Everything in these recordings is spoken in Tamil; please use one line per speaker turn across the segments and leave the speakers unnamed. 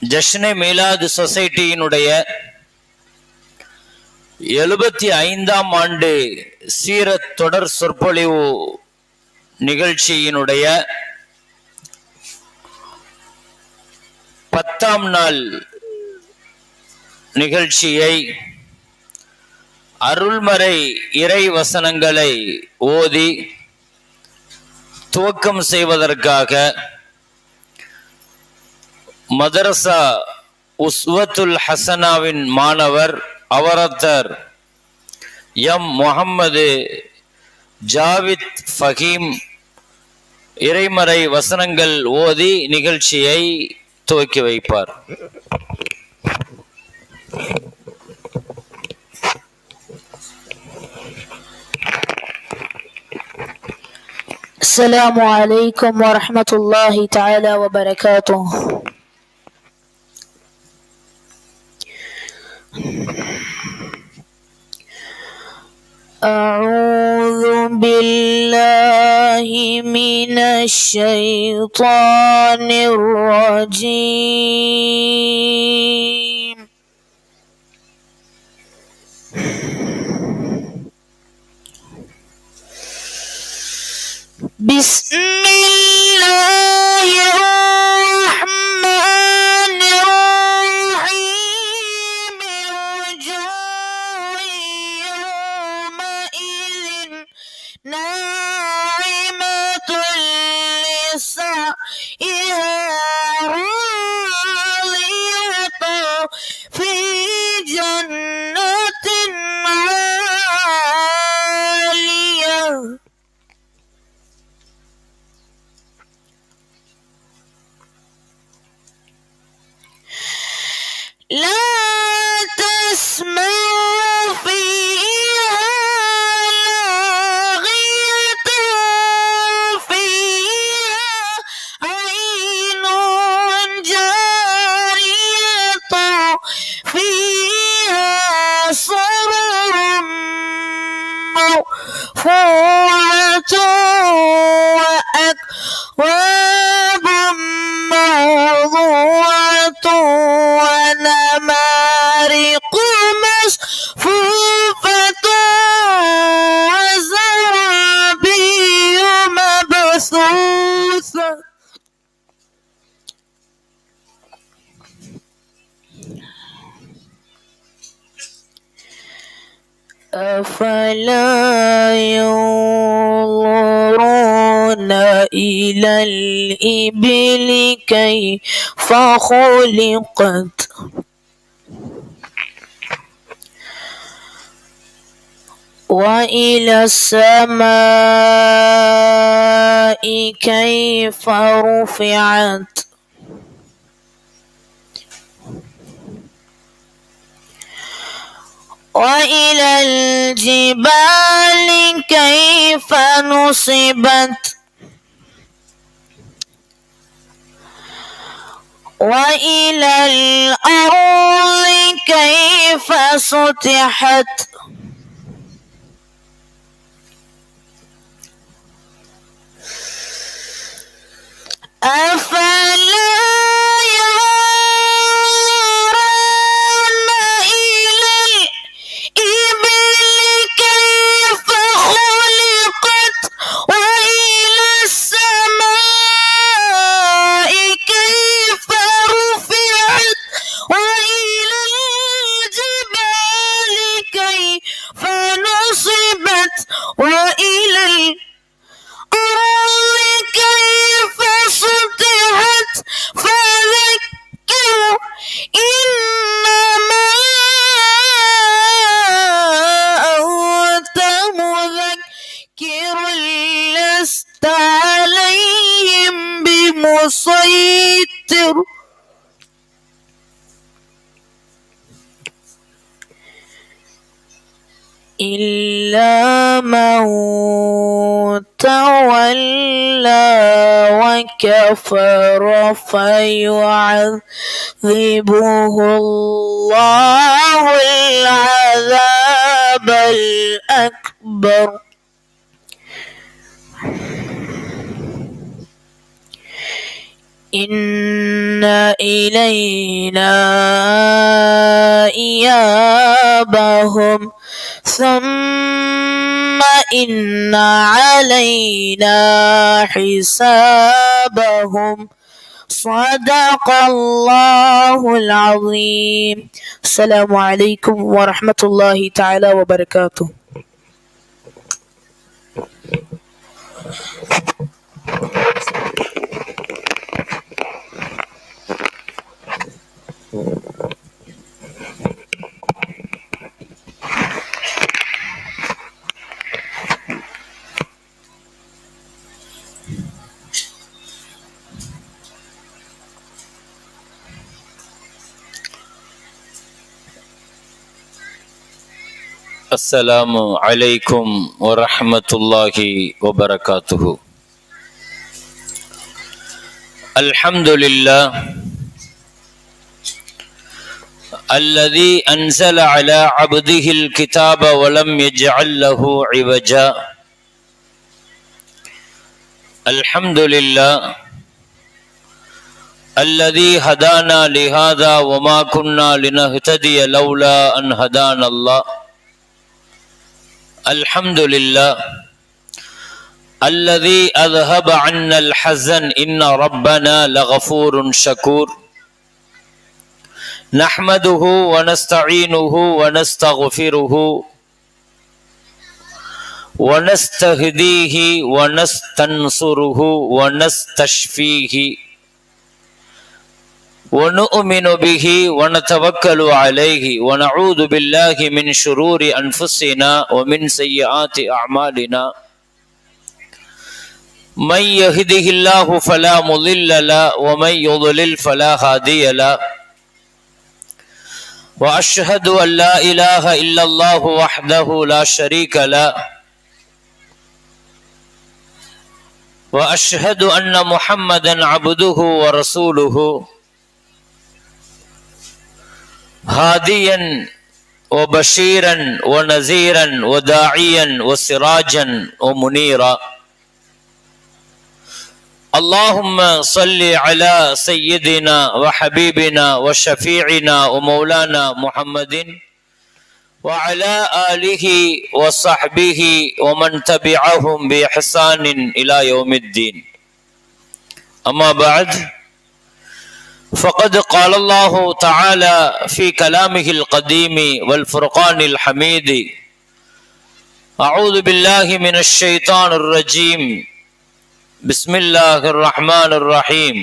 ஜஷ்னே மீலாது சொசைட்டியினுடைய எழுபத்தி ஐந்தாம் ஆண்டு சீரத் தொடர் சொற்பொழிவு நிகழ்ச்சியினுடைய பத்தாம் நாள் நிகழ்ச்சியை அருள்மறை இறை வசனங்களை ஓதி துவக்கம் செய்வதற்காக மதரசா உஸ்வத்துல் ஹசனாவின் மாணவர் அவரத்தர் எம் முகம்மது ஜாவித் ஃபஹீம் இறைமறை வசனங்கள் ஓதி நிகழ்ச்சியை துவக்கி வைப்பார்
السلام عليكم ورحمة الله تعالى وبركاته أعوذ بالله من الشيطان الرجيم بسم الله الرحمن الرحيم وجوه يومئذ ناعمة لسعيها راضية في جنة عالية لا تسمع فيها لاغية فيها عين جارية فيها سرر مرفوعة وأكواب موضوعة ونمارق مصفوفة وزرابي مبثوثة أفلا ينظرون إلى الإبل كيف خلقت وإلى السماء كيف رفعت وإلى الجبال كيف نصبت وإلى الأرض كيف سطحت أفلا يرون إلى الإبل كيف خلقت وإلى السماء كيف رفعت وإلى الجبال كيف نصبت وإلى الأرض كيف سطحت فذكر إنما أنت مذكر لست عليهم بمسيطر إلا من تولى وكفر فيعذبه الله العذاب الأكبر إن إلينا إيابهم ثم إن علينا حسابهم صدق الله العظيم السلام عليكم ورحمة الله تعالى وبركاته
السلام عليكم ورحمة الله وبركاته الحمد لله الذي أنزل على عبده الكتاب ولم يجعل له عوجا الحمد لله الذي هدانا لهذا وما كنا لنهتدي لولا أن هدانا الله الحمد لله الذي أذهب عنا الحزن إن ربنا لغفور شكور نحمده ونستعينه ونستغفره ونستهديه ونستنصره ونستشفيه ونؤمن به ونتوكل عليه ونعوذ بالله من شرور انفسنا ومن سيئات اعمالنا من يهده الله فلا مضل له ومن يضلل فلا هادي له واشهد ان لا اله الا الله وحده لا شريك له واشهد ان محمدا عبده ورسوله هاديا وبشيرا ونذيرا وداعيا وسراجا ومنيرا اللهم صل على سيدنا وحبيبنا وشفيعنا ومولانا محمد وعلى آله وصحبه ومن تبعهم بإحسان إلى يوم الدين أما بعد فقد قال الله تعالى في كلامه القديم والفرقان الحميد أعوذ بالله من الشيطان الرجيم بسم الله الرحمن الرحيم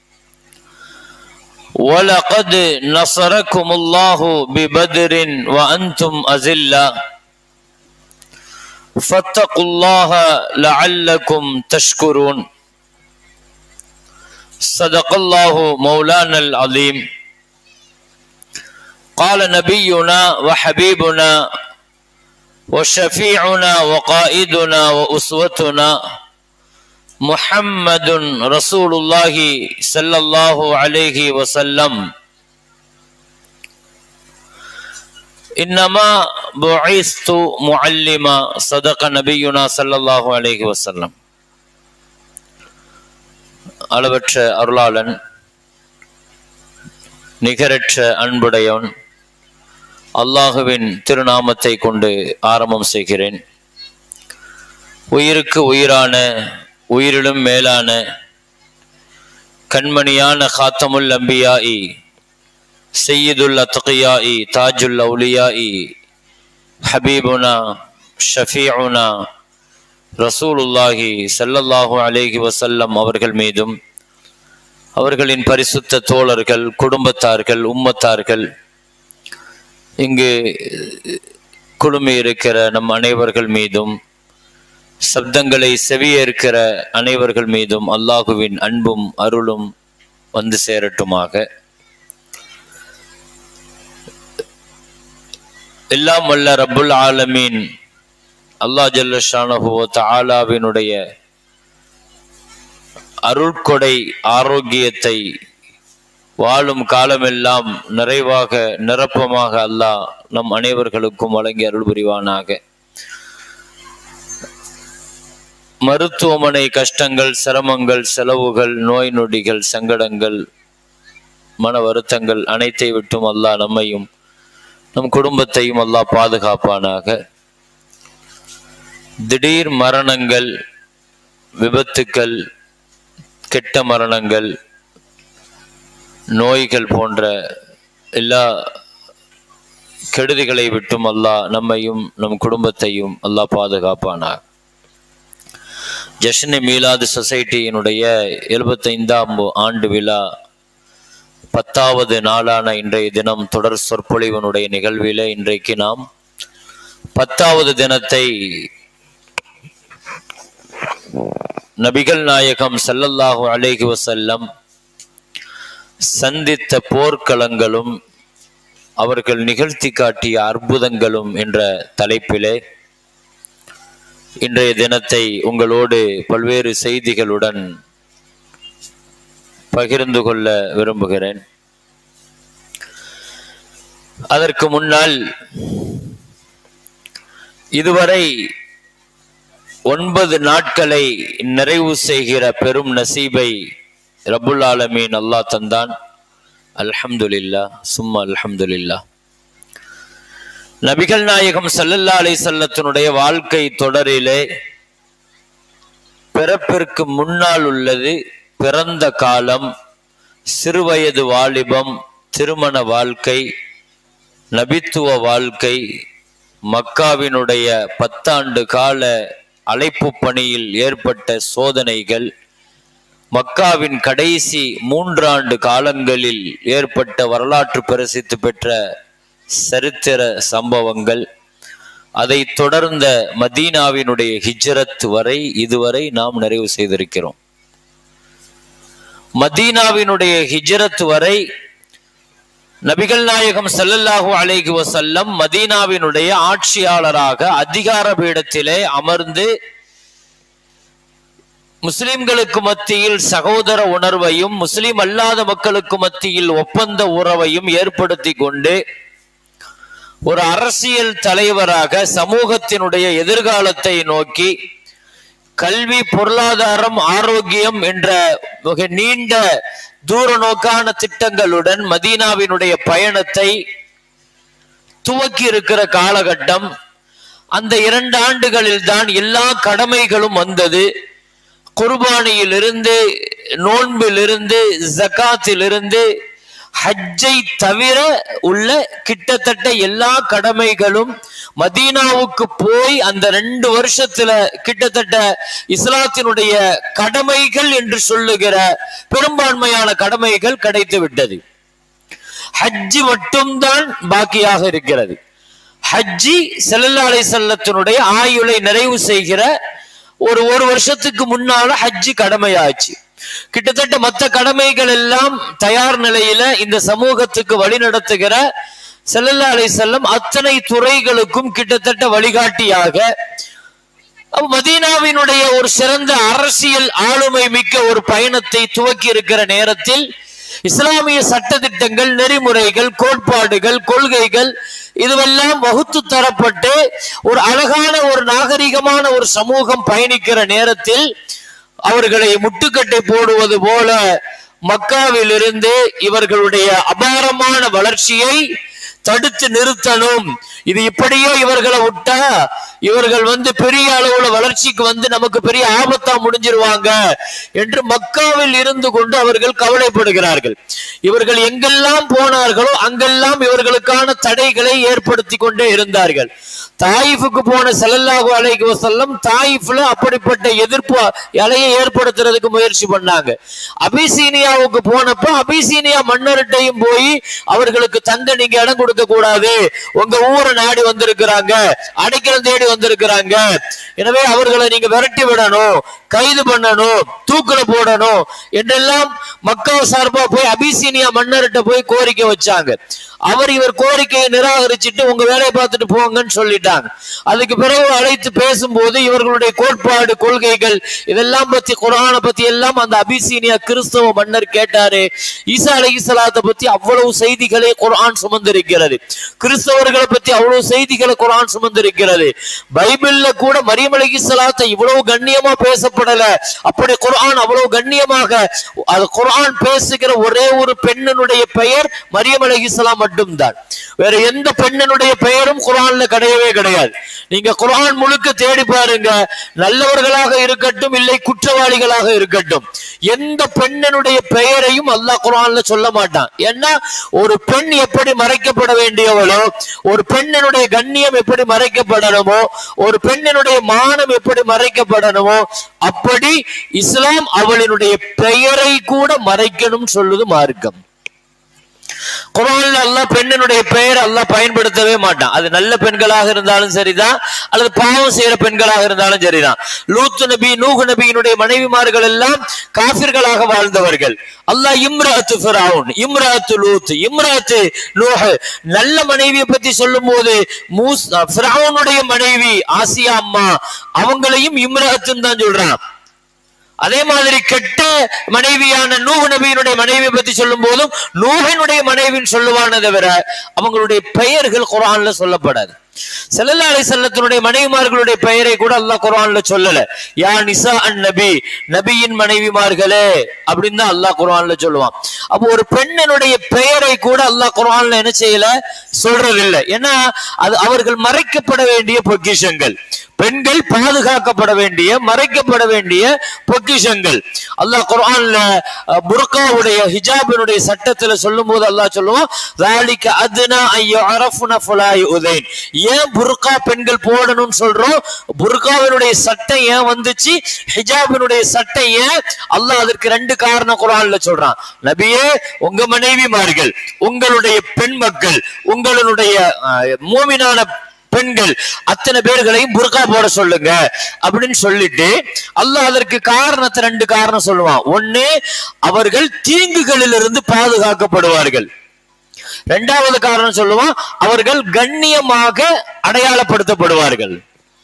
ولقد نصركم الله ببدر وأنتم أذلة فاتقوا الله لعلكم تشكرون صدق الله مولانا العظيم قال نبينا وحبيبنا وشفيعنا وقائدنا وأسوتنا محمد رسول الله صلى الله عليه وسلم إنما بعثت معلما صدق نبينا صلى الله عليه وسلم அளவற்ற அருளாளன் நிகரற்ற அன்புடையவன் அல்லாஹுவின் திருநாமத்தை கொண்டு ஆரம்பம் செய்கிறேன் உயிருக்கு உயிரான உயிரிலும் மேலான கண்மணியான காத்தமுல் அம்பியாயி செய்யுதுல் அத்கியாயி தாஜுல் அவுலியாயி ஹபீபுனா ஷஃபீஉனா ரசூலுல்லாஹி ஸல்லல்லாஹு அலைஹி வஸல்லம் அவர்கள் மீதும் அவர்களின் பரிசுத்த தோழர்கள் குடும்பத்தார்கள் உம்மத்தார்கள் இங்கு குழுமி இருக்கிற நம் அனைவர்கள் மீதும் சப்தங்களை செவியேற்கிற அனைவர்கள் மீதும் அல்லாஹுவின் அன்பும் அருளும் வந்து சேரட்டுமாக எல்லாம் வல்ல ரப்புல் ஆலமீன் அல்லா ஜல்லஷானஹுவ தாலாவினுடைய அருட்கொடை ஆரோக்கியத்தை வாழும் காலமெல்லாம் நிறைவாக நிரப்பமாக அல்லாஹ் நம் அனைவர்களுக்கும் வழங்கி அருள் புரிவானாக மருத்துவமனை கஷ்டங்கள் சிரமங்கள் செலவுகள் நோய் நொடிகள் சங்கடங்கள் மன வருத்தங்கள் அனைத்தை விட்டும் அல்லாஹ் நம்மையும் நம் குடும்பத்தையும் அல்லாஹ் பாதுகாப்பானாக திடீர் மரணங்கள் விபத்துக்கள் கெட்ட மரணங்கள் நோய்கள் போன்ற எல்லா கெடுதிகளை விட்டும் அல்லாஹ் நம்மையும் நம் குடும்பத்தையும் அல்லாஹ் பாதுகாப்பானாக ஜஷ்னி மீலாது சொசைட்டியினுடைய எழுபத்தைந்தாம் ஆண்டு விழா பத்தாவது நாளான இன்றைய தினம் தொடர் சொற்பொழிவனுடைய நிகழ்வில இன்றைக்கு நாம் பத்தாவது தினத்தை நபிகள் நாயகம் ஸல்லல்லாஹு அலைஹி வஸல்லம் சந்தித்த போர்க்களங்களும் அவர்கள் நிகழ்த்தி காட்டிய அற்புதங்களும் என்ற தலைப்பிலே இன்றைய தினத்தை உங்களோடு பல்வேறு செய்திகளுடன் பகிர்ந்து கொள்ள விரும்புகிறேன் அதற்கு முன்னால் இதுவரை ஒன்பது நாட்களை நிறைவு செய்கிற பெரும் நசீபை ரபுல் ஆலமீன் அல்லாஹ் தந்தான் அல்ஹம்துலில்லா சும்மா அல்ஹம்துலில்லா நபிகள் நாயகம் சல்லல்லா அலை செல்லத்தினுடைய வாழ்க்கை தொடரிலே பிறப்பிற்கு முன்னால் உள்ளது பிறந்த காலம் சிறுவயது வாலிபம் திருமண வாழ்க்கை நபித்துவ வாழ்க்கை மக்காவினுடைய பத்தாண்டு கால அழைப்பு பணியில் ஏற்பட்ட சோதனைகள் மக்காவின் கடைசி மூன்றாண்டு காலங்களில் ஏற்பட்ட வரலாற்று பிரசித்தி பெற்ற சரித்திர சம்பவங்கள் அதை தொடர்ந்த மதீனாவினுடைய ஹிஜ்ரத் வரை இதுவரை நாம் நிறைவு செய்திருக்கிறோம் மதீனாவினுடைய ஹிஜ்ரத் வரை நபிகள் நாயகம் ஸல்லல்லாஹு அலைஹி வஸல்லம் மதீனாவினுடைய ஆட்சியாளராக அதிகார பீடத்திலே அமர்ந்து முஸ்லிம்களுக்கு மத்தியில் சகோதர உணர்வையும் முஸ்லிம் அல்லாத மக்களுக்கு மத்தியில் ஒப்பந்த உறவையும் ஏற்படுத்தி கொண்டு ஒரு அரசியல் தலைவராக சமூகத்தினுடைய எதிர்காலத்தை நோக்கி கல்வி பொருளாதாரம் ஆரோக்கியம் என்ற மிக நீண்ட தூர நோக்கான திட்டங்களுடன் மதீனாவினுடைய பயணத்தை துவக்கி இருக்கிற காலகட்டம் அந்த இரண்டு ஆண்டுகளில் தான் எல்லா கடமைகளும் வந்தது குர்பானியிலிருந்து நோன்பிலிருந்து ஜகாத்திலிருந்து ஹஜ்ஜை தவிர உள்ள கிட்டத்தட்ட எல்லா கடமைகளும் மதீனாவுக்கு போய் அந்த ரெண்டு வருஷத்துல கிட்டத்தட்ட இஸ்லாத்தினுடைய கடமைகள் என்று சொல்லுகிற பெரும்பான்மையான கடமைகள் கிடைத்து விட்டது ஹஜ்ஜி மட்டும்தான் பாக்கியாக இருக்கிறது ஹஜ்ஜி செல்லல்லா அலை செல்லத்தினுடைய ஆயுளை நிறைவு செய்கிற ஒரு ஒரு வருஷத்துக்கு முன்னால ஹஜ்ஜி கடமையாச்சு கிட்டத்தட்ட மற்ற கடமைகள் எல்லாம் தயார் நிலையில இந்த சமூகத்துக்கு வழி நடத்துகிற செல்லல்லா அலை செல்லம் அத்தனை துறைகளுக்கும் கிட்டத்தட்ட வழிகாட்டியாக அப்ப மதீனாவினுடைய ஒரு சிறந்த அரசியல் ஆளுமை மிக்க ஒரு பயணத்தை துவக்கி இருக்கிற நேரத்தில் இஸ்லாமிய சட்டதிட்டங்கள் நெறிமுறைகள் கோட்பாடுகள் கொள்கைகள் இதுவெல்லாம் வகுத்து தரப்பட்டு ஒரு அழகான ஒரு நாகரிகமான ஒரு சமூகம் பயணிக்கிற நேரத்தில் அவர்களை முட்டுக்கட்டை போடுவது போல மக்காவிலிருந்து இவர்களுடைய அபாரமான வளர்ச்சியை தடுத்து நிறுத்தணும் இது இப்படியே இவர்களை விட்டா இவர்கள் வந்து பெரிய அளவுல வளர்ச்சிக்கு வந்து நமக்கு பெரிய ஆபத்தா முடிஞ்சிருவாங்க என்று மக்காவில் இருந்து கொண்டு அவர்கள் கவலைப்படுகிறார்கள் இவர்கள் எங்கெல்லாம் போனார்களோ அங்கெல்லாம் இவர்களுக்கான தடைகளை ஏற்படுத்தி கொண்டே இருந்தார்கள் தாயிஃபுக்கு போன செல்லல்லாஹு அலைஹி வஸல்லம் தாயிஃப்ல அப்படிப்பட்ட எதிர்ப்பு அலையை ஏற்படுத்துறதுக்கு முயற்சி பண்ணாங்க அபிசீனியாவுக்கு போனப்ப அபிசீனியா மன்னர்கிட்டையும் போய் அவர்களுக்கு தங்க நீங்க இடம் கொடுக்க கூடாது உங்க ஊரை நாடி வந்திருக்கிறாங்க அடைக்கலம் தேடி வந்திருக்கிறாங்க எனவே அவர்களை நீங்க விரட்டி விடணும் கைது பண்ணணும் தூக்குல போடணும் என்றெல்லாம் மக்கள் சார்பா போய் அபிசீனியா மன்னர்கிட்ட போய் கோரிக்கை வச்சாங்க அவர் இவர் கோரிக்கையை நிராகரிச்சுட்டு உங்க வேலையை பார்த்துட்டு போங்கன்னு சொல்லிட்டாங்க அதுக்கு பிறகு அழைத்து பேசும்போது இவர்களுடைய கோட்பாடு கொள்கைகள் இதெல்லாம் பத்தி குரானை பத்தி எல்லாம் அந்த அபிசீனியா கிறிஸ்தவ மன்னர் கேட்டாரு ஈசா அலைஹிஸ்ஸலாத்தை பத்தி அவ்வளவு செய்திகளை குர்ஆன் சுமந்திருக்கிறது கிறிஸ்தவர்களை பத்தி அவ்வளவு செய்திகளை குரான் சுமந்திருக்கிறது பைபிள்ல கூட மரியம் அலைஹிஸ்ஸலாத்தை இவ்வளவு கண்ணியமா பேசப்படல அப்படி குர்ஆன் அவ்வளவு கண்ணியமாக அது குர்ஆன் பேசுகிற ஒரே ஒரு பெண்ணினுடைய பெயர் மரியம் அலைஹிஸ்ஸலாம் மட்டும்தான் வேற எந்த பெண்ணினுடைய பெயரும் குர்ஆன்ல கிடையவே கிடையாது நீங்க குர்ஆன் முழுக்க தேடி பாருங்க நல்லவர்களாக இருக்கட்டும் இல்லை குற்றவாளிகளாக இருக்கட்டும் எந்த பெண்ணினுடைய பெயரையும் அல்லாஹ் குர்ஆன்ல சொல்ல மாட்டான் ஏன்னா ஒரு பெண் எப்படி மறைக்கப்பட வேண்டியவளோ ஒரு பெண்ணினுடைய கண்ணியம் எப்படி மறைக்கப்படணுமோ ஒரு பெண்ணினுடைய மானம் எப்படி மறைக்கப்படணுமோ அப்படி இஸ்லாம் அவளினுடைய பெயரை கூட மறைக்கணும் சொல்லுது மார்க்கம் குரான்ல அல்லாஹ் பெண்ணினுடைய பெயர் அல்லாஹ் பயன்படுத்தவே மாட்டான் அது நல்ல பெண்களாக இருந்தாலும் சரிதான் அல்லது பாவம் செய்யற பெண்களாக இருந்தாலும் சரிதான் லூத்து நபி நூகு நபியினுடைய மனைவிமார்கள் எல்லாம் காபிர்களாக வாழ்ந்தவர்கள் அல்லாஹ் இம்ராத்து ஃபிரௌன் இம்ராத்து லூத் இம்ராத்து நூஹ் நல்ல மனைவியை பத்தி சொல்லும் போது மூஸ் ஃபிரௌனுடைய மனைவி ஆசியா அம்மா அவங்களையும் இம்ராத்துன்னு தான் சொல்றான் அதே மாதிரி கெட்ட மனைவியான நூஹ் நபியினுடைய மனைவியை பத்தி சொல்லும் போதும் நூஹினுடைய மனைவின்னு சொல்லுவானே தவிர அவங்களுடைய பெயர்கள் குரான்ல சொல்லப்படாது செல்லல்லா அலை செல்லத்தினுடைய மனைவிமார்களுடைய பெயரை கூட அல்லாஹ் குரான்ல சொல்லல யா நிசா அன் நபி நபியின் மனைவிமார்களே அப்படின்னு தான் அல்லாஹ் குரான்ல சொல்லுவான் அப்போ ஒரு பெண்ணினுடைய பெயரை கூட அல்லாஹ் குரான்ல என்ன செய்யல சொல்றதில்லை ஏன்னா அது அவர்கள் மறைக்கப்பட வேண்டிய பொக்கிஷங்கள் பெண்கள் பாதுகாக்கப்பட வேண்டிய மறைக்கப்பட வேண்டிய பொக்கிஷங்கள் அல்லாஹ் குர்ஆன்ல அஹ், புர்காவுடைய ஹிஜாபினுடைய சட்டத்துல சொல்லும்போது அல்லாஹ் சொல்லுவான் ذَلِكَ أَدْنَى أَن يُعْرَفْنَ فَلَا يُؤْذَيْنَ ஏன் புர்கா பெண்கள் போடணும்னு சொல்றோம் புர்காவினுடைய சட்டம் ஏன் வந்துச்சு ஹிஜாபினுடைய சட்டம் ஏன் அல்லாஹ் அதற்கு ரெண்டு காரணம் குர்ஆன்ல சொல்றான் நபியே உங்க மனைவிமார்கள் உங்களுடைய பெண் மக்கள் உங்களுடைய அஹ், மூமினான பெண்கள் அத்தனை பேர்களையும் புர்கா போட சொல்லுங்க அப்படின்னு சொல்லிட்டு அல்லாஹ் அதற்கு காரணத்தை ரெண்டு காரணம் சொல்லுவான் ஒண்ணு அவர்கள் தீங்குகளிலிருந்து பாதுகாக்கப்படுவார்கள் இரண்டாவது காரணம் சொல்லுவான் அவர்கள் கண்ணியமாக அடையாளப்படுத்தப்படுவார்கள்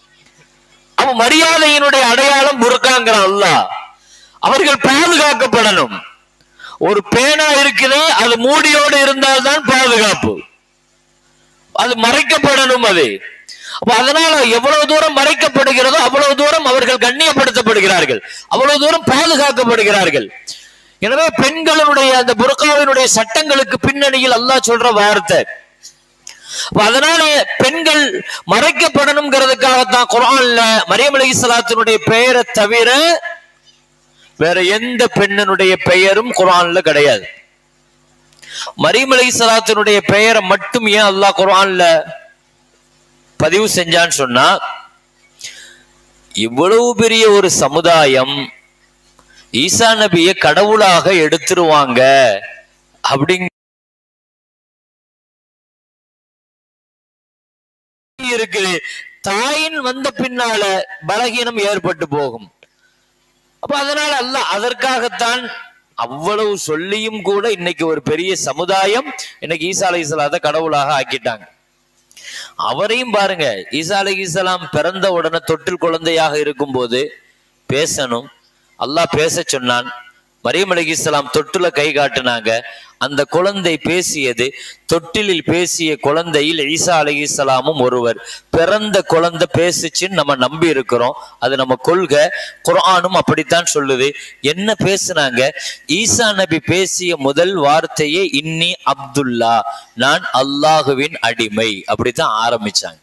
அவ மரியாதையினுடைய அடையாளம் புர்காங்கிறான் அல்லாஹ் அவர்கள் பாதுகாக்கப்படணும் ஒரு பேனா இருக்குது அது மூடியோடு இருந்தால்தான் பாதுகாப்பு அது மறைக்கப்படணும் அது அப்ப அதனால எவ்வளவு தூரம் மறைக்கப்படுகிறதோ அவ்வளவு தூரம் அவர்கள் கண்ணியப்படுத்தப்படுகிறார்கள் அவ்வளவு தூரம் பாதுகாக்கப்படுகிறார்கள் எனவே பெண்களுடைய அந்த புர்காவினுடைய சட்டங்களுக்கு பின்னணியில் அல்லாஹ் சொல்ற வார்த்தை அப்ப அதனால பெண்கள் மறைக்கப்படணுங்கிறதுக்காகத்தான் குர்ஆன்ல மரியம் அலைஹிஸ்ஸலாத்தினுடைய பெயரை தவிர வேற எந்த பெண்ணினுடைய பெயரும் குர்ஆன்ல கிடையாது மரியம் அலைஹிஸ்ஸலாத்தினுடைய பெயரை மட்டும் ஏன் அல்லாஹ் குர்ஆன்ல பதிவு செஞ்சான்னு சொன்னா இவ்வளவு பெரிய ஒரு சமுதாயம் ஈசா நபியை கடவுளாக எடுத்துருவாங்க அப்படிங்க இருக்குது தாயின் வந்த பின்னால பலகீனம் ஏற்பட்டு போகும் அப்ப அதனால அல்ல அதற்காகத்தான் அவ்வளவு சொல்லியும் கூட இன்னைக்கு ஒரு பெரிய சமுதாயம் இன்னைக்கு ஈசா அலை கடவுளாக ஆக்கிட்டாங்க அவரையும் பாருங்க ஈசா அலை பிறந்த உடனே தொட்டில் குழந்தையாக இருக்கும்போது பேசணும் அல்லாஹ் பேச சொன்னான் மரியம் அலைஹிஸ்ஸலாம் தொட்டில கை காட்டினாங்க அந்த குழந்தை பேசியது தொட்டிலில் பேசிய குழந்தையில் ஈசா அலைஹிஸ்ஸலாமும் ஒருவர் பிறந்த குழந்தை பேசுச்சுன்னு நம்ம நம்பி இருக்கிறோம் அது நம்ம கொள்கை குர்ஆனும் அப்படித்தான் சொல்லுது என்ன பேசுனாங்க ஈசா நபி பேசிய முதல் வார்த்தையே இன்னி அப்துல்லா நான் அல்லாஹுவின் அடிமை அப்படித்தான் ஆரம்பிச்சாங்க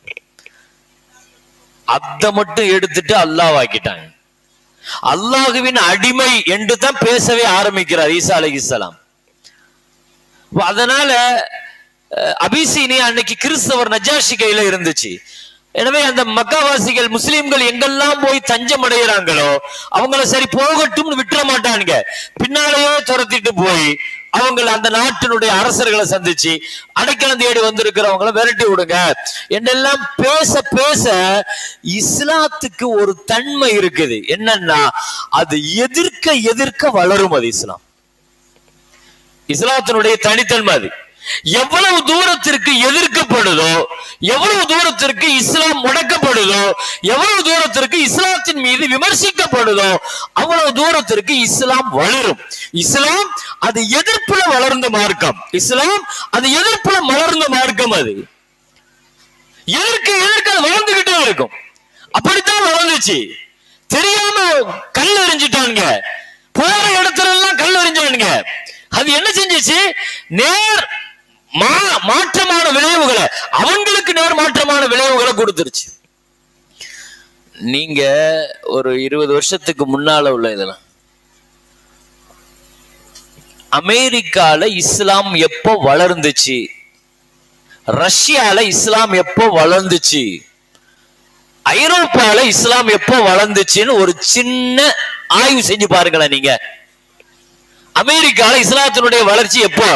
அத மட்டும் எடுத்துட்டு அல்லாஹ் ஆக்கிட்டாங்க அல்லாஹுவின் அடிமை என்று தான் பேசவே ஆரம்பிக்கிறார் ஈசா அலைஹிஸ்ஸலாம் அப்ப அதனால அஹ், அபிசீனியா அன்னைக்கு கிறிஸ்தவர் நஜாஷி கையில இருந்துச்சு எனவே அந்த மக்காவாசிகள் முஸ்லிம்கள் எங்கெல்லாம் போய் தஞ்சம் அடைகிறாங்களோ அவங்கள சரி போகட்டும்னு விட்டுற மாட்டானுங்க பின்னாலேயே துரத்திட்டு போய் அவங்கள அந்த நாட்டினுடைய அரசர்களை சந்திச்சு அடைக்கலம் தேடி வந்திருக்கிறவங்கள விரட்டி விடுங்க என்றெல்லாம் பேச பேச இஸ்லாத்துக்கு ஒரு தன்மை இருக்குது என்னன்னா அது எதிர்க்க எதிர்க்க வளரும் அது இஸ்லாம் இஸ்லாத்தினுடைய தனித்தன்மை அது எவ்வளவு தூரத்திற்கு எதிர்க்கப்படுதோ எவ்வளவு தூரத்திற்கு இஸ்லாம் முடக்கப்படுதோ எவ்வளவு தூரத்திற்கு இஸ்லாத்தின் மீது விமர்சிக்கப்படுதோ அவ்வளவு தூரத்திற்கு இஸ்லாம் வளரும் இஸ்லாம் அது எதிர்ப்புல வளர்ந்த மார்க்கம் இஸ்லாம் அது எதிர்ப்புல மலர்ந்த மார்க்கம் அது எதற்கு எதற்கு அது வளர்ந்துகிட்டே இருக்கும் அப்படித்தான் வளர்ந்துச்சு தெரியாம கல் எறிஞ்சிட்டானுங்க போற இடத்துல எல்லாம் கல் எறிஞ்சானுங்க அது என்ன செஞ்சுச்சு நேர் மா- மாற்றமான விளைவுகளை அவங்களுக்கு நேர் மாற்றமான விளைவுகளை கொடுத்துருச்சு நீங்க ஒரு இருபது வருஷத்துக்கு முன்னால உள்ள இதெல்லாம் அமெரிக்கால இஸ்லாம் எப்போ வளர்ந்துச்சு ரஷ்யால இஸ்லாம் எப்போ வளர்ந்துச்சு ஐரோப்பால இஸ்லாம் எப்போ வளர்ந்துச்சுன்னு ஒரு சின்ன ஆய்வு செஞ்சு பாருங்களேன் நீங்க அமெரிக்கால இஸ்லாத்தினுடைய வளர்ச்சி எப்போ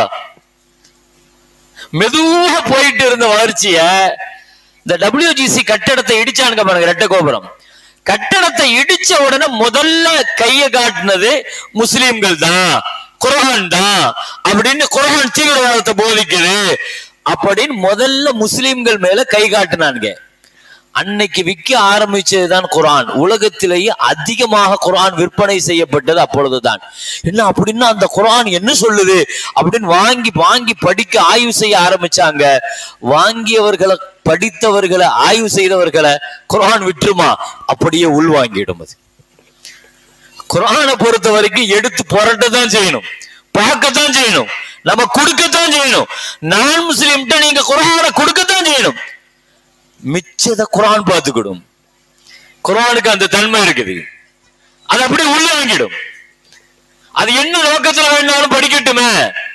மெதுவா போயிட்டு இருந்த வளர்ச்சிய இந்த டபிள்யூஜிசி கட்டடத்தை இடிச்சானுங்க பாருங்க ரெட்ட கோபுரம் கட்டடத்தை இடிச்ச உடனே முதல்ல கைய காட்டினது முஸ்லிம்கள் தான் குர்ஆன் தான் அப்படின்னு குர்ஆன் தீவிரவாதத்தை போதிக்குது அப்படின்னு முதல்ல முஸ்லிம்கள் மேல கை காட்டினானுங்க அன்னைக்கு விற்க ஆரம்பிச்சதுதான் குர்ஆன் உலகத்திலேயே அதிகமாக குர்ஆன் விற்பனை செய்யப்பட்டது அப்பொழுதுதான் என்ன அப்படின்னா அந்த குர்ஆன் என்ன சொல்லுது அப்படின்னு வாங்கி வாங்கி படிக்க ஆய்வு செய்ய ஆரம்பிச்சாங்க வாங்கியவர்களை படித்தவர்களை ஆய்வு செய்தவர்களை குர்ஆன் விட்டுருமா அப்படியே உள்வாங்கிடும் அது குர்ஆனை பொறுத்த வரைக்கும் எடுத்து புரட்டத்தான் செய்யணும் பார்க்கத்தான் செய்யணும் நம்ம கொடுக்கத்தான் செய்யணும் நான் முஸ்லிம்கிட்ட நீங்க குர்ஆனை கொடுக்கத்தான் செய்யணும் மிச்சத குரான் பார்த்துக்கிடும் குரானுக்கு அந்த தன்மை இருக்குது அது அப்படியே உள்ள வாங்கிடும் அது என்ன நோக்கத்துல வேணாலும் படிக்கட்டுமே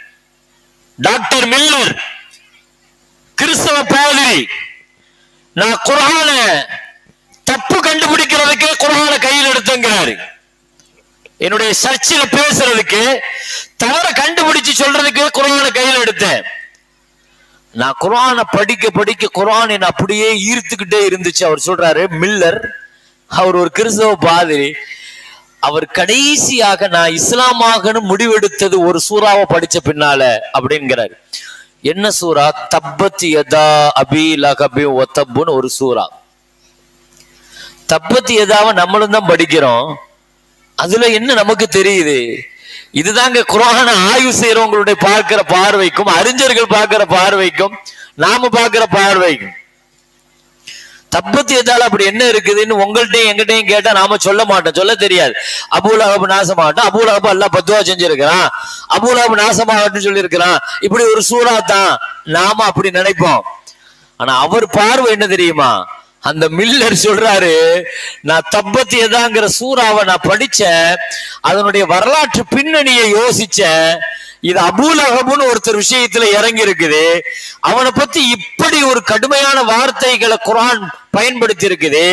டாக்டர் மில்லர் கிறிஸ்தவ பாதிரி நான் குரான தப்பு கண்டுபிடிக்கிறதுக்கே குரான கையில் எடுத்துங்கிறாரு என்னுடைய சர்ச்சில் பேசுறதுக்கு தவற கண்டுபிடிச்சு சொல்றதுக்கு குரான கையில் எடுத்தேன் நான் குரானை படிக்க படிக்க குரான் என்ன அப்படியே ஈர்த்துக்கிட்டே இருந்துச்சு அவர் சொல்றாரு மில்லர் அவர் ஒரு கிறிஸ்தவ பாதிரி அவர் கடைசியாக நான் இஸ்லாமாகனு முடிவெடுத்தது ஒரு சூறாவை படிச்ச பின்னால அப்படிங்கிறாரு என்ன சூறா தப்பத் யதா அபி லகபி ஒத்தப்புன்னு ஒரு சூறா தப்பத் யதாவை நம்மளும் தான் படிக்கிறோம் அதுல என்ன நமக்கு தெரியுது இதுதாங்க குரான ஆய்வு செய்யறவங்களுடைய பார்க்கிற பார்வைக்கும் அறிஞர்கள் பார்க்கிற பார்வைக்கும் நாம பார்க்கிற பார்வைக்கும் தப்பத்தி எதால அப்படி என்ன இருக்குதுன்னு உங்கள்ட்டையும் எங்கிட்டையும் கேட்டா நாம சொல்ல மாட்டோம் சொல்ல தெரியாது அபூலகப் நாசமாகட்டும் அபூலகப் எல்லாம் பத்துவா செஞ்சிருக்கிறான் அபூலகப் நாசமாகட்டும் சொல்லியிருக்கிறான் இப்படி ஒரு சூறா தான் நாம அப்படி நினைப்போம் ஆனா அவர் பார்வை என்ன தெரியுமா அந்த மில்லர் சொல்றாரு நான் தப்பத்தி எதாங்கிற சூறாவை நான் படிச்சேன் அதனுடைய வரலாற்று பின்னணியை யோசிச்சேன் இது அபூல் அகபுன்னு ஒருத்தர் விஷயத்துல இறங்கி இருக்குது அவனை பத்தி இப்படி ஒரு கடுமையான வார்த்தைகளை குரான் பயன்படுத்தி இருக்குது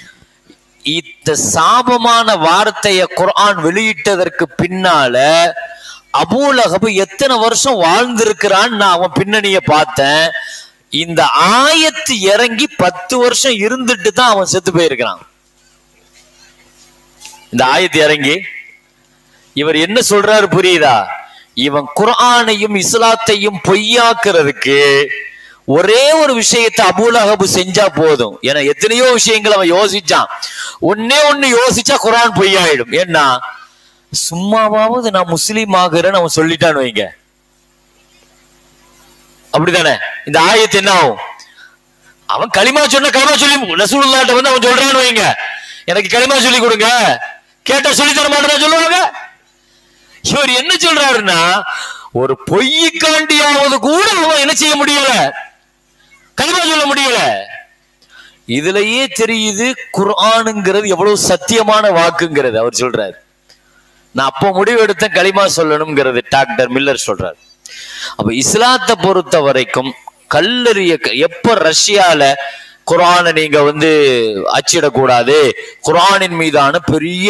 இந்த சாபமான வார்த்தையை குர்ஆன் வெளியிட்டதற்கு பின்னால அபூல் அகபு எத்தனை வருஷம் வாழ்ந்திருக்கிறான்னு நான் அவன் பின்னணியை பார்த்தேன் இந்த ஆயத்து இறங்கி பத்து வருஷம் இருந்துட்டு தான் அவன் செத்து போயிருக்கிறான் இந்த ஆயத்து இறங்கி இவர் என்ன சொல்றாரு புரியுதா இவன் குர்ஆனையும் இஸ்லாத்தையும் பொய்யாக்குறதுக்கு ஒரே ஒரு விஷயத்தை அபூல் அகபு செஞ்சா போதும் ஏன்னா எத்தனையோ விஷயங்கள் அவன் யோசிச்சான் ஒன்னே ஒண்ணு யோசிச்சா குர்ஆன் பொய்யாயிடும் ஏன்னா சும்மாவாவது நான் முஸ்லீம் ஆகுறேன்னு அவன் சொல்லிட்டான்னு வைங்க அப்படிதானே இந்த ஆயத்து என்ன ஆகும் அவன் களிமா சொன்ன களிமா சொல்லி ரசூலுல்லாட்ட வந்து அவன் சொல்றான்னு வைங்க எனக்கு களிமா சொல்லி கொடுங்க கேட்டா சொல்லி தர மாட்டேன் சொல்லுவாங்க இவர் என்ன சொல்றாருன்னா ஒரு பொய்யுக்காண்டியாவது கூட அவன் என்ன செய்ய முடியல களிமா சொல்ல முடியல இதுலயே தெரியுது குர்ஆனுங்கிறது எவ்வளவு சத்தியமான வாக்குங்கிறது அவர் சொல்றாரு நான் அப்போ முடிவு எடுத்தேன் களிமா சொல்லணுங்கிறது டாக்டர் மில்லர் சொல்றாரு அப்ப இஸ்லாத்தை பொறுத்த வரைக்கும் கல்லறிய எப்ப ரஷ்யால குரானை நீங்க வந்து அச்சிடக்கூடாது குரானின் மீதான பெரிய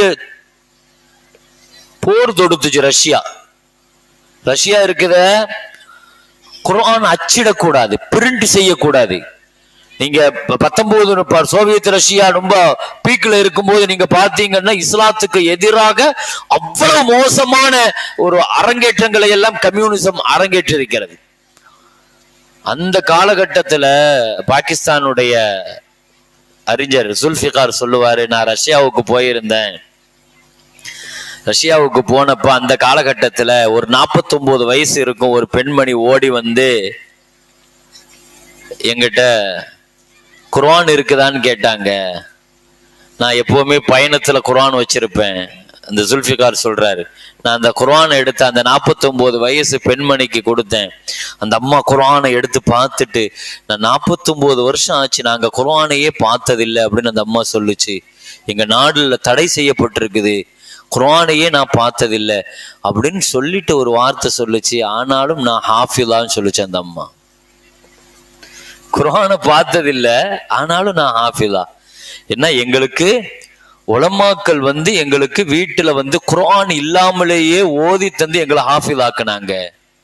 போர் தொடுத்துச்சு ரஷ்யா ரஷ்யா இருக்குத குரான் அச்சிடக்கூடாது பிரிண்ட் செய்யக்கூடாது நீங்க ப- பத்தொன்பது ப- சோவியத் ரஷ்யா ரொம்ப பீக்ல இருக்கும்போது நீங்க பாத்தீங்கன்னா இஸ்லாத்துக்கு எதிராக அவ்வளவு மோசமான ஒரு அரங்கேற்றங்களை எல்லாம் கம்யூனிசம் அரங்கேற்றிருக்கிறது அந்த காலகட்டத்துல பாகிஸ்தானுடைய அறிஞர் சுல்ஃபிகார் சொல்லுவாரு நான் ரஷ்யாவுக்கு போயிருந்தேன் ரஷ்யாவுக்கு போனப்ப அந்த காலகட்டத்துல ஒரு 49 வயசு இருக்கும் ஒரு பெண்மணி ஓடி வந்து எங்கிட்ட குர்ஆன் இருக்குதான்னு கேட்டாங்க நான் எப்பவுமே பயணத்துல குர்ஆன் வச்சிருப்பேன் அந்த சுல்ஃபிகார் சொல்றாரு நான் அந்த குர்ஆனை எடுத்து அந்த 49 வயசு பெண்மணிக்கு கொடுத்தேன் அந்த அம்மா குர்ஆனை எடுத்து பார்த்துட்டு நான் 49 வருஷம் ஆச்சு நாங்க குர்ஆனையே பார்த்ததில்லை அப்படின்னு அந்த அம்மா சொல்லுச்சு எங்க நாடுல தடை செய்யப்பட்டிருக்குது குர்ஆனையே நான் பார்த்ததில்லை அப்படின்னு சொல்லிட்டு ஒரு வார்த்தை சொல்லுச்சு ஆனாலும் நான் ஹாஃபிலான்னு சொல்லுச்சு அந்த அம்மா குர்ஆனை பார்த்ததில்ல ஆனாலும் நான் ஹாஃபிலா என்ன எங்களுக்கு உலமாக்கள் வந்து எங்களுக்கு வீட்டுல வந்து குர்ஆன் இல்லாமலேயே ஓதி தந்து எங்களை ஹாஃபிலாக்குனாங்க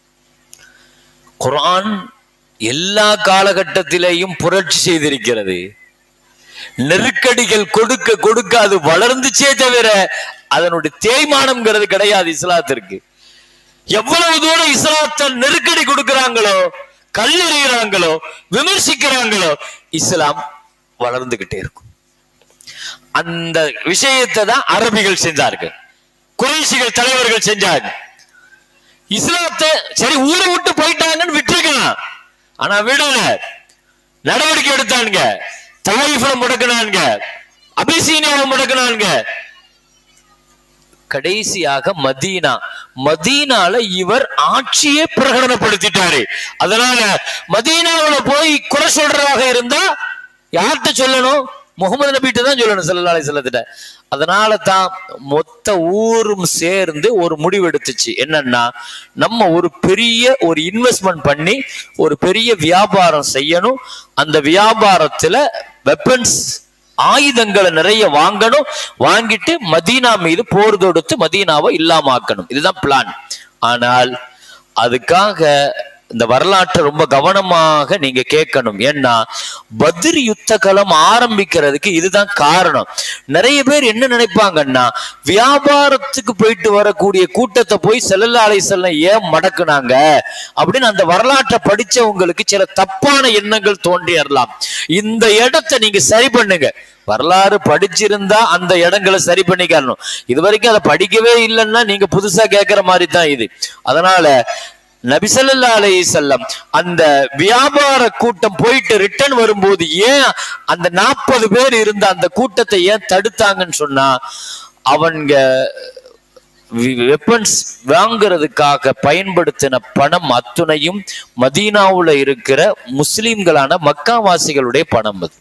குர்ஆன் எல்லா காலகட்டத்திலேயும் புரட்சி செய்திருக்கிறது நெருக்கடிகள் கொடுக்க கொடுக்க அது வளர்ந்துச்சே தவிர அதனுடைய தேய்மானம்ங்கிறது கிடையாது இஸ்லாத்திற்கு எவ்வளவு தூரம் இஸ்லாத்தை நெருக்கடி கொடுக்கறாங்களோ கல்லெறிகிறாங்களோ விமர்சிக்கிறாங்களோ இஸ்லாம் வளர்ந்துகிட்டே இருக்கும் அந்த விஷயத்தை தான் அரபிகள் செஞ்சார்கள் குறைசிகள் தலைவர்கள் செஞ்சாங்க இஸ்லாத்தை சரி ஊரை விட்டு போயிட்டாங்கன்னு விட்டுருக்கலாம் ஆனா விடல நடவடிக்கை எடுத்தானுங்க தாயிஃபுல முடக்கினானுங்க அபிசீனியாவை முடக்கினானுங்க கடைசியாக மதீனா மதீனால இவர் ஆட்சியே பிரகடனப்படுத்திட்டாரு அதனால மதீனாவுல போய் குறை சொல்றதாக இருந்தா யார்கிட்ட சொல்லணும் முகமது நபிட்ட தான் சொல்லணும் சல்லல்லாஹு அலைஹி வஸல்லத்திட்ட அதனால தான் மொத்த ஊரும் சேர்ந்து ஒரு முடிவு எடுத்துச்சு என்னன்னா நம்ம ஒரு பெரிய ஒரு இன்வெஸ்ட்மெண்ட் பண்ணி ஒரு பெரிய வியாபாரம் செய்யணும் அந்த வியாபாரத்துல வெப்பன்ஸ் ஆயுதங்களை நிறைய வாங்கணும் வாங்கிட்டு மதீனா மீது போர் தொடுத்து மதீனாவை இல்லாம ஆக்கணும் இதுதான் பிளான் ஆனால் அதுக்காக இந்த வரலாற்றை ரொம்ப கவனமாக நீங்க கேட்கணும் ஏன்னா பத்ர் யுத்த களம் ஆரம்பிக்கிறதுக்கு இதுதான் காரணம் நிறைய பேர் என்ன நினைப்பாங்கன்னா வியாபாரத்துக்கு போயிட்டு வரக்கூடிய கூட்டத்தை போய் செல்லல்லா அலைஹிஸ்ஸலாம் ஏன் மடக்குனாங்க அப்படின்னு அந்த வரலாற்றை படிச்சவங்களுக்கு சில தப்பான எண்ணங்கள் தோன்றியறலாம் இந்த இடத்தை நீங்க சரி பண்ணுங்க வரலாறு படிச்சிருந்தா அந்த இடங்களை சரி பண்ணிக்கணும் இது வரைக்கும் அதை படிக்கவே இல்லைன்னா நீங்க புதுசா கேட்கிற மாதிரி தான் இது அதனால நபிசல்லா அலைஹி செல்லம் அந்த வியாபார கூட்டம் போயிட்டு ரிட்டர்ன் வரும்போது ஏன் அந்த நாற்பது பேர் இருந்த அந்த கூட்டத்தை ஏன் தடுத்தாங்கன்னு சொன்னா அவங்க வெப்பன்ஸ் வாங்குறதுக்காக பயன்படுத்தின பணம் அத்துணையும் மதீனாவுல இருக்கிற முஸ்லிம்களான மக்காவாசிகளுடைய பணம் அது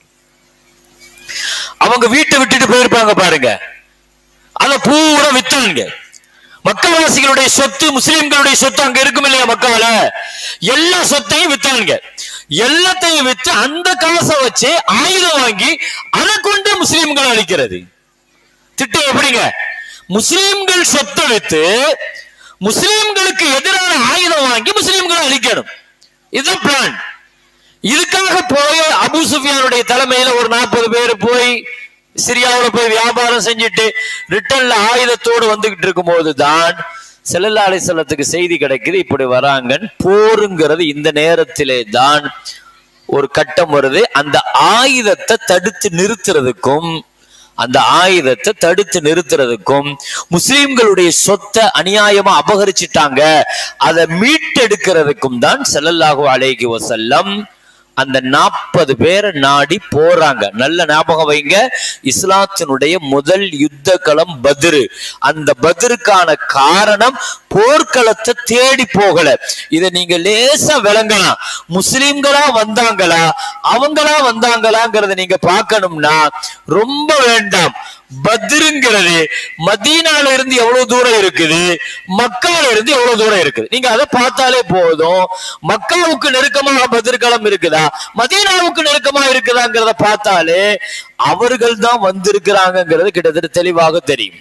அவங்க வீட்டை விட்டுட்டு போயிருப்பாங்க பாருங்க அத பூரா வித்தாங்க மக்கள்வாசிகளுடைய சொத்து முஸ்லிம்களுடைய சொத்து அங்க இருக்கும் இல்லையா மக்கால எல்லா சொத்தையும் வித்தாங்க எல்லாத்தையும் வித்து அந்த காசை வச்சு ஆயுதம் வாங்கி அதை கொண்டு முஸ்லிம்கள் அழிக்கிறது திட்டம் எப்படிங்க முஸ்லிம்கள் சொத்தை வித்து முஸ்லிம்களுக்கு எதிரான ஆயுதம் வாங்கி முஸ்லிம்களை அழிக்கணும் இதுதான் பிளான் இதுக்காக போய் அபு சுஃபியானுடைய தலைமையில ஒரு நாற்பது பேர் போய் சிரியாவுல போய் வியாபாரம் செஞ்சுட்டு ரிட்டர்ன்ல ஆயுதத்தோடு வந்துகிட்டு இருக்கும்போது தான் செல்லல்லா அலிசல்லத்துக்கு செய்தி கிடைக்குது இப்படி வராங்கன்னு போருங்கிறது இந்த நேரத்திலே தான் ஒரு கட்டம் வருது அந்த ஆயுதத்தை தடுத்து நிறுத்துறதுக்கும் அந்த ஆயுதத்தை தடுத்து நிறுத்துறதுக்கும் முஸ்லிம்களுடைய சொத்தை அநியாயமா அபகரிச்சிட்டாங்க அதை மீட்டெடுக்கிறதுக்கும் தான் செல்லல்லாஹு அலைஹி வசல்லம் அந்த நாற்பது பேரை நாடி போறாங்க நல்ல ஞாபகம் வைங்க இஸ்லாத்தினுடைய முதல் யுத்த களம் பத்ரு அந்த பத்ருக்கான காரணம் போர்க்களத்தை தேடி போகல இத நீங்க லேசா விளங்கலாம் முஸ்லிம்களா வந்தாங்களா அவங்களா வந்தாங்களாங்கிறத நீங்க பார்க்கணும்னா ரொம்ப வேண்டாம் பத்ருங்கிறது மதீனால இருந்து எவ்வளவு தூரம் இருக்குது மக்கால இருந்து எவ்வளவு தூரம் இருக்குது நீங்க அதை பார்த்தாலே போதும் மக்காவுக்கு நெருக்கமாக பத்ருக்களம் இருக்குதா மதீனாவுக்கு நெருக்கமா இருக்குதாங்கிறத பார்த்தாலே அவர்கள் தான் வந்திருக்கிறாங்கிறது கிட்டத்தட்ட தெளிவாக தெரியும்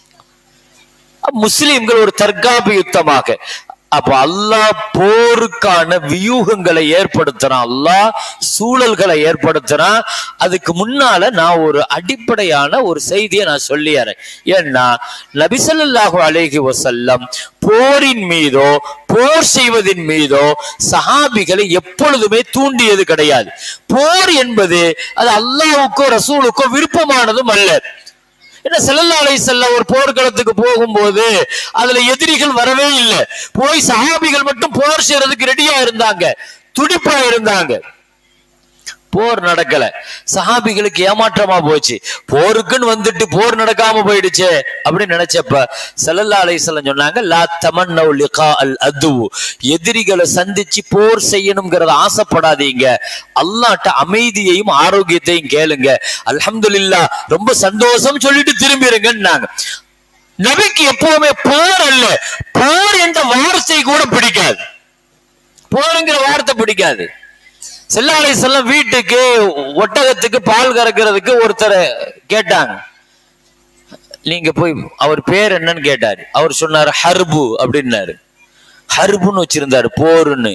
முஸ்லிம்கள் ஒரு தற்காப்பு யுத்தமாக அப்ப அல்லாஹ் போருக்கான வியூகங்களை ஏற்படுத்துறான் அல்லாஹ் சூழல்களை ஏற்படுத்துறான் அதுக்கு முன்னால நான் ஒரு அடிப்படையான ஒரு செய்தியை நான் சொல்லியறேன் ஏன்னா நபிசல்லாஹு அலைஹி வசல்லம் போரின் மீதோ போர் செய்வதின் மீதோ சஹாபிகளை எப்பொழுதுமே தூண்டியது கிடையாது போர் என்பது அது அல்லாஹ்வுக்கோ ரசூலுக்கோ விருப்பமானதும் அல்ல என்ன செல்லல்லாலை செல்ல ஒரு போர்க்களத்துக்கு போகும்போது அதுல எதிரிகள் வரவே இல்லை போய் சஹாபிகள் மட்டும் போர் செய்யறதுக்கு ரெடியா இருந்தாங்க துடிப்பா இருந்தாங்க போர் நடக்கல சஹாபிகளுக்கு ஏமாற்றமா போச்சு போருக்குன்னு வந்துட்டு போர் நடக்காம போயிடுச்சே அப்படின்னு நினைச்சப்ப ஸல்லல்லாஹு அலைஹி வஸல்லம் சொன்னாங்க லா தமன்னவு லிகா அல் அது எதிரிகளை சந்திச்சு போர் செய்யணுங்கிறத ஆசைப்படாதீங்க அல்லாஹ்ட்ட அமைதியையும் ஆரோக்கியத்தையும் கேளுங்க அல்ஹம்துலில்லாஹ் ரொம்ப சந்தோஷம் சொல்லிட்டு திரும்பிருங்கன்னாங்க நபிக்கு எப்பவுமே போர் அல்ல போர் என்ற வார்த்தை கூட பிடிக்காது போருங்கிற வார்த்தை பிடிக்காது செல்லாலை செல்லம் வீட்டுக்கு ஒட்டகத்துக்கு பால் கறக்கிறதுக்கு ஒருத்தரை கேட்டாங்க நீங்க போய் அவர் பேர் என்னன்னு கேட்டாரு அவர் சொன்னாரு ஹர்பு அப்படின்னாரு ஹர்புன்னு வச்சிருந்தாரு போருன்னு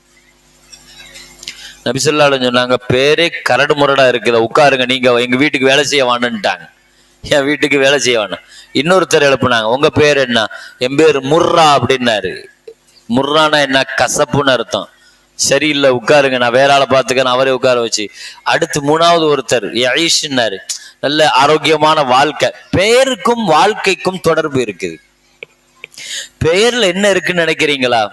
நபிசல்லாலும் சொன்னாங்க பேரே கரடு முரடா இருக்குது உட்காருங்க நீங்க எங்க வீட்டுக்கு வேலை செய்ய வாணுன்ட்டாங்க என் வீட்டுக்கு வேலை செய்ய வேணாம் இன்னொருத்தர் எழுப்புனாங்க உங்க பேர் என்ன என் பேர் முர்ரா அப்படின்னாரு முர்ரானா என்ன கசப்புன்னு அர்த்தம் சரியில்லை உட்காருங்க நான் வேற ஆளை பார்த்துக்கிறேன் அவரே உட்கார வச்சு அடுத்து மூணாவது ஒருத்தர் யஈஷ்னாரு நல்ல ஆரோக்கியமான வாழ்க்கை பெயருக்கும் வாழ்க்கைக்கும் தொடர்பு இருக்குது பெயர்ல என்ன இருக்குன்னு நினைக்கிறீங்களா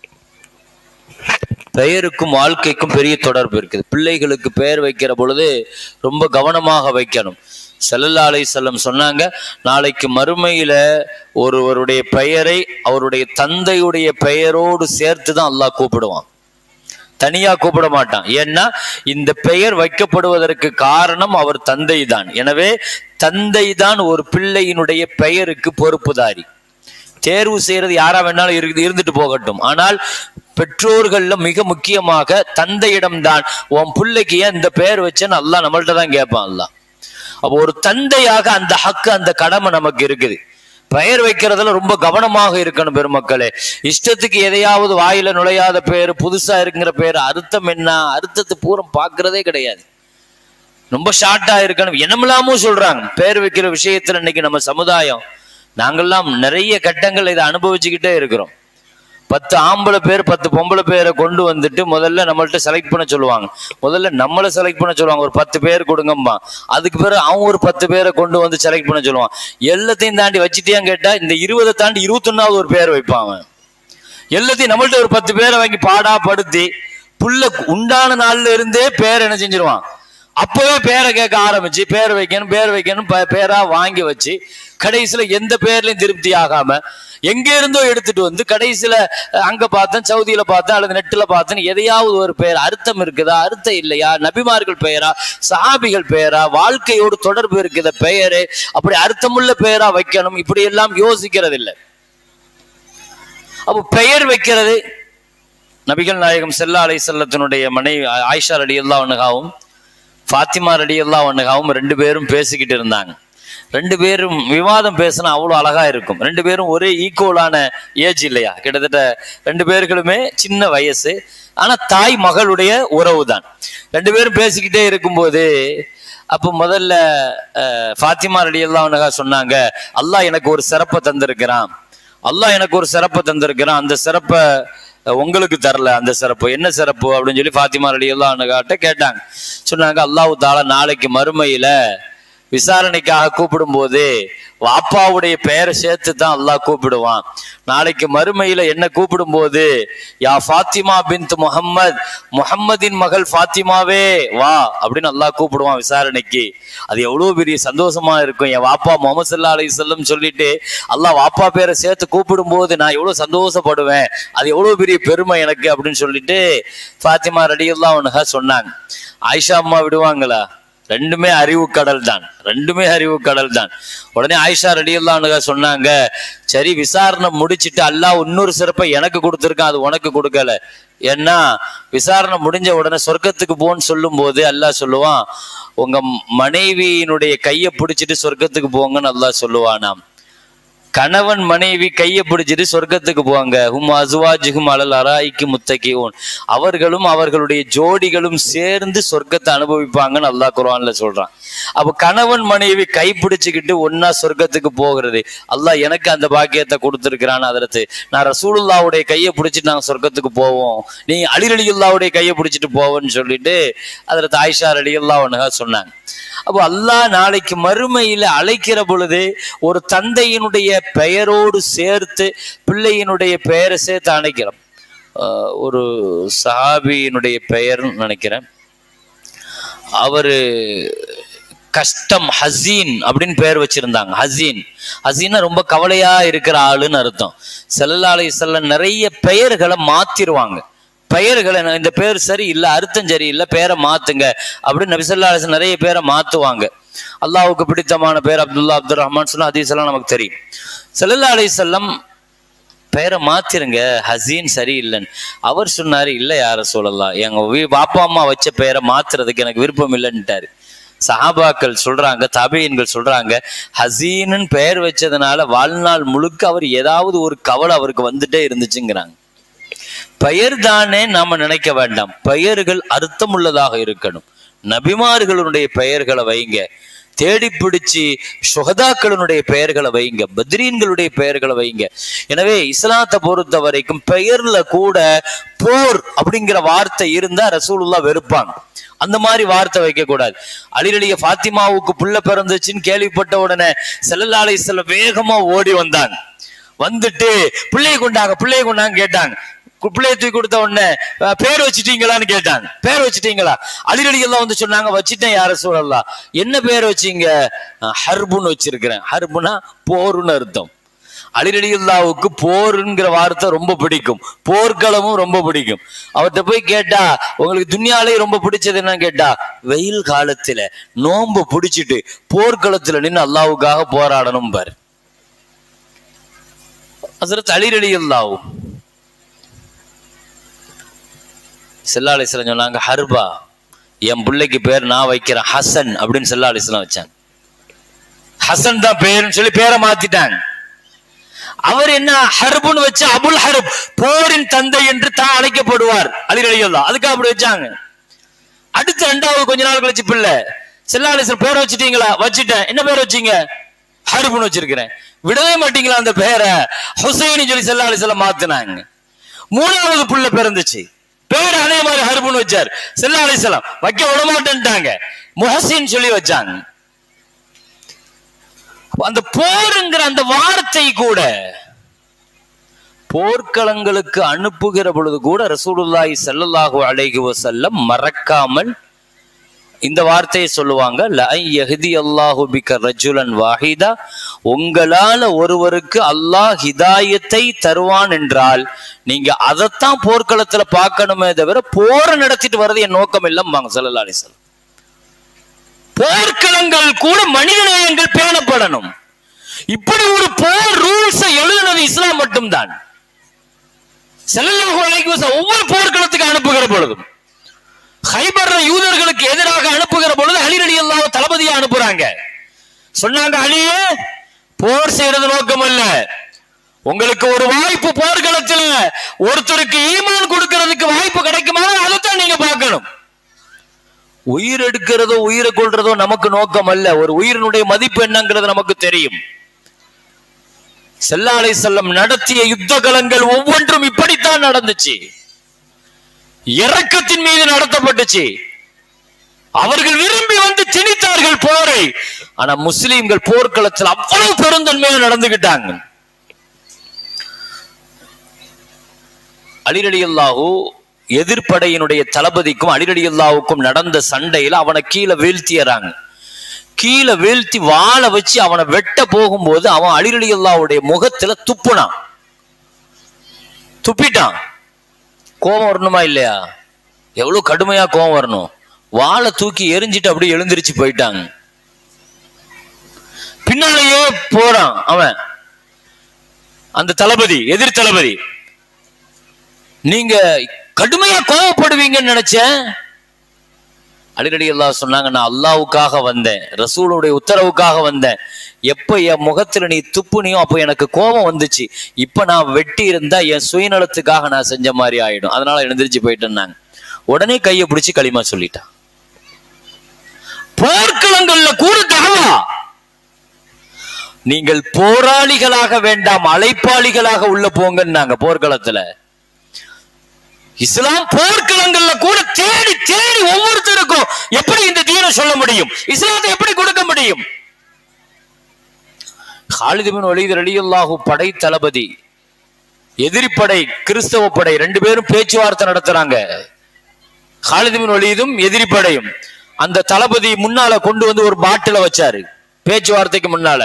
பெயருக்கும் வாழ்க்கைக்கும் பெரிய தொடர்பு இருக்குது பிள்ளைகளுக்கு பெயர் வைக்கிற பொழுது ரொம்ப கவனமாக வைக்கணும் ஸல்லல்லாஹு அலைஹி வஸல்லம் சொன்னாங்க நாளைக்கு மறுமையில ஒருவருடைய பெயரை அவருடைய தந்தையுடைய பெயரோடு சேர்த்து தான் அல்லாஹ் கூப்பிடுவான் தனியா கூப்பிட மாட்டான் ஏன்னா இந்த பெயர் வைக்கப்படுவதற்கு காரணம் அவர் தந்தை தான் எனவே தந்தை தான் ஒரு பிள்ளையினுடைய பெயருக்கு பொறுப்புதாரி தேர்வு செய்யறது யாரா வேணாலும் இரு- இருந்துட்டு போகட்டும் ஆனால் பெற்றோர்கள்ல மிக முக்கியமாக தந்தையிடம்தான் உன் பிள்ளைக்கு ஏன் இந்த பெயர் வச்சேன்னு அல்லாஹ் நம்மள்ட்ட தான் கேட்பான் அல்லாஹ் அப்போ ஒரு தந்தையாக அந்த ஹக்கு அந்த கடமை நமக்கு இருக்குது பெயர் வைக்கிறதுல ரொம்ப கவனமாக இருக்கணும் பெருமக்களே இஷ்டத்துக்கு எதையாவது வாயில நுழையாத பேர் புதுசா இருக்கிற பேர் அர்த்தம் என்ன அர்த்தத்தை பூரம் பார்க்கறதே கிடையாது ரொம்ப ஷார்ட்டா இருக்கணும் என்னமெல்லாமோ சொல்றாங்க பேர் வைக்கிற விஷயத்துல இன்னைக்கு நம்ம சமுதாயம் நாங்கெல்லாம் நிறைய கட்டங்கள் இதை அனுபவிச்சுக்கிட்டே இருக்கிறோம் பத்து ஆம்பளை பேர் பத்து பொம்பளை பேரை கொண்டு வந்துட்டு முதல்ல நம்மள்ட்ட செலக்ட் பண்ண சொல்லுவாங்க முதல்ல நம்மளை செலக்ட் பண்ண சொல்லுவாங்க ஒரு பத்து பேர் கொடுங்கம்மா அதுக்கு பிறகு அவன் ஒரு பத்து பேரை கொண்டு வந்து செலக்ட் பண்ண சொல்லுவான் எல்லாத்தையும் தாண்டி வச்சுட்டியான்னு கேட்டா இந்த இருபதை தாண்டி இருபத்தொன்னாவது ஒரு பேர் வைப்பான் அவன் எல்லாத்தையும் நம்மள்ட்ட ஒரு பத்து பேரை வாங்கி பாடா படுத்தி புள்ள உண்டான நாள்ல இருந்தே பேர் என்ன செஞ்சிருவான் அப்பவே பேரை கேட்க ஆரம்பிச்சு பேர் வைக்கணும் பேர் வைக்கணும் பே- பேரா வாங்கி வச்சு கடைசியில எந்த பேர்லயும் திருப்தி ஆகாம எங்க இருந்தோ எடுத்துட்டு வந்து கடைசியில அஹ், அங்க பார்த்தேன் சவுதியில பார்த்தேன் அல்லது நெட்டுல பார்த்தேன் எதையாவது ஒரு பேர் அர்த்தம் இருக்குதா அர்த்தம் இல்லையா நபிமார்கள் பெயரா சஹாபிகள் பெயரா வாழ்க்கையோடு தொடர்பு இருக்குத பெயரு அப்படி அர்த்தமுள்ள பெயரா வைக்கணும் இப்படி எல்லாம் யோசிக்கிறது இல்லை அப்போ பெயர் வைக்கிறது நபிகள் நாயகம் செல்லா அலை செல்லத்தினுடைய மனைவி ஆ- ஆயிஷா ரடி அல்லா ஒண்ணுகாவும் ஃபாத்திமா ரடி அல்லா ஒண்ணுகாவும் ரெண்டு பேரும் பேசிக்கிட்டு இருந்தாங்க ரெண்டு பேரும் விவாதம் பேசினா அவ்வளோ அழகா இருக்கும் ரெண்டு பேரும் ஒரே ஈக்குவலான ஏஜ் இல்லையா கிட்டத்தட்ட ரெண்டு பேர்களுமே சின்ன வயசு ஆனா தாய் மகளுடைய உறவு தான் ரெண்டு பேரும் பேசிக்கிட்டே இருக்கும்போது அப்போ முதல்ல அஹ், ஃபாத்திமா ரடி அல்லா சொன்னாங்க அல்லாஹ் எனக்கு ஒரு சிறப்பை தந்திருக்கிறான் அல்லாஹ் எனக்கு ஒரு சிறப்பை தந்திருக்கிறான் அந்த சிறப்பை அஹ், உங்களுக்கு தரல அந்த சிறப்பு என்ன சிறப்பு அப்படின்னு சொல்லி ஃபாத்திமா அலி அல்லாஹ்னுகாட்ட கேட்டாங்க சொன்னாங்க அல்லாஹ் தாலா நாளைக்கு மறுமையில விசாரணைக்காக கூப்பிடும்போது வாப்பாவுடைய பெயரை சேர்த்து தான் அல்லாஹ் கூப்பிடுவான் நாளைக்கு மறுமையில என்ன கூப்பிடும்போது யா ஃபாத்திமா பின்த் முஹம்மத் முஹம்மதின் மகள் ஃபாத்திமாவே வா அப்படின்னு அல்லாஹ் கூப்பிடுவான் விசாரணைக்கு அது எவ்வளவு பெரிய சந்தோஷமா இருக்கும் என் வாப்பா முகமது சல்லா அலி சொல்லம் சொல்லிட்டு அல்லாஹ் வாப்பா பேரை சேர்த்து கூப்பிடும்போது நான் எவ்வளவு சந்தோஷப்படுவேன் அது எவ்வளவு பெரிய பெருமை எனக்கு அப்படின்னு சொல்லிட்டு ஃபாத்திமா ரடியெல்லாம் அவனுக சொன்னாங்க ஆயிஷா அம்மா விடுவாங்களா ரெண்டுமே அறிவு கடல் தான் ரெண்டுமே அறிவு கடல் தான் உடனே ஆயிஷா ரடியல்லானுங்க சொன்னாங்க சரி விசாரணை முடிச்சிட்டு அல்லாஹ் இன்னொரு சிறப்பை எனக்கு கொடுத்துருக்கான் அது உனக்கு கொடுக்கல ஏன்னா விசாரணை முடிஞ்ச உடனே சொர்க்கத்துக்கு போன்னு சொல்லும் போது அல்லாஹ் சொல்லுவான் உங்க மனைவியினுடைய கையை பிடிச்சிட்டு சொர்க்கத்துக்கு போங்கன்னு அல்லாஹ் சொல்லுவானாம் கணவன் மனைவி கையை பிடிச்சிட்டு சொர்க்கத்துக்கு போவாங்க ஹும் அசுவாஜிகும் அலல் அராய்க்கு முத்தகியோன் அவர்களும் அவர்களுடைய ஜோடிகளும் சேர்ந்து சொர்க்கத்தை அனுபவிப்பாங்கன்னு அல்லாஹ் குர்ஆன்ல சொல்றான் அப்ப கணவன் மனைவி கை பிடிச்சுக்கிட்டு ஒன்னா சொர்க்கத்துக்கு போகிறது அல்லாஹ் எனக்கு அந்த பாக்கியத்தை கொடுத்துருக்கிறான் அதற்கு நான் ரசூலுல்லாவுடைய கையை பிடிச்சிட்டு நாங்க சொர்க்கத்துக்கு போவோம் நீ அலி அலியுல்லாவுடைய கையை பிடிச்சிட்டு போவோன்னு சொல்லிட்டு அதற்கு ஆயிஷா அலியுல்லா ஒன்னுகா சொன்னாங்க அப்போ அல்லாஹ் நாளைக்கு மறுமையில அழைக்கிற பொழுது ஒரு தந்தையினுடைய பெயரோடு சேர்த்து பிள்ளையினுடைய பெயரை சேர்த்து அழைக்கிறோம் ஆஹ் ஒரு சஹாபியினுடைய பெயர்னு நினைக்கிறேன் அவரு கஷ்டம் ஹசீன் அப்படின்னு பெயர் வச்சிருந்தாங்க ஹசீன் ஹசீனா ரொம்ப கவலையா இருக்கிற ஆளுன்னு அர்த்தம் ஸல்லல்லாஹு அலைஹி வஸல்லம் நிறைய பெயர்களை மாத்திருவாங்க பெயர்களை நான் இந்த பேர் சரி இல்லை அர்த்தம் சரி இல்லை பேரை மாத்துங்க அப்படின்னு நபி ஸல்லல்லாஹு அலைஹி வஸல்லம் நிறைய பேரை மாத்துவாங்க அல்லாஹ்வுக்கு பிடித்தமான பேர் அப்துல்லா அப்துல் ரஹ்மான் சொன்னா ஹதீஸ் எல்லாம் நமக்கு தெரியும் ஸல்லல்லாஹு அலைஹி வஸல்லம் பெயரை மாத்திருங்க ஹசீன் சரியில்லைன்னு அவர் சொன்னாரு இல்லை யார சொல்லலாம் எங்க வீ- பாப்பா அம்மா வச்ச பெயரை மாத்துறதுக்கு எனக்கு விருப்பம் இல்லைன்ட்டாரு சஹாபாக்கள் சொல்றாங்க தபையன்கள் சொல்றாங்க ஹசீனுன்னு பெயர் வச்சதுனால வாழ்நாள் முழுக்க அவர் ஏதாவது ஒரு கவலை அவருக்கு வந்துட்டே இருந்துச்சுங்கிறாங்க பெயர் தானே நாம நினைக்க வேண்டாம் பெயர்கள் அர்த்தமுள்ளதாக இருக்கணும் நபிமார்களுடைய பெயர்களை வைங்க தேடி பிடிச்சு சுகதாக்களினுடைய பெயர்களை வைங்க பத்ரீன்களுடைய பெயர்களை வைங்க எனவே இஸ்லாத்தை பொறுத்த வரைக்கும் பெயர்ல கூட போர் அப்படிங்கிற வார்த்தை இருந்தா ரசூலுல்லா வெறுப்பாங்க அந்த மாதிரி வார்த்தை வைக்க கூடாது அலிரலிய ஃபாத்திமாவுக்கு புள்ள பிறந்துச்சுன்னு கேள்விப்பட்ட உடனே ஸல்லல்லாஹு அலைஹி வஸல்லம் வேகமா ஓடி வந்தாங்க வந்துட்டு பிள்ளையை கொண்டாங்க பிள்ளையை கொண்டாங்க கேட்டாங்க கு- பிள்ளையை தூக்கி கொடுத்த உடனே அஹ், பேர் வச்சிட்டீங்களான்னு கேட்டாங்க பேர் வச்சிட்டீங்களா அலிரலி எல்லாம் வந்து சொன்னாங்க வச்சிட்டேன் யார சூழல்லாம் என்ன பேர் வச்சீங்க அஹ், ஹர்புன்னு வச்சிருக்கிறேன் ஹர்புனா போருன்னு அர்த்தம் அலிரலியுல்லாவுக்கு போருங்கிற வார்த்தை ரொம்ப பிடிக்கும் போர்க்களமும் ரொம்ப பிடிக்கும் அவர்கிட்ட போய் கேட்டா உங்களுக்கு துன்யாலே ரொம்ப பிடிச்சது என்னன்னு கேட்டா வெயில் காலத்துல நோன்பு பிடிச்சிட்டு போர்க்களத்துல நின்று அல்லாவுக்காக போராடணும் பாரு ஹசரத் அலி ரலியல்லாஹு செல்லா அலிஸ்லாம் சொன்னாங்க ஹர்பா என் பிள்ளைக்கு பேர் நான் வைக்கிறேன் ஹசன் அப்படின்னு செல்லா அலிஸ்லாம் வச்சாங்க ஹசன் தான் பேருன்னு சொல்லி பேரை மாத்திட்டாங்க அவர் என்ன ஹர்புன்னு வச்சு அபுல் ஹர்ப் போரின் தந்தை என்று தான் அழைக்கப்படுவார் அலி ரலியல்லாஹு அதுக்கு அப்படி வச்சாங்க அடுத்து ரெண்டாவது கொஞ்ச நாள் கழிச்சு பிள்ளை செல்லா அலிஸ்லாம் பேரை வச்சிட்டீங்களா வச்சிட்டேன் என்ன பேர் வச்சீங்க ஹர்புன்னு வச்சிருக்கிறேன் விடவே மாட்டீங்களா அந்த பேரை ஹுசைனி சொல்லி செல்லா அலிஸ்லாம் மாத்தினாங்க மூணாவது புள்ள பிறந்துச்சு பேர் அதே மாதிரி ஹர்புன்னு வச்சார் செல்லா அலிஸ்லாம் வைக்க விட மாட்டேன்ட்டாங்க முஹசின் சொல்லி வச்சாங்க அப்ப அந்த போருங்கிற அந்த வார்த்தை கூட போர்க்களங்களுக்கு அனுப்புகிற பொழுது கூட ரசூலுல்லாஹி ஸல்லல்லாஹு அலைஹி வஸல்லம் மறக்காமல் இந்த வார்த்தையை சொல்லுவாங்க லஐ யஹ்தி அல்லாஹு பிக ரஜுலன் வாஹிதா உங்களால ஒருவருக்கு அல்லாஹ் ஹிதாயத்தை தருவான் என்றால் நீங்க அதைத்தான் போர்க்களத்துல பார்க்கணுமே தவிர போரை நடத்திட்டு வர்றது என் நோக்கம் இல்லம்பாங்க ஸல்லல்லாஹு அலைஹி வஸல்லம் போர்க்களங்கள் கூட மனிதநேயங்கள் பேணப்படணும் இப்படி ஒரு போர் ரூல்ஸை எழுதுனது இஸ்லாம் மட்டும்தான் ஸல்லல்லாஹு அலைஹி வஸல்லம் ஒவ்வொரு போர்க்களத்துக்கு அனுப்புகிற பொழுதும் ஹைபர்ல யூதர்களுக்கு எதிராக அனுப்புகிற பொழுது அலி அலி அல்லாஹ் தளபதியா அனுப்புறாங்க சொன்னாங்க அலியே போர் செய்யறது நோக்கம் அல்ல உங்களுக்கு ஒரு வாய்ப்பு போர்க்களத்துல ஒருத்தருக்கு ஈமான் கொடுக்கறதுக்கு வாய்ப்பு கிடைக்குமா அதைத்தான் நீங்க பார்க்கணும் உயிர் எடுக்கிறதோ உயிரை கொள்றதோ நமக்கு நோக்கம் அல்ல ஒரு உயிரினுடைய மதிப்பு என்னங்கிறது நமக்கு தெரியும் செல்லாலை செல்லம் நடத்திய யுத்த களங்கள் ஒவ்வொன்றும் இப்படித்தான் நடந்துச்சு இரக்கத்தின் மீது நடத்தப்பட்டுச்சு அவர்கள் விரும்பி வந்து திணித்தார்கள் போரை ஆனா முஸ்லிம்கள் போர்க்களத்தில் அவ்வளவு பெருந்தன்மையா நடந்துகிட்டாங்க அலிரலியல்லாஹு எதிர்ப்படையினுடைய தளபதிக்கும் அலிரலியல்லாவுக்கும் நடந்த சண்டையில அவனை கீழே வீழ்த்தியறாங்க கீழே வீழ்த்தி வாளை வச்சு அவனை வெட்ட போகும்போது அவன் அலிரலியல்லாவுடைய முகத்துல துப்புனான் துப்பிட்டான் கோபம் வரணுமா இல்லையா எவ்வளவு கடுமையா கோபம் வரணும் வாளை தூக்கி எரிஞ்சிட்டு அப்படியே எழுந்திருச்சு போயிட்டாங்க பின்னாலேயே போறான் அவன் அந்த தளபதி எதிர் தளபதி நீங்க கடுமையா கோவப்படுவீங்கன்னு நினைச்சேன் அடிக்கடி அல்லாஹ் சொன்னாங்க நான் அல்லாவுக்காக வந்தேன் ரசூலுடைய உத்தரவுக்காக வந்தேன் எப்ப என் முகத்துல நீ துப்புனியோ அப்போ எனக்கு கோபம் வந்துச்சு இப்ப நான் வெட்டி இருந்தா என் சுயநலத்துக்காக நான் செஞ்ச மாதிரி ஆயிடும் அதனால எழுந்திருச்சு போயிட்டேன்னாங்க உடனே கையை பிடிச்சு களிமா சொல்லிட்டான் போர்க்களங்கள்ல கூட தகவா நீங்கள் போராளிகளாக வேண்டாம் அழைப்பாளிகளாக உள்ள போங்கன்னாங்க போர்க்களத்துல இஸ்லாம் போர்க்களங்கள்ல கூட தேடி தேடி ஒவ்வொருத்தருக்கும் எப்படி இந்த தீனை சொல்ல முடியும் இஸ்லாத்தை எப்படி கொடுக்க முடியும் ஹாலிதுபின் ஒலிது ரலியல்லாஹு படை தளபதி எதிரிப்படை கிறிஸ்தவ படை ரெண்டு பேரும் பேச்சுவார்த்தை நடத்துறாங்க ஹாலிதுபின் ஒலிதும் எதிரிப்படையும் அந்த தளபதி முன்னால கொண்டு வந்து ஒரு பாட்டில வச்சாரு பேச்சுவார்த்தைக்கு முன்னால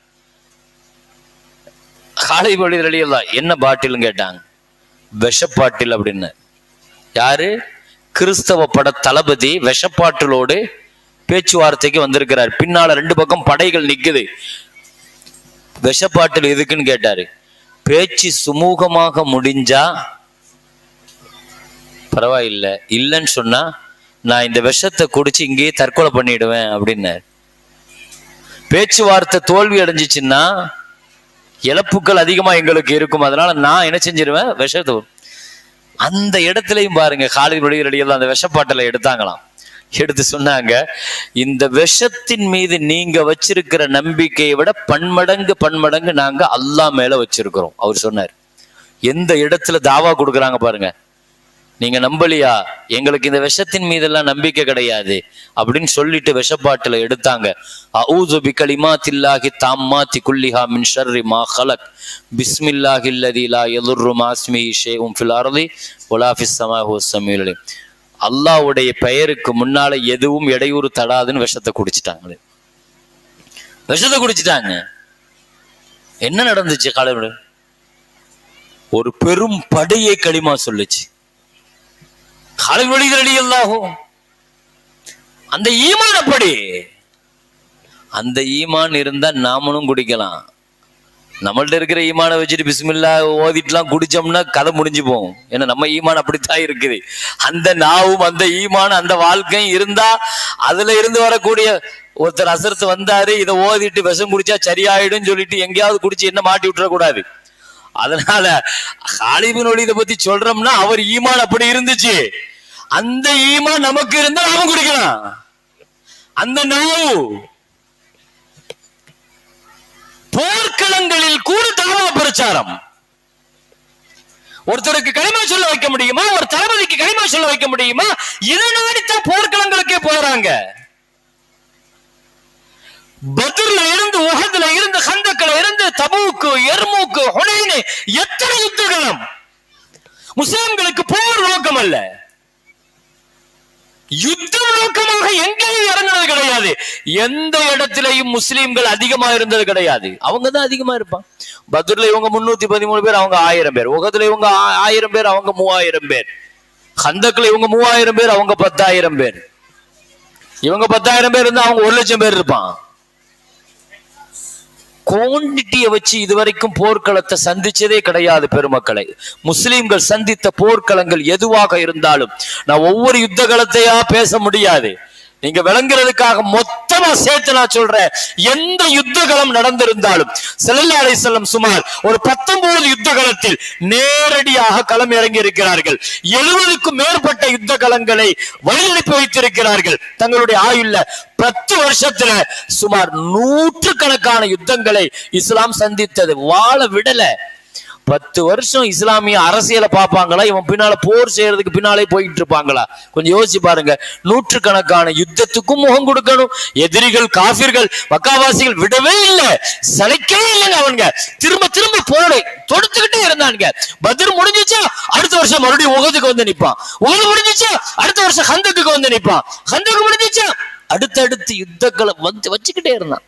காலை வழி அலியல்லாம் என்ன பாட்டில்னு கேட்டாங்க விஷப்பாட்டில் அப்படின்னு யாரு கிறிஸ்தவ பட தளபதி விஷப்பாட்டிலோடு பேச்சுவார்த்தைக்கு வந்திருக்கிறார் பின்னால ரெண்டு பக்கம் படைகள் நிக்குது விஷப்பாட்டில் எதுக்குன்னு கேட்டாரு பேச்சு சுமூகமாக முடிஞ்சா பரவாயில்ல இல்லைன்னு சொன்னா நான் இந்த விஷத்தை குடிச்சு இங்கேயே தற்கொலை பண்ணிடுவேன் அப்படின்னாரு பேச்சுவார்த்தை தோல்வி அடைஞ்சிச்சுன்னா இழப்புகள் அதிகமா எங்களுக்கு இருக்கும் அதனால நான் என்ன செஞ்சிருவேன் விஷத்தை அந்த இடத்துலயும் பாருங்க காலை வெளியில் அந்த விஷப்பாட்டில எடுத்தாங்களாம் எடுத்து சொன்னாங்க இந்த விஷத்தின் மீது நீங்க வச்சிருக்கிற நம்பிக்கையை விட பன்மடங்கு பன்மடங்கு நாங்க அல்லாஹ் மேல வச்சிருக்கிறோம் அவர் சொன்னார் எந்த இடத்துல தாவா கொடுக்குறாங்க பாருங்க நீங்க நம்பலையா எங்களுக்கு இந்த விஷத்தின் மீதெல்லாம் நம்பிக்கை கிடையாது அப்படின்னு சொல்லிட்டு விஷப்பாட்டுல எடுத்தாங்க அஊது பிகலிமாத்தில்லாஹி தாம்மாத்தி குல்லிஹா மின் ஷர்ரி மா ஹலக் பிஸ்மில்லாஹி அல்லதி லா யதுர்ரு மாஸ்மிஹி ஷைஉன் ஃபில் அர்தி வலா ஃபிஸ் ஸமாஇ ஹுவஸ் ஸமீஉல் அலீம் அல்லாஹ்வுடைய பெயருக்கு முன்னால எதுவும் இடையூறு தடாதுன்னு விஷத்தை குடிச்சிட்டாங்களே விஷத்தை குடிச்சிட்டாங்க என்ன நடந்துச்சு காலையோட ஒரு பெரும் படையை களிமா சொல்லுச்சு காலை வழிகள் அடியல்லாகும் அந்த ஈமான் அப்படி அந்த ஈமான் இருந்தா நாமளும் குடிக்கலாம் நம்மள்ட்ட இருக்கிற ஈமானை வச்சுட்டு பிஸ்மில்லா ஓதிட்டுலாம் குடிச்சோம்னா கதை முடிஞ்சு போகும் ஏன்னா நம்ம ஈமான் அப்படித்தான் இருக்குது அந்த நாவும் அந்த ஈமான் அந்த வாழ்க்கையும் இருந்தா அதுல இருந்து வரக்கூடிய ஒருத்தர் அசரத்து வந்தாரு இதை ஓதிட்டு விஷம் குடிச்சா சரியாயிடும் சொல்லிட்டு எங்கேயாவது குடிச்சு என்ன மாட்டி விட்டுற கூடாது அதனால ஹாலிபின் ஒளி இதை பத்தி சொல்றோம்னா அவர் ஈமான் அப்படி இருந்துச்சு அந்த ஈமான் நமக்கு இருந்தா நாம குடிக்கலாம் அந்த நாவு போர்க்களங்களில் கூட தாவா பிரச்சாரம் ஒருத்தருக்கு களிமா சொல்ல வைக்க முடியுமா ஒரு தளபதிக்கு களிமா சொல்ல வைக்க முடியுமா இதை நாடித்தான் போர்க்களங்களுக்கே போறாங்க பத்ர்ல இருந்து உஹதுல இருந்து ஹந்தக்ல இருந்து தபூக்கு எர்மூக்கு ஹுனைனு எத்தனை யுத்தகலம் முஸ்லிம்களுக்கு போர் நோக்கம் அல்ல யுத்தம் நோக்கமாக எங்கேயும் இறங்குனது கிடையாது எந்த இடத்திலையும் முஸ்லிம்கள் அதிகமா இருந்தது கிடையாது அவங்க தான் அதிகமா இருப்பான் பத்ர்ல இவங்க முன்னூத்தி பதிமூணு பேர் அவங்க ஆயிரம் பேர் உகதுல இவங்க ஆ- ஆயிரம் பேர் அவங்க மூவாயிரம் பேர் ஹந்தக்ல இவங்க மூவாயிரம் பேர் அவங்க பத்தாயிரம் பேர் இவங்க பத்தாயிரம் பேர் இருந்தா அவங்க ஒரு லட்சம் பேர் இருப்பான் குவான்டிட்டியை வச்சு இதுவரைக்கும் போர்க்களத்தை சந்திச்சதே கிடையாது பெருமக்களை முஸ்லிம்கள் சந்தித்த போர்க்களங்கள் எதுவாக இருந்தாலும் நான் ஒவ்வொரு யுத்த களத்தையா பேச முடியாது நீங்க விளங்குறதுக்காக மொத்தமா சேர்த்து நான் சொல்றேன் எந்த யுத்த களம் நடந்திருந்தாலும் செல்லல்லா அலைஹிஸ்ஸலாம் சுமார் ஒரு பத்தொன்பது யுத்த களத்தில் நேரடியாக களம் இறங்கி இருக்கிறார்கள் எழுபதுக்கும் மேற்பட்ட யுத்த களங்களை வழியனுப்பி வைத்திருக்கிறார்கள் தங்களுடைய ஆயுள்ல பத்து வருஷத்துல சுமார் நூற்றுக்கணக்கான யுத்தங்களை இஸ்லாம் சந்தித்தது வாழ விடல பத்து வருஷம் இஸ்லாமிய அரசியலை பார்ப்பாங்களா இவன் பின்னால போர் செய்யறதுக்கு பின்னாலே போயிட்டு இருப்பாங்களா கொஞ்சம் யோசிச்சு பாருங்க நூற்றுக்கணக்கான யுத்தத்துக்கும் முகம் கொடுக்கணும் எதிரிகள் காபிர்கள் மக்காவாசிகள் விடவே இல்லை சளைக்கவே இல்லைங்க அவனுங்க திரும்ப திரும்ப போரை தொடுத்துக்கிட்டே இருந்தானுங்க பத்ர் முடிஞ்சிச்சா அடுத்த வருஷம் மறுபடியும் உகதுக்கு வந்து நிப்பான் உகது முடிஞ்சிச்சா அடுத்த வருஷம் ஹந்தக்கு வந்து நிப்பான் ஹந்தக்கு முடிஞ்சிச்சா அடுத்தடுத்து யுத்தங்களை வந்து வச்சுக்கிட்டே இருந்தான்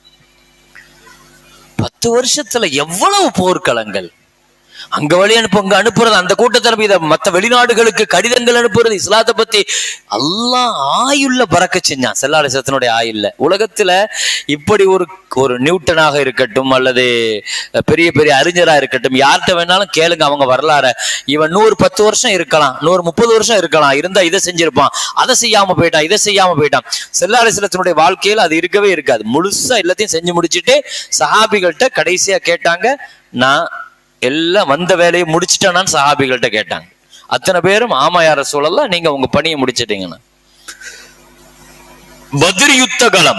பத்து வருஷத்துல எவ்வளவு போர்க்களங்கள் அங்க வழி அனுப்பு அங்க அனுப்புறது அந்த கூட்டத்தில் இதை மத்த வெளிநாடுகளுக்கு கடிதங்கள் அனுப்புறது இஸ்லாத்தை பத்தி எல்லாம் ஆயுள்ள பறக்க செஞ்சான் செல்லாலிசத்தினுடைய ஆயுள்ல உலகத்துல இப்படி ஒரு ஒரு நியூட்டனாக இருக்கட்டும் அல்லது பெரிய பெரிய அறிஞரா இருக்கட்டும் யார்கிட்ட வேணாலும் கேளுங்க அவங்க வரலாற இவன் நூறு பத்து வருஷம் இருக்கலாம் நூறு முப்பது வருஷம் இருக்கலாம் இருந்தா இதை செஞ்சிருப்பான் அதை செய்யாம போயிட்டான் இதை செய்யாம போயிட்டான் செல்லாலிசலத்தினுடைய வாழ்க்கையில் அது இருக்கவே இருக்காது முழுசா எல்லாத்தையும் செஞ்சு முடிச்சிட்டு சஹாபிகள்கிட்ட கடைசியா கேட்டாங்க நான் எல்லாம் வந்த வேலையை முடிச்சிட்டேனான்னு சஹாபிகள்கிட்ட கேட்டாங்க அத்தனை பேரும் ஆமா யார சூழல்ல நீங்க உங்க பணியை முடிச்சிட்டீங்கன்னு பத்ர் யுத்த களம்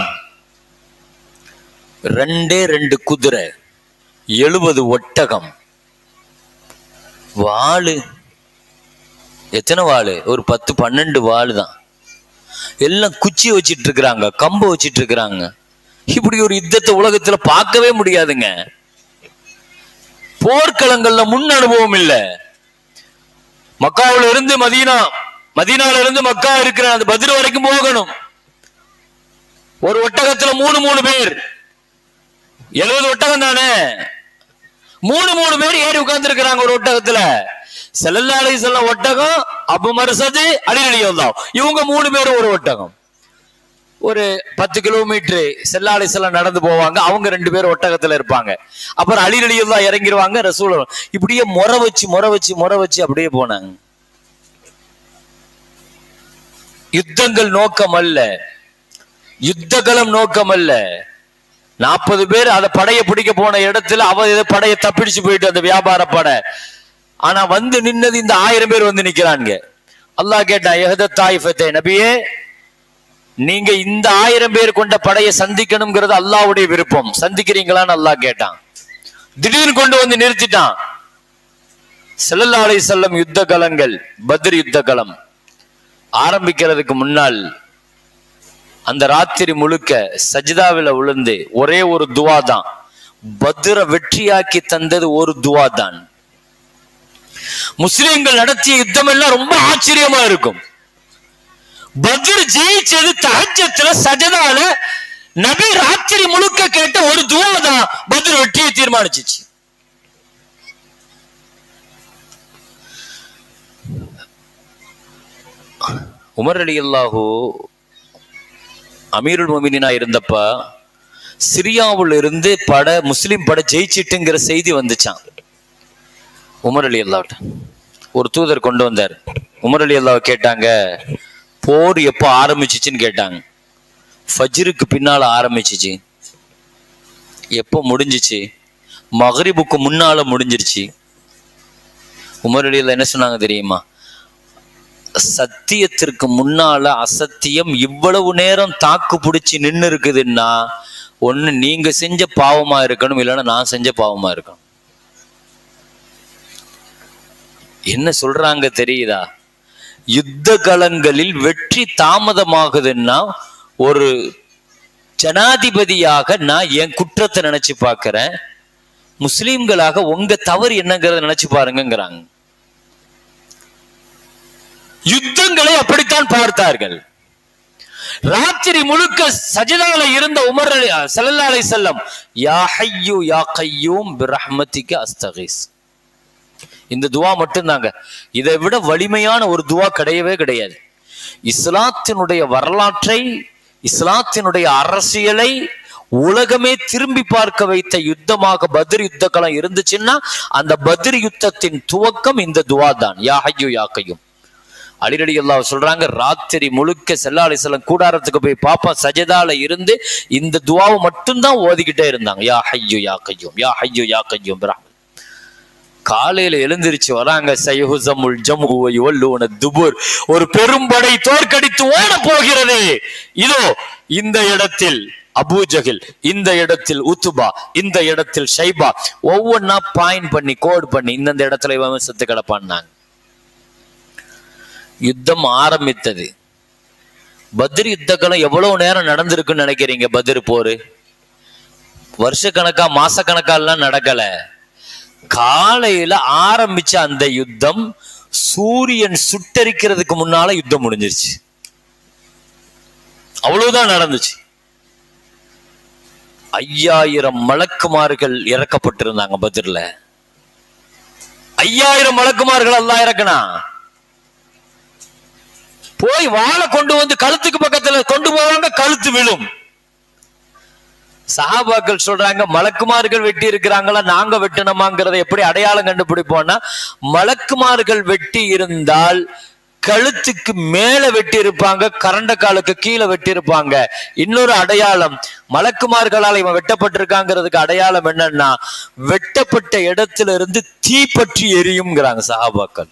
ரெண்டே ரெண்டு குதிரை எழுபது ஒட்டகம் வாளு எத்தனை வாளு ஒரு பத்து பன்னெண்டு வாளு தான் எல்லாம் குச்சி வச்சிட்டு இருக்கிறாங்க கம்பு வச்சிட்டு இருக்கிறாங்க இப்படி ஒரு யுத்தத்தை உலகத்துல பார்க்கவே முடியாதுங்க போர்க்களங்கள்ல முன் அனுபவம் இல்ல மக்காவுல இருந்து மதீனா மதீனால இருந்து மக்கா இருக்கிற அந்த பதில் வரைக்கும் போகணும் ஒரு ஒட்டகத்துல மூணு மூணு பேர் எழுபது ஒட்டகம் தானே மூணு மூணு பேர் ஏறி உட்கார்ந்து இருக்கிறாங்க ஒரு ஒட்டகத்துல செல்லல்லாலை செல்ல ஒட்டகம் அபு மருசது அடிநடிகம் தான் இவங்க மூணு பேரும் ஒரு ஒட்டகம் ஒரு பத்து கிலோமீட்டர் செல்லாலை செல்லம் நடந்து போவாங்க அவங்க ரெண்டு பேரும் ஒட்டகத்துல இருப்பாங்க அப்புறம் அலிரடியில் தான் இறங்கிடுவாங்க ரசூல் இப்படியே முறை வச்சு முறை வச்சு முறை வச்சு அப்படியே போனாங்க யுத்தங்கள் நோக்கம் அல்ல யுத்தகலம் நோக்கம் அல்ல நாற்பது பேர் அந்த படையை பிடிக்க போன இடத்துல அவ ஏதோ படையை தப்பிடிச்சு போயிட்டு அந்த வியாபார படை ஆனா வந்து நின்னது இந்த ஆயிரம் பேர் வந்து நிக்கிறாங்க அல்லாஹ் கேட்டான் எஹத தாயிஃபத்தே நபியே நீங்க இந்த ஆயிரம் பேர் கொண்ட படையை சந்திக்கணுங்கிறது அல்லாஹ்வுடைய விருப்பம் சந்திக்கிறீங்களான்னு அல்லாஹ் கேட்டான் திடீர்னு கொண்டு வந்து நிறுத்திட்டான் செல்லல்லா அலை செல்லம் யுத்த கலங்கள் பத்ர் யுத்த களம் ஆரம்பிக்கிறதுக்கு முன்னால் அந்த ராத்திரி முழுக்க சஜிதாவில விழுந்து ஒரே ஒரு துவா தான் பத்ர வெற்றியாக்கி தந்தது ஒரு துவா தான் முஸ்லிம்கள் நடத்திய யுத்தம் எல்லாம் ரொம்ப ஆச்சரியமா இருக்கும் பத்ர் ஜெயிச்சது தஹஜத்துல சஜதால நபி ராத்திரி முழுக்க கேட்ட ஒரு துவா தான் பத்ர் வெற்றியை தீர்மானிச்சிச்சு உமர் அலி அல்லாஹூ அமீருல் மொமினா இருந்தப்ப சிரியாவுல இருந்து பட முஸ்லிம் பட ஜெயிச்சிட்டுங்கிற செய்தி வந்துச்சான் உமர் அலி அல்லாவிட்ட ஒரு தூதர் கொண்டு வந்தார் உமர் அலி அல்லாவை கேட்டாங்க போர் எப்போ ஆரம்பிச்சிச்சுன்னு கேட்டாங்க ஃபஜ்ருக்கு பின்னால ஆரம்பிச்சிச்சு எப்போ முடிஞ்சிச்சு மகரிபுக்கு முன்னால முடிஞ்சிருச்சு உமர் அலி அல்லா என்ன சொன்னாங்க தெரியுமா சத்தியத்திற்கு முன்னால அசத்தியம் இவ்வளவு நேரம் தாக்கு பிடிச்சி நின்னு இருக்குதுன்னா ஒண்ணு நீங்க செஞ்ச பாவமா இருக்கணும் இல்லைன்னா நான் செஞ்ச பாவமா இருக்கணும் என்ன சொல்றாங்க தெரியுதா யுத்த களங்களில் வெற்றி தாமதமாகுதுன்னா ஒரு ஜனாதிபதியாக நான் என் குற்றத்தை நினைச்சு பார்க்கிறேன் முஸ்லிம்களாக உங்க தவறு என்னங்கிறத நினைச்சு பாருங்கங்கிறாங்க யுத்தங்களை அப்படித்தான் பார்த்தார்கள் ராத்திரி முழுக்க சஜிதால இருந்த உமர் அலி ஸல்லல்லாஹு அலைஹி செல்லம் யா ஹய்யு யா கையூம் பிரஹ்மதிக அஸ்தகீஸ் இந்த துவா மட்டும்தாங்க இதை விட வலிமையான ஒரு துவா கிடையவே கிடையாது இஸ்லாத்தினுடைய வரலாற்றை இஸ்லாத்தினுடைய அரசியலை உலகமே திரும்பி பார்க்க வைத்த யுத்தமாக பத்ர் யுத்த களம் இருந்துச்சுன்னா அந்த பத்ர் யுத்தத்தின் துவக்கம் இந்த துவா தான் யா ஹய்யு யா கையும் அலிரடி அல்லாஹ் சொல்றாங்க ராத்திரி முழுக்க செல்லா அலிசல்லம் கூடாரத்துக்கு போய் பாப்பா சஜதால இருந்து இந்த துவாவை மட்டும்தான் ஓதிக்கிட்டே இருந்தாங்க யா ஹய்யு யா கையும் யா ஹய்யு யா கையும் பிரஹ்மத் காலையில எழுந்திருச்சு வராங்க சைஹுசமுல் ஜம்ஹு வல்லுவன துபுர் ஒரு பெரும்படை தோற்கடித்து ஓட போகிறது இதோ இந்த இடத்தில் அபூஜகில் இந்த இடத்தில் உத்துபா இந்த இடத்தில் ஷைபா ஒவ்வொன்னா பாயிண்ட் பண்ணி கோட் பண்ணி இந்தந்த இடத்துல இவன் செத்து கிடப்பான்னாங்க யுத்தம் ஆரம்பித்தது பத்ர் யுத்தக்களம் எவ்வளவு நேரம் நடந்திருக்குன்னு நினைக்கிறீங்க பத்ர் போரு வருஷக்கணக்கா மாசக்கணக்கா எல்லாம் நடக்கல காலையில ஆரம்பிச்ச அந்த யுத்தம் சூரியன் சுட்டரிக்கிறதுக்கு முன்னால யுத்தம் முடிஞ்சிருச்சு அவ்வளவுதான் நடந்துச்சு ஐயாயிரம் மலக்குமார்கள் இறக்கப்பட்டிருந்தாங்க பத்ரில ஐயாயிரம் மலக்குமார்கள் எல்லாம் இறக்குனா போய் வாழை கொண்டு வந்து கழுத்துக்கு பக்கத்துல கொண்டு போவாங்க கழுத்து விழும் சஹாபாக்கள் சொல்றாங்க மலக்குமார்கள் வெட்டி இருக்கிறாங்களா நாங்க வெட்டணுமாங்கிறத எப்படி அடையாளம் கண்டுபிடிப்போம்னா மலக்குமார்கள் வெட்டி இருந்தால் கழுத்துக்கு மேல வெட்டி இருப்பாங்க கரண்ட காலுக்கு கீழே வெட்டி இருப்பாங்க இன்னொரு அடையாளம் மலக்குமார்களால் இவன் வெட்டப்பட்டிருக்காங்கிறதுக்கு அடையாளம் என்னன்னா வெட்டப்பட்ட இடத்துல இருந்து தீப்பற்றி எரியும்ங்கிறாங்க சஹாபாக்கள்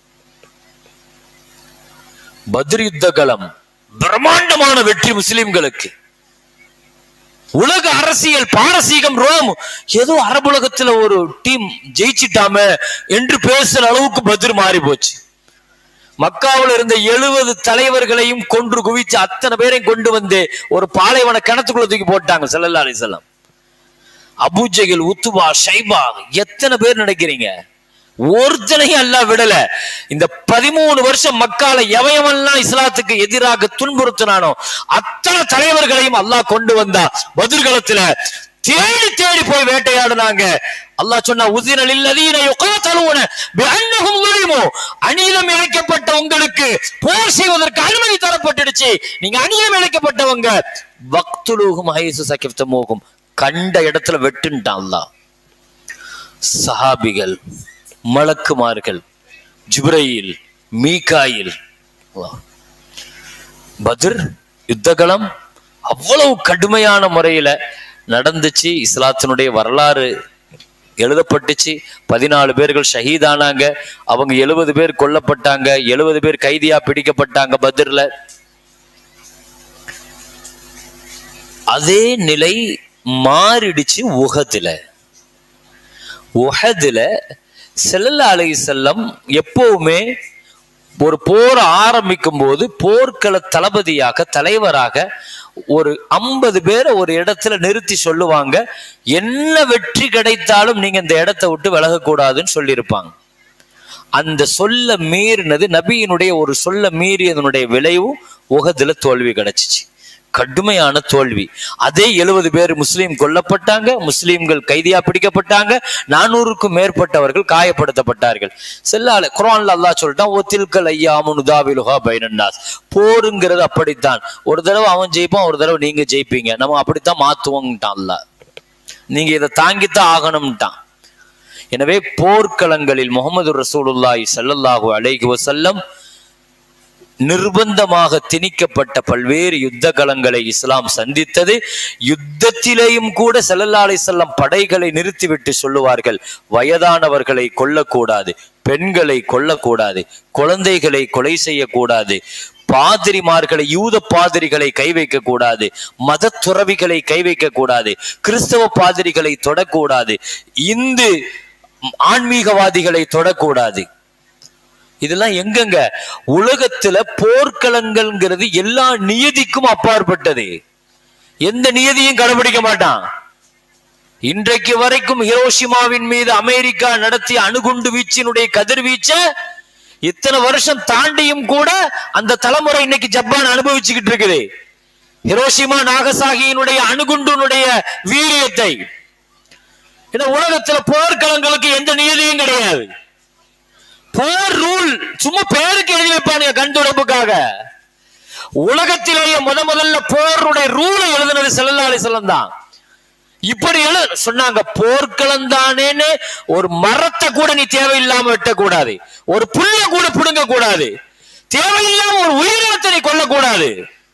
பத்ர் யுத்த களம் பிரம்மாண்டமான வெற்றி முஸ்லிம்களுக்கு உலக அரசியல் பாரசீகம் ரோம் ஏதோ அரபுலகத்துல ஒரு டீம் ஜெயிச்சிட்டாம என்று பேசுற அளவுக்கு பத்ர் மாறி போச்சு மக்காவில் இருந்த எழுபது தலைவர்களையும் கொன்று குவிச்சு அத்தனை பேரையும் கொண்டு வந்து ஒரு பாலைவன கிணத்துக்குள்ள தூக்கி போட்டாங்க சல்லல்லா அலிசல்லாம் அபூஜைகள் உத்துபா ஷைபா எத்தனை பேர் நினைக்கிறீங்க ஒருத்தனையும் அல்லாஹ் விடல இந்த பதிமூணு வருஷம் மக்களை எவயவெல்லாம் இஸ்லாத்துக்கு எதிராக துன்புறுத்தினானோ அத்தனை தலைவர்களையும் அல்லாஹ் கொண்டு வந்தா பதிர்களத்துல தேடி தேடி போய் வேட்டையாடுனாங்க அல்லாஹ் சொன்னா உதின லில்லதீன யுகாத்தலூன பிஅன்னஹும் ظلموا அநீதம் இழைக்கப்பட்ட உங்களுக்கு போர் செய்வதற்கு அனுமதி தரப்பட்டுடுச்சு நீங்க அநீதம் இழைக்கப்பட்டவங்க வக்துலூஹும் ஹைசு சகிஃப்தமூஹும் கண்ட இடத்துல வெட்டுன்ட்டான் அல்லாஹ் சஹாபிகள் மலக்குமார்கள் ஜிப்ரையில் மீகாயில் அல்லாஹ். பத்ர் யுத்தகலம் அவ்வளவு கடுமையான முறையில நடந்துச்சு இஸ்லாத்தினுடைய வரலாறு எழுதப்பட்டுச்சு பதினாலு பேர்கள் ஷஹீதானாங்க அவங்க எழுபது பேர் கொல்லப்பட்டாங்க எழுபது பேர் கைதியா பிடிக்கப்பட்டாங்க பத்ர்ல அதே நிலை மாறிடுச்சு உகதுல உஹதுல செல்லல்லா அலை செல்லம் எப்பவுமே ஒரு போர் ஆரம்பிக்கும் போது போர்க்கள தளபதியாக தலைவராக ஒரு ஐம்பது பேரை ஒரு இடத்துல நிறுத்தி சொல்லுவாங்க என்ன வெற்றி கிடைத்தாலும் நீங்க இந்த இடத்தை விட்டு விலகக்கூடாதுன்னு சொல்லியிருப்பாங்க அந்த சொல்ல மீறினது நபியினுடைய ஒரு சொல்ல மீறியதனுடைய விளைவு உகதுல தோல்வி கிடைச்சிச்சு கடுமையான தோல்வி அதே எழுபது பேர் முஸ்லீம் கொல்லப்பட்டாங்க முஸ்லீம்கள் கைதியா பிடிக்கப்பட்டாங்க நானூறுக்கும் மேற்பட்டவர்கள் காயப்படுத்தப்பட்டார்கள் செல்லால குரான்ல அல்லாஹ் சொல்லிட்டான் ஓ தில்கல் ஐயாமு நுதாவிலுஹா பைனன்னாஸ் போருங்கிறது அப்படித்தான் ஒரு தடவை அவன் ஜெயிப்பான் ஒரு தடவை நீங்க ஜெயிப்பீங்க நம்ம அப்படித்தான் மாத்துவோங்கட்டான் அல்லாஹ் நீங்க இதை தாங்கித்தான் ஆகணும்ட்டான் எனவே போர்க்களங்களில் முகமது ரசூலுல்லாஹி ஸல்லல்லாஹு அலைஹி வஸல்லம் நிர்பந்தமாக திணிக்கப்பட்ட பல்வேறு யுத்த களங்களை இஸ்லாம் சந்தித்தது யுத்தத்திலேயும் கூட ஸல்லல்லாஹு அலைஹி வஸல்லம் படைகளை நிறுத்திவிட்டு சொல்லுவார்கள் வயதானவர்களை கொல்லக்கூடாது பெண்களை கொல்லக்கூடாது குழந்தைகளை கொலை செய்யக்கூடாது பாதிரிமார்களை யூத பாதிரிகளை கை வைக்க கூடாது மத துறவிகளை கை வைக்க கூடாது கிறிஸ்தவ பாதிரிகளை தொடக்கூடாது இந்து ஆன்மீகவாதிகளை தொடக்கூடாது இதெல்லாம் எங்கெங்க உலகத்துல போர்க்களங்கள்ங்கிறது எல்லா நியதிக்கும் அப்பாற்பட்டது எந்த நியதியும் கடைபிடிக்க மாட்டான் இன்றைக்கு வரைக்கும் ஹிரோஷிமாவின் மீது அமெரிக்கா நடத்திய அணுகுண்டு வீச்சினுடைய கதிர்வீச்ச இத்தனை வருஷம் தாண்டியும் கூட அந்த தலைமுறை இன்னைக்கு ஜப்பான் அனுபவிச்சுக்கிட்டு இருக்குது ஹிரோஷிமா நாகசாகியினுடைய அணுகுண்டுனுடைய வீரியத்தை ஏன்னா உலகத்துல போர்க்களங்களுக்கு எந்த நியதியும் கிடையாது போர் ரூல் சும்மா பேருக்கு எழுதி வைப்பானுங்க கண் துடைப்புக்காக உலகத்திலேயே முத முதல்ல போருடைய ரூலை எழுதுனது ஸல்லல்லாஹு அலைஹி வஸல்லம் தான் இப்படி எழு சொன்னாங்க போர்க்களம் தானேன்னு ஒரு மரத்தை கூட நீ தேவையில்லாம வெட்டக்கூடாது ஒரு புல்ல கூட பிடுங்க கூடாது தேவையில்லாம ஒரு உயிரினத்தை நீ கொல்லக்கூடாது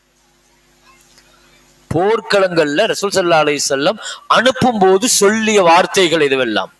போர்க்களங்கள்ல ரசூல் ஸல்லல்லாஹு அலைஹி வஸல்லம் அனுப்பும் போது சொல்லிய வார்த்தைகள் இதுவெல்லாம்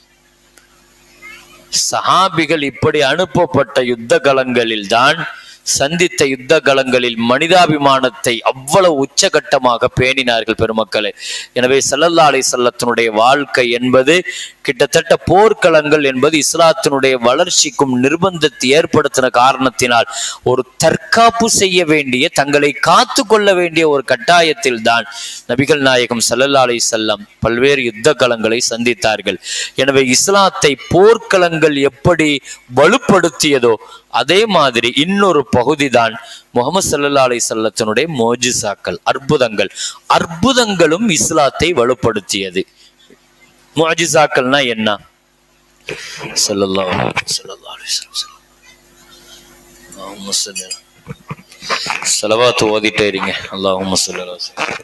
சஹாபிகள் இப்படி அனுப்பப்பட்ட யுத்த களங்களில் தான் சந்தித்த யுத்த களங்களில் மனிதாபிமானத்தை அவ்வளவு உச்சகட்டமாக பேணினார்கள் பெருமக்களே எனவே ஸல்லல்லாஹு அலைஹி வஸல்லத்தினுடைய வாழ்க்கை என்பது கிட்டத்தட்ட போர்க்களங்கள் என்பது இஸ்லாத்தினுடைய வளர்ச்சிக்கும் நிர்பந்தத்தை ஏற்படுத்தின காரணத்தினால் ஒரு தற்காப்பு செய்ய வேண்டிய தங்களை காத்து கொள்ள வேண்டிய ஒரு கட்டாயத்தில் தான் நபிகள் நாயகம் ஸல்லல்லாஹு அலைஹி வஸல்லம் பல்வேறு யுத்த களங்களை சந்தித்தார்கள் எனவே இஸ்லாத்தை போர்க்களங்கள் எப்படி வலுப்படுத்தியதோ அதே மாதிரி இன்னொரு பகுதி தான் முகமது சல்லா அலை சல்லத்தினுடைய மோஜிசாக்கள் அற்புதங்கள் அற்புதங்களும் இஸ்லாத்தை வலுப்படுத்தியது மோஜிசாக்கள்னா என்ன ஸல்லல்லாஹு அலைஹி ஸல்லல்லாஹு அலைஹி வஸல்லம். அல்லாஹும்ம ஸல்லி அலா. ஸலவாத்து ஓதிட்டே இருங்க அல்லாஹும்ம ஸல்லி அலா சய்யிதினா.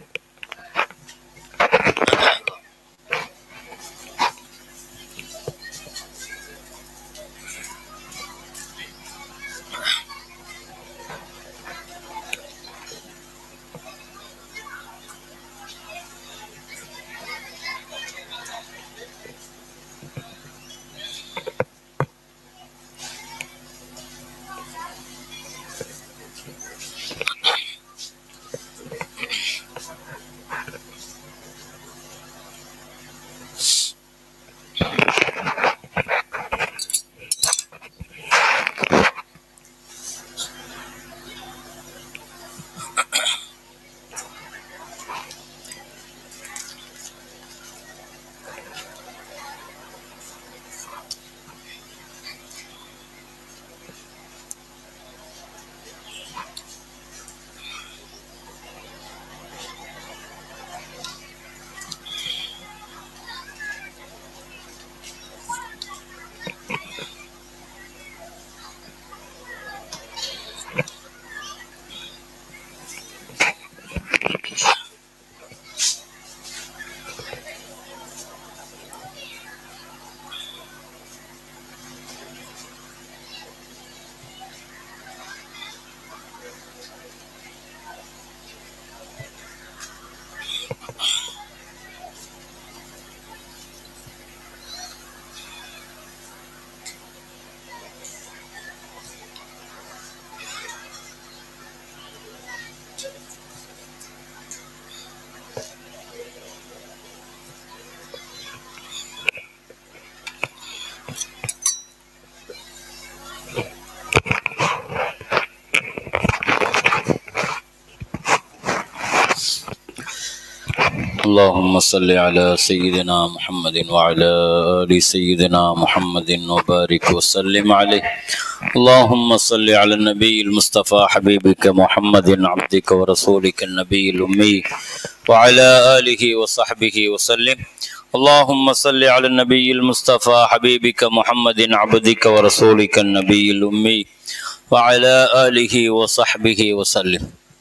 اللهم صل على سيدنا محمد وعلى آل سيدنا محمد وبارك وسلم عليه اللهم صل على النبي المصطفى حبيبك محمد عبدك ورسولك النبي الأمي وعلى آله وصحبه وسلم اللهم صل على النبي المصطفى حبيبك محمد عبدك ورسولك النبي الأمي وعلى آله وصحبه وسلم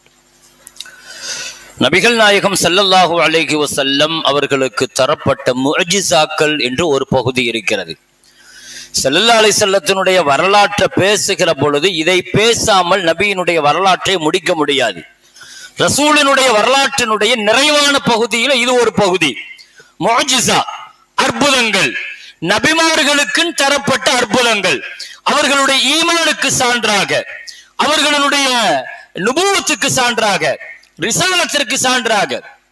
நபிகள் நாயகம் ஸல்லல்லாஹு அலைஹி வஸல்லம் அவர்களுக்கு தரப்பட்ட முஅஜிசாக்கள் என்று ஒரு பகுதி இருக்கிறது ஸல்லல்லாஹு அலைஹி வஸல்லத்தினுடைய வரலாற்றை பேசுகிற பொழுது இதை பேசாமல் நபியினுடைய வரலாற்றை முடிக்க முடியாது ரசூலினுடைய வரலாற்றினுடைய நிறைவான பகுதியில் இது ஒரு பகுதி முஅஜிசா அற்புதங்கள் நபிமார்களுக்கு தரப்பட்ட அற்புதங்கள் அவர்களுடைய ஈமானுக்கு சான்றாக அவர்களுடைய நுபுவத்துக்கு சான்றாக ரிசாலத்திற்கு சான்றாக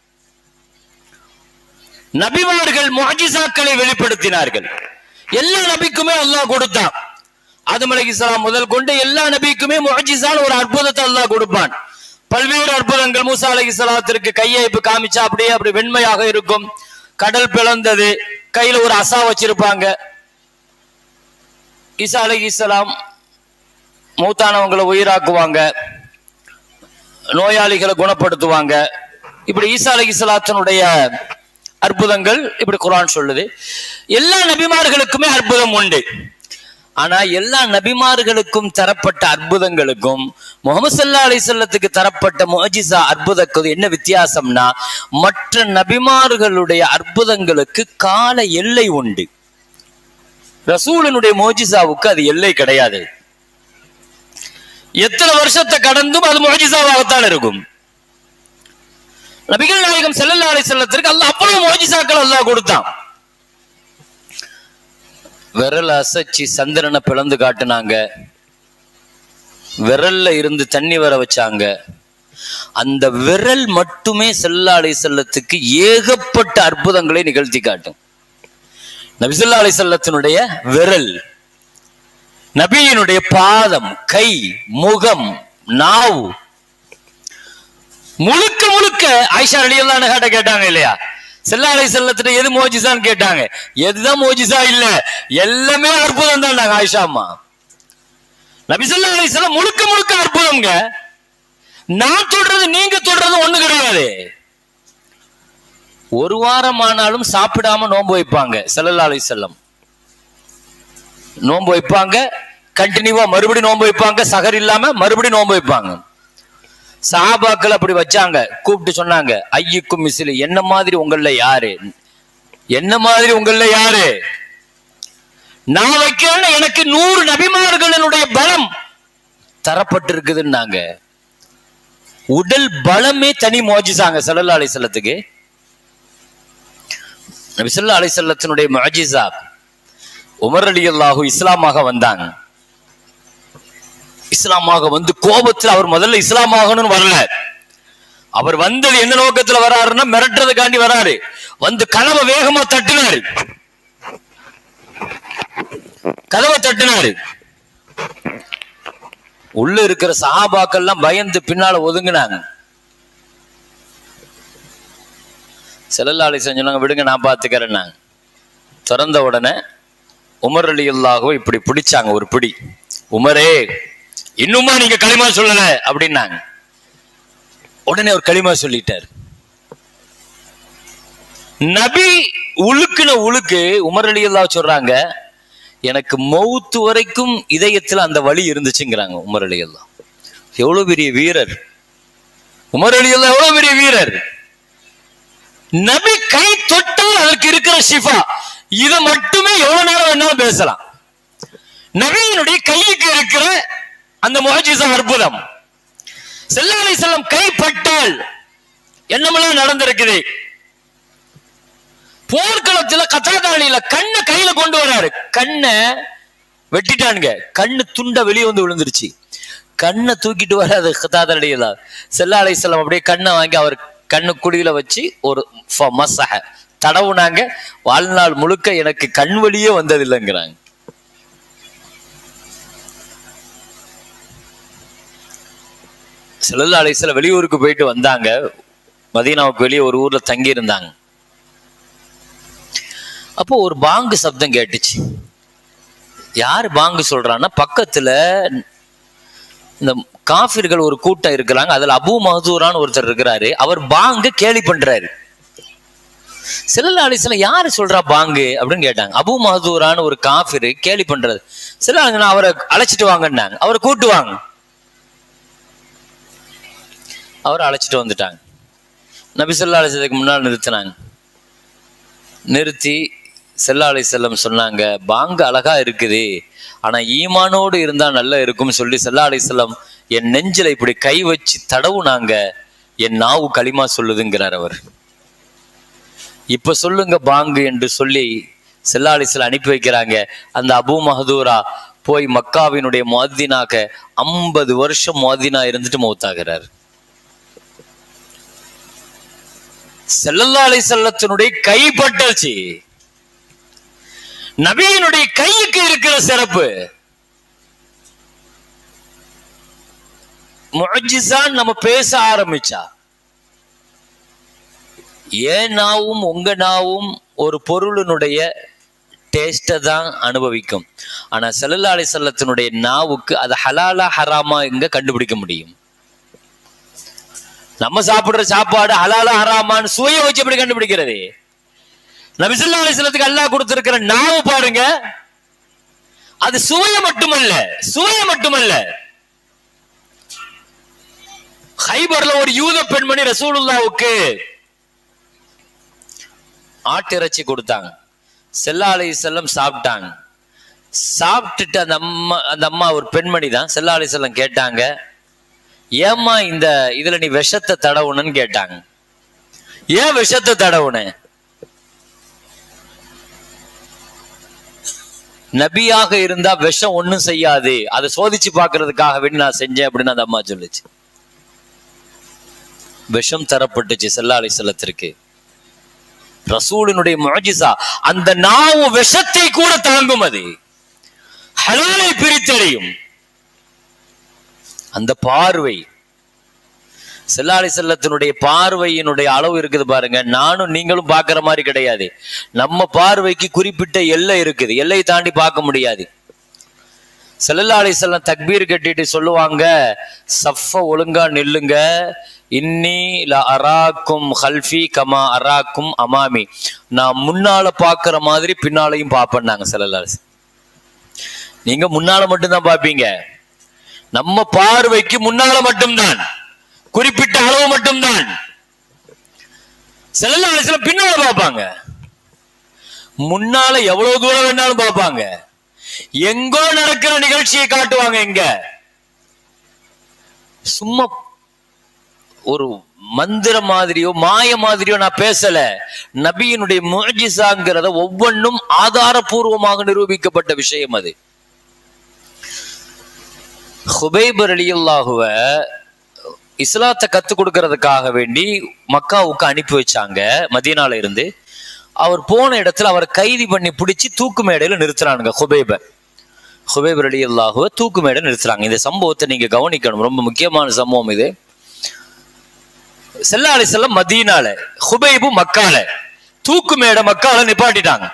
நபிமார்கள் முஅஜிசாக்களை வெளிப்படுத்தினார்கள் எல்லா நபிக்குமே அல்லாஹ் கொடுத்தான் ஆதம் அலைஹிஸ்ஸலாம் முதல் கொண்டு எல்லா நபிக்குமே முஅஜிசான ஒரு அற்புதத்தை அல்லாஹ் கொடுப்பான் பல்வேறு அற்புதங்கள் மூசா அலைஹிஸ்ஸலாத்திற்கு கையை இப்ப காமிச்சா அப்படியே அப்படி வெண்மையாக இருக்கும் கடல் பிளந்தது கையில ஒரு அசா வச்சிருப்பாங்க ஈசா அலைஹிஸ்ஸலாம் மூத்தானவங்களை உயிராக்குவாங்க நோயாளிகளை குணப்படுத்துவாங்க இப்படி ஈசா அலைஹிஸ்ஸலாத்தினுடைய அற்புதங்கள் இப்படி குர்ஆன் சொல்லுது எல்லா நபிமார்களுக்குமே அற்புதம் உண்டு ஆனா எல்லா நபிமார்களுக்கும் தரப்பட்ட அற்புதங்களுக்கும் முகமது சல்லா அலிசல்லத்துக்கு தரப்பட்ட முஜிசா அற்புதத்துக்கு என்ன வித்தியாசம்னா மற்ற நபிமார்களுடைய அற்புதங்களுக்கு கால எல்லை உண்டு ரசூலினுடைய மோஜிசாவுக்கு அது எல்லை கிடையாது எத்தனை வருஷத்தை கடந்தும் அது மோஜிசாவாகத்தான் இருக்கும் நபிகள் நாயகம் செல்லல்லா அலிசல்லத்திற்கு அல்லாஹ் அவ்வளவு மோஜிசாக்கள் அல்லாஹ் கொடுத்தான் விரல் அசைச்சு சந்திரனை பிளந்து காட்டுனாங்க விரல்ல இருந்து தண்ணி வர வச்சாங்க அந்த விரல் மட்டுமே செல்லா அலை செல்லத்துக்கு ஏகப்பட்ட அற்புதங்களை நிகழ்த்தி காட்டும் நபிசல்லா அலை செல்லத்தினுடைய விரல் நபியினுடைய பாதம் கை முகம் நாவு முழுக்க முழுக்க ஆயிஷா அலியல்லான கேட்ட கேட்டாங்க இல்லையா செல்லா அலை செல்லத்திட்ட எது மோஜிசான்னு கேட்டாங்க எதுதான் மோஜிசா இல்ல எல்லாமே அற்புதம் தான் ஆயிஷா அம்மா நபி சொல்லா அலை செல்லம் முழுக்க முழுக்க அற்புதம்ங்க நான் தொடுறது நீங்க தொடுறது ஒண்ணு கிடையாது ஒரு வாரம் ஆனாலும் சாப்பிடாம நோன்பு வைப்பாங்க செல்லல்லா அலை செல்லம் நோன்பு வைப்பாங்க கண்டினியூவா மறுபடியும் நோன்பு வைப்பாங்க சகர் இல்லாம மறுபடியும் நோன்பு வைப்பாங்க சஹாபாக்கள் அப்படி வச்சாங்க கூப்பிட்டு சொன்னாங்க ஐயுக்கும் மிசிலு என்ன மாதிரி உங்கள யாரு என்ன மாதிரி உங்கள யாரு நான் வைக்கிறேன்னு எனக்கு நூறு நபிமார்களினுடைய பலம் தரப்பட்டிருக்குதுன்னாங்க உடல் பலமே தனி மோஜிசாங்க சல்லல்லா அலை செல்லத்துக்கு நபிசல்லா அலை செல்லத்தினுடைய மஜிசா உமர் அலி அல்லாஹு இஸ்லாமாக வந்தாங்க இஸ்லாமாக வந்து கோபத்தில் அவர் முதல்ல இஸ்லாமாகணும்னு வரல அவர் வந்தது என்ன நோக்கத்துல வராருன்னா மிரட்டுறதுக்காண்டி வராரு வந்து கதவை வேகமா தட்டினாரு கதவை தட்டினாரு உள்ள இருக்கிற சஹாபாக்கள்லாம் பயந்து பின்னால ஒதுங்கினாங்க செல்லல்லாளி செஞ்சாங்க விடுங்க நான் பாத்துக்கிறேன் நாங்க திறந்த உடனே உமர் அலி அல்லாஹோ இப்படி பிடிச்சாங்க ஒரு பிடி உமரே இன்னுமா நீங்க களிமா சொல்லல அப்படின்னாங்க உடனே ஒரு களிமா சொல்லிட்டார் நபி உழுக்குன உழுக்கு உமர் அலி அல்லா சொல்றாங்க எனக்கு மௌத்து வரைக்கும் இதயத்துல அந்த வழி இருந்துச்சுங்கிறாங்க உமர் அலி அல்லா எவ்வளவு பெரிய வீரர் உமர் அலி அல்லா எவ்வளவு பெரிய வீரர் நபி கை தொட்டால் அதற்கு இருக்கிற ஷிஃபா இதை மட்டுமே எவ்வளவு நேரம் வேணாலும் பேசலாம் நபியினுடைய கைக்கு இருக்கிற அந்த முஹஜிசா அற்புதம் செல்லாலை செல்லம் கைப்பட்டால் என்னமெல்லாம் நடந்திருக்குது போர்க்களத்துல கத்தாதாளியில கண்ணை கையில கொண்டு வராரு கண்ணை வெட்டிட்டானுங்க கண்ணு துண்ட வெளியே வந்து விழுந்துருச்சு கண்ணை தூக்கிட்டு வராது கத்தாதாளியில செல்லாலை செல்லம் அப்படியே கண்ணை வாங்கி அவர் கண்ணு குடியில வச்சு ஒரு ஃப- மசஹ தடவுனாங்க வாழ்நாள் முழுக்க எனக்கு கண் வழியே வந்ததில்லைங்கிறாங்க செல்லல்லா அலிஸ்ல வெளியூருக்கு போயிட்டு வந்தாங்க மதீனாவுக்கு வெளியே ஒரு ஊர்ல தங்கி இருந்தாங்க அப்போ ஒரு பாங்கு சப்தம் கேட்டுச்சு யார் பாங்கு சொல்றான்னா பக்கத்துல இந்த காஃபிர்கள் ஒரு கூட்டம் இருக்கிறாங்க அதுல அபு மஹதூரான்னு ஒருத்தர் இருக்கிறாரு அவர் பாங்கு கேலி பண்றாரு சில அலிஸ்லாம் யாரு சொல்றா பாங்கு அப்படின்னு கேட்டாங்க அபு மஹதூரான்னு ஒரு காஃபிரு கேலி பண்றது சில ஆளுங்க அவரை அழைச்சிட்டு வாங்கன்னாங்க அவரை கூட்டு வாங்க அவரை அழைச்சிட்டு வந்துட்டாங்க நபி சொல்லா அலிசத்துக்கு முன்னால் நிறுத்தினாங்க நிறுத்தி செல்லா அலி செல்லம் சொன்னாங்க பாங்கு அழகா இருக்குது ஆனா ஈமானோடு இருந்தா நல்லா இருக்கும்னு சொல்லி செல்லா அலி செல்லம் என் நெஞ்சில இப்படி கை வச்சு தடவுனாங்க என் நாவு களிமா சொல்லுதுங்கிறார் அவர் இப்ப சொல்லுங்க பாங்கு என்று சொல்லி செல்லா அலி செல்லம் அனுப்பி வைக்கிறாங்க அந்த அபு மஹதூரா போய் மக்காவினுடைய முஅத்தினாக ஐம்பது வருஷம் முஅத்தினா இருந்துட்டு மௌத்தாகிறார் செல்லல்லா அலி செல்லத்தினுடைய கைப்பட்டுச்சு நபியினுடைய கைக்கு இருக்கிற சிறப்பு முஜிசான் நம்ம பேச ஆரம்பிச்சா ஏன் நாவும் உங்க நாவும் ஒரு பொருளினுடைய டேஸ்ட தான் அனுபவிக்கும் ஆனா செல்லல்லா அலி செல்லத்தினுடைய நாவுக்கு அது ஹலாலா ஹராமா எங்க கண்டுபிடிக்க முடியும் நம்ம சாப்பிடுற சாப்பாடு ஹலாலா ஹராமான்னு சுவையை வச்சு எப்படி கண்டுபிடிக்கிறது நபிசுல்லா அலிஸ்லத்துக்கு அல்லாஹ் கொடுத்திருக்கிற நாவு பாருங்க அது சுவைய மட்டுமல்ல சுவைய மட்டுமல்ல ஹைபர்ல ஒரு யூத பெண்மணி ரசூலுல்லாவுக்கு ஆட்டிறைச்சி கொடுத்தாங்க செல்லா அலி செல்லம் சாப்பிட்டாங்க சாப்பிட்டுட்டு அந்த அம்மா அந்த அம்மா ஒரு பெண்மணி தான் செல்லா அலி செல்லம் கேட்டாங்க ஏம்மா இந்த இதுல நீ விஷத்தை தடவுனன்னு கேட்டாங்க ஏன் விஷத்தை தடவுன நபியாக இருந்தா விஷம் ஒண்ணும் செய்யாது அதை சோதிச்சு பார்க்கிறதுக்காக வேண்டி நான் செஞ்சேன் அப்படின்னு அந்த அம்மா சொல்லுச்சு விஷம் தரப்பட்டுச்சு செல்லா அலி செல்லத்திற்கு ரசூலினுடைய முஜிசா அந்த நாவு விஷத்தை கூட தாங்கும் அது ஹலாலை பிரித்தறியும் அந்த பார்வை செல்லாளி செல்லத்தினுடைய பார்வையினுடைய அளவு இருக்குது பாருங்க நானும் நீங்களும் பார்க்கிற மாதிரி கிடையாது நம்ம பார்வைக்கு குறிப்பிட்ட எல்லை இருக்குது எல்லை தாண்டி பார்க்க முடியாது செல்லல்லா அலி செல்லம் தக்பீர் கட்டிட்டு சொல்லுவாங்க சஃப ஒழுங்கா நில்லுங்க இன்னி ல அராக்கும் ஹல்ஃபி கமா அராக்கும் அமாமி நான் முன்னால பார்க்கிற மாதிரி பின்னாலையும் பார்ப்பேன்னாங்க செல்லல்லா அலி செல்லம். நீங்க முன்னால மட்டும்தான் பார்ப்பீங்க நம்ம பார்வைக்கு முன்னால மட்டும்தான் குறிப்பிட்ட அளவு மட்டும்தான் செல்லல்லா அலி செல்லம் பின்னால பார்ப்பாங்க முன்னால எவ்வளவு தூரம் வேணாலும் பார்ப்பாங்க எங்கோ நடக்கிற நிகழ்ச்சியை காட்டுவாங்க எங்க சும்மா ஒரு மந்திர மாதிரியோ மாய மாதிரியோ நான் பேசல நபியினுடைய முஜிசாங்கிறத ஒவ்வொன்றும் ஆதாரபூர்வமாக நிரூபிக்கப்பட்ட விஷயம் அது ஹுபைபர் அலியுல்லாஹுவ இஸ்லாத்தை கத்துக் கொடுக்கறதுக்காக வேண்டி மக்காவுக்கு அனுப்பி வச்சாங்க மதீனால இருந்து அவர் போன இடத்துல அவரை கைதி பண்ணி பிடிச்சி தூக்கு மேடையில நிறுத்துறானுங்க ஹுபைப ஹுபைபர் அலி அல்லாஹுவ தூக்கு மேடை நிறுத்துறாங்க இந்த சம்பவத்தை நீங்க கவனிக்கணும் ரொம்ப முக்கியமான சம்பவம் இது செல்லா அலி செல்லம் மதீனால ஹுபைபு மக்கால தூக்கு மேடை மக்கால நிப்பாட்டிட்டாங்க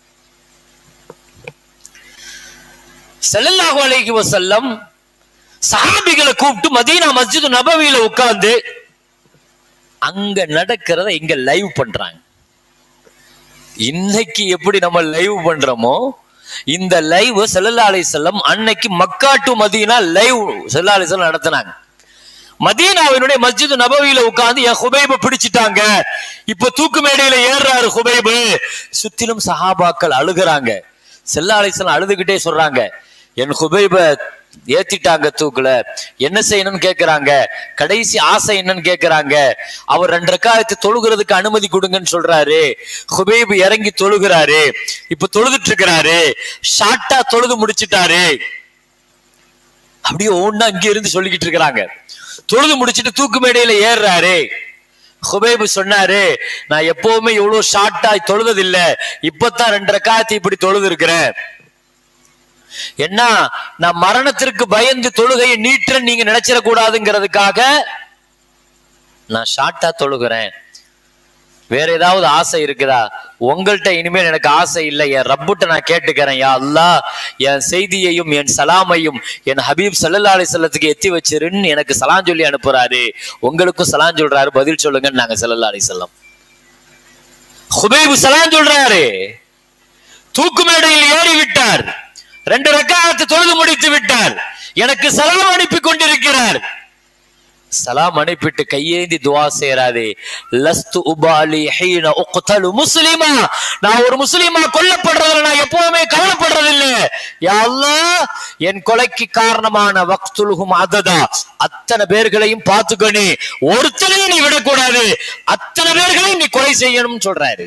செல்லல்லாஹு அலைஹி வஸல்லம் சஹாபிகளை கூப்பிட்டு மதீனா மஸ்ஜித் நபவியில உட்கார்ந்து அங்க நடக்கிறத இங்க லைவ் பண்றாங்க இன்னைக்கு எப்படி நம்ம லைவ் பண்றோமோ இந்த லைவ் செல்லல்லா அலி செல்லம் அன்னைக்கு மக்கா டு மதீனா லைவ் செல்லா அலி செல்லம் நடத்தினாங்க மதீனாவினுடைய மஸ்ஜித் நபவியில உட்கார்ந்து என் ஹுபைப பிடிச்சிட்டாங்க இப்ப தூக்கு மேடையில ஏறுறாரு ஹுபைபு சுத்திலும் சஹாபாக்கள் அழுகுறாங்க செல்லா அலி செல்லம் அழுதுகிட்டே சொல்றாங்க என் ஹுபைப ஏத்திட்டாங்க தூக்குல என்ன செய்யணும்னு கேக்குறாங்க கடைசி ஆசை என்னன்னு கேக்குறாங்க அவர் ரெண்டு ரக்காயத்து தொழுகிறதுக்கு அனுமதி கொடுங்கன்னு சொல்றாரு ஹுபைப் இறங்கி தொழுகிறாரு இப்ப தொழுதுட்டு இருக்கிறாரு ஷார்ட்டா தொழுது முடிச்சிட்டாரு அப்படியே ஒண்ணா இங்க இருந்து சொல்லிக்கிட்டு இருக்கிறாங்க தொழுது முடிச்சிட்டு தூக்கு மேடையில ஏறுறாரு ஹுபைபு சொன்னாரு நான் எப்பவுமே இவ்வளவு ஷார்ட்டா தொழுததில்ல இப்பதான் ரெண்டு ரக்காயத்தை இப்படி தொழுது இருக்கிறேன் என்ன நான் மரணத்திற்கு பயந்து தொழுகையை நீட்டுறேன் நீங்க நினைச்சிட கூடாதுங்கிறதுக்காக நான் ஷார்ட்டா தொழுகிறேன் வேற ஏதாவது ஆசை இருக்குதா உங்கள்கிட்ட இனிமேல் எனக்கு ஆசை இல்லை என் ரப்புட்ட நான் கேட்டுக்கிறேன் யா அல்லாஹ் என் செய்தியையும் என் சலாமையும் என் ஹபீப் சல்லல்லா அலிசல்லத்துக்கு எத்தி வச்சிருன்னு எனக்கு சலான் சொல்லி அனுப்புறாரு உங்களுக்கும் சலான் சொல்றாரு பதில் சொல்லுங்கன்னு நாங்க சல்லல்லா அலிசல்லம் ஹுபைபு சலான் சொல்றாரு தூக்கு மேடையில் ஏறி விட்டார் ரெண்டு ரக்காத்து தொழுது முடித்து விட்டார் எனக்கு சலாம் அனுப்பி கொண்டிருக்கிறார் சலாம் அனுப்பிட்டு கையேந்தி துவா செய்யறாதே லஸ்து உபாலி ஹீன உக்தலு முஸ்லிமா நான் ஒரு முஸ்லிமா கொல்லப்படுறதுல நான் எப்பவுமே கவலைப்படுறதில்ல யா அல்லாஹ் என் கொலைக்கு காரணமான வக்துலுகும் அததா அத்தனை பேர்களையும் பார்த்துக்கணி ஒருத்தனையும் நீ விடக்கூடாது அத்தனை பேர்களையும் நீ கொலை செய்யணும்னு சொல்றாரு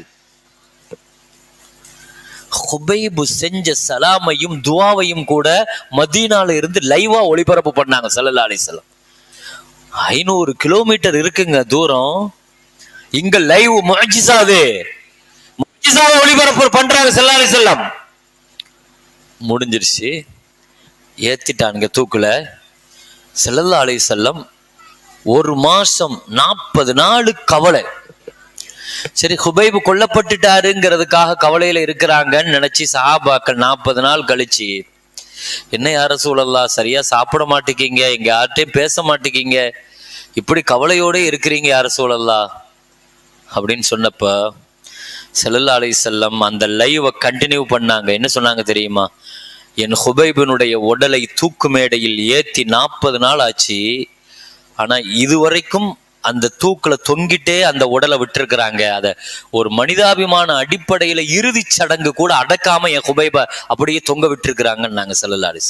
ஹுபைபு செஞ்ச சலாமையும் துவாவையும் கூட மதீனால இருந்து லைவா ஒளிபரப்பு பண்ணாங்க சல்லல்லா அலிசல்லாம் ஐநூறு கிலோமீட்டர் இருக்குங்க தூரம் இங்க லைவ் முஜிசாது முஜிசாவை ஒளிபரப்பு பண்றாங்க சல்லல்லா அலிசல்லாம் முடிஞ்சிருச்சு ஏத்திட்டானுங்க தூக்குல செல்லல்லா அலிசல்லம் ஒரு மாசம் நாற்பது நாலு கவலை சரி ஹுபைபு கொல்லப்பட்டுட்டாருங்கிறதுக்காக கவலையில இருக்கிறாங்கன்னு நினைச்சு சஹாபாக்கள் நாற்பது நாள் கழிச்சு என்ன யார சூழல்லா சரியா சாப்பிட மாட்டேங்கிங்க எங்க யார்கிட்டயும் பேச மாட்டேங்கிங்க இப்படி கவலையோட இருக்கிறீங்க யார சூழல்லா அப்படின்னு சொன்னப்ப செல்லல்லா அலை செல்லம் அந்த லைவை கண்டினியூ பண்ணாங்க என்ன சொன்னாங்க தெரியுமா என் ஹுபைபினுடைய உடலை தூக்கு மேடையில் ஏத்தி நாற்பது நாள் ஆச்சு ஆனா இதுவரைக்கும் அந்த தூக்குல தொங்கிட்டே அந்த உடலை விட்டுருக்குறாங்க அத ஒரு மனிதாபிமான அடிப்படையில இறுதி சடங்கு கூட அடக்காம என் குபைப அப்படியே தொங்க விட்டுருக்குறாங்கன்னு நாங்க செல்லலாரிஸ்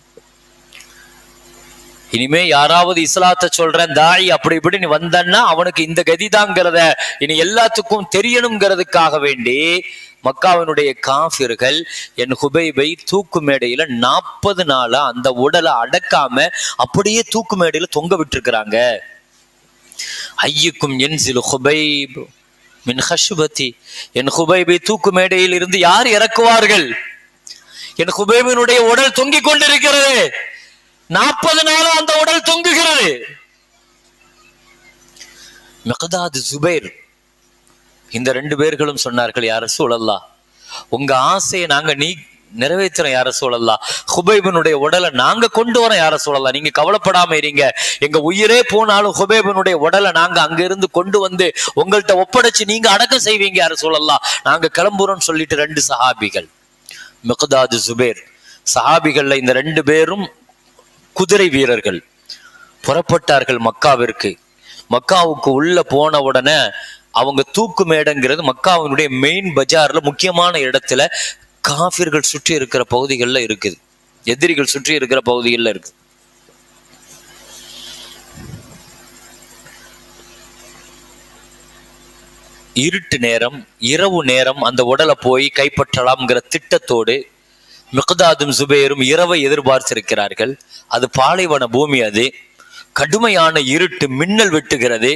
இனிமே யாராவது இஸ்லாத்தை சொல்றேன் தாய் அப்படி இப்படி நீ வந்தன்னா அவனுக்கு இந்த கதிதாங்கிறத இனி எல்லாத்துக்கும் தெரியணுங்கிறதுக்காக வேண்டி மக்காவினுடைய காஃபிர்கள் என் ஹுபைபை தூக்கு மேடையில நாற்பது நாளா அந்த உடலை அடக்காம அப்படியே தூக்கு மேடையில தொங்க விட்டுருக்குறாங்க ஐயுக்கும் என்சில் ஹுபைப் மின் ஹஷுபதி என் ஹுபைபை தூக்கு மேடையில் இருந்து யார் இறக்குவார்கள் என் ஹுபைபினுடைய உடல் தொங்கிக் கொண்டிருக்கிறது நாற்பது நாளும் அந்த உடல் தொங்குகிறது மெகதாது சுபைர் இந்த ரெண்டு பேர்களும் சொன்னார்கள் யார சூழல்லா உங்க ஆசையை நாங்க நீ நிறைவேற்றுறோம் யார சூழல்லா ஹுபைபனுடைய உடலை நாங்க கொண்டு வரோம் யார சூழல்லா நீங்க கவலைப்படாம இருங்க எங்க உயிரே போனாலும் ஹுபைபனுடைய உடலை நாங்க அங்க இருந்து கொண்டு வந்து உங்கள்கிட்ட ஒப்படைச்சு நீங்க அடக்கம் செய்வீங்க யார சூழல்லா நாங்க கிளம்புறோம்னு சொல்லிட்டு ரெண்டு சஹாபிகள் மிகதாது சுபேர் சஹாபிகள்ல இந்த ரெண்டு பேரும் குதிரை வீரர்கள் புறப்பட்டார்கள் மக்காவிற்கு மக்காவுக்கு உள்ள போன உடனே அவங்க தூக்கு மேடங்கிறது மக்காவினுடைய மெயின் பஜார்ல முக்கியமான இடத்துல காஃபிர்கள் சுற்றி இருக்கிற பகுதிகளில் இருக்குது எதிரிகள் சுற்றி இருக்கிற பகுதிகளில் இருக்கு இருட்டு நேரம் இரவு நேரம் அந்த உடலை போய் கைப்பற்றலாம்ங்கிற திட்டத்தோடு மிகதாதும் சுபேரும் இரவை எதிர்பார்த்திருக்கிறார்கள் அது பாலைவன பூமி அது கடுமையான இருட்டு மின்னல் வெட்டுகிறது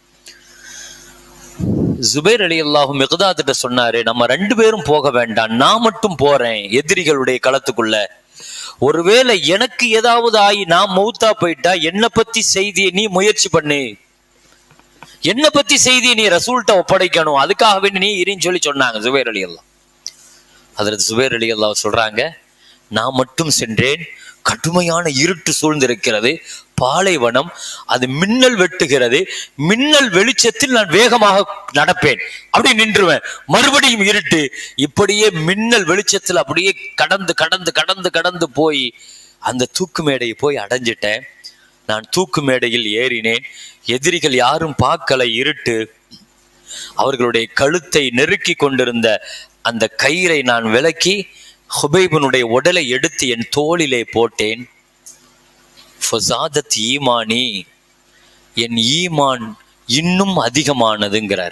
ஜுபைர் அலி அல்லாஹு மிகதாத்திட்ட சொன்னாரு நம்ம ரெண்டு பேரும் போக வேண்டாம் நான் மட்டும் போறேன் எதிரிகளுடைய களத்துக்குள்ள ஒருவேளை எனக்கு ஏதாவது ஆகி நான் மௌத்தா போயிட்டா என்னை பத்தி செய்தியை நீ முயற்சி பண்ணு என்னை பத்தி செய்தியை நீ ரசூல்கிட்ட ஒப்படைக்கணும் அதுக்காக வேண்டி நீ இரின்னு சொல்லி சொன்னாங்க ஜுபைர் அலி அல்லா அதில் சுபேர் அலி அல்லா சொல்றாங்க நான் மட்டும் சென்றேன் கடுமையான இருட்டு சூழ்ந்திருக்கிறது பாலைவனம் அது மின்னல் வெட்டுகிறது மின்னல் வெளிச்சத்தில் நான் வேகமாக நடப்பேன் அப்படி நின்றுவேன் மறுபடியும் இருட்டு இப்படியே மின்னல் வெளிச்சத்தில் அப்படியே கடந்து கடந்து கடந்து கடந்து போய் அந்த தூக்கு மேடையை போய் அடைஞ்சிட்டேன் நான் தூக்கு மேடையில் ஏறினேன் எதிரிகள் யாரும் பார்க்கல இருட்டு அவர்களுடைய கழுத்தை நெருக்கி கொண்டிருந்த அந்த கயிறை நான் விலக்கி ஹுபைபனுடைய உடலை எடுத்து என் தோளிலே போட்டேன் ஃபசாதத் ஈமானி என் ஈமான் இன்னும் அதிகமானதுங்கிறார்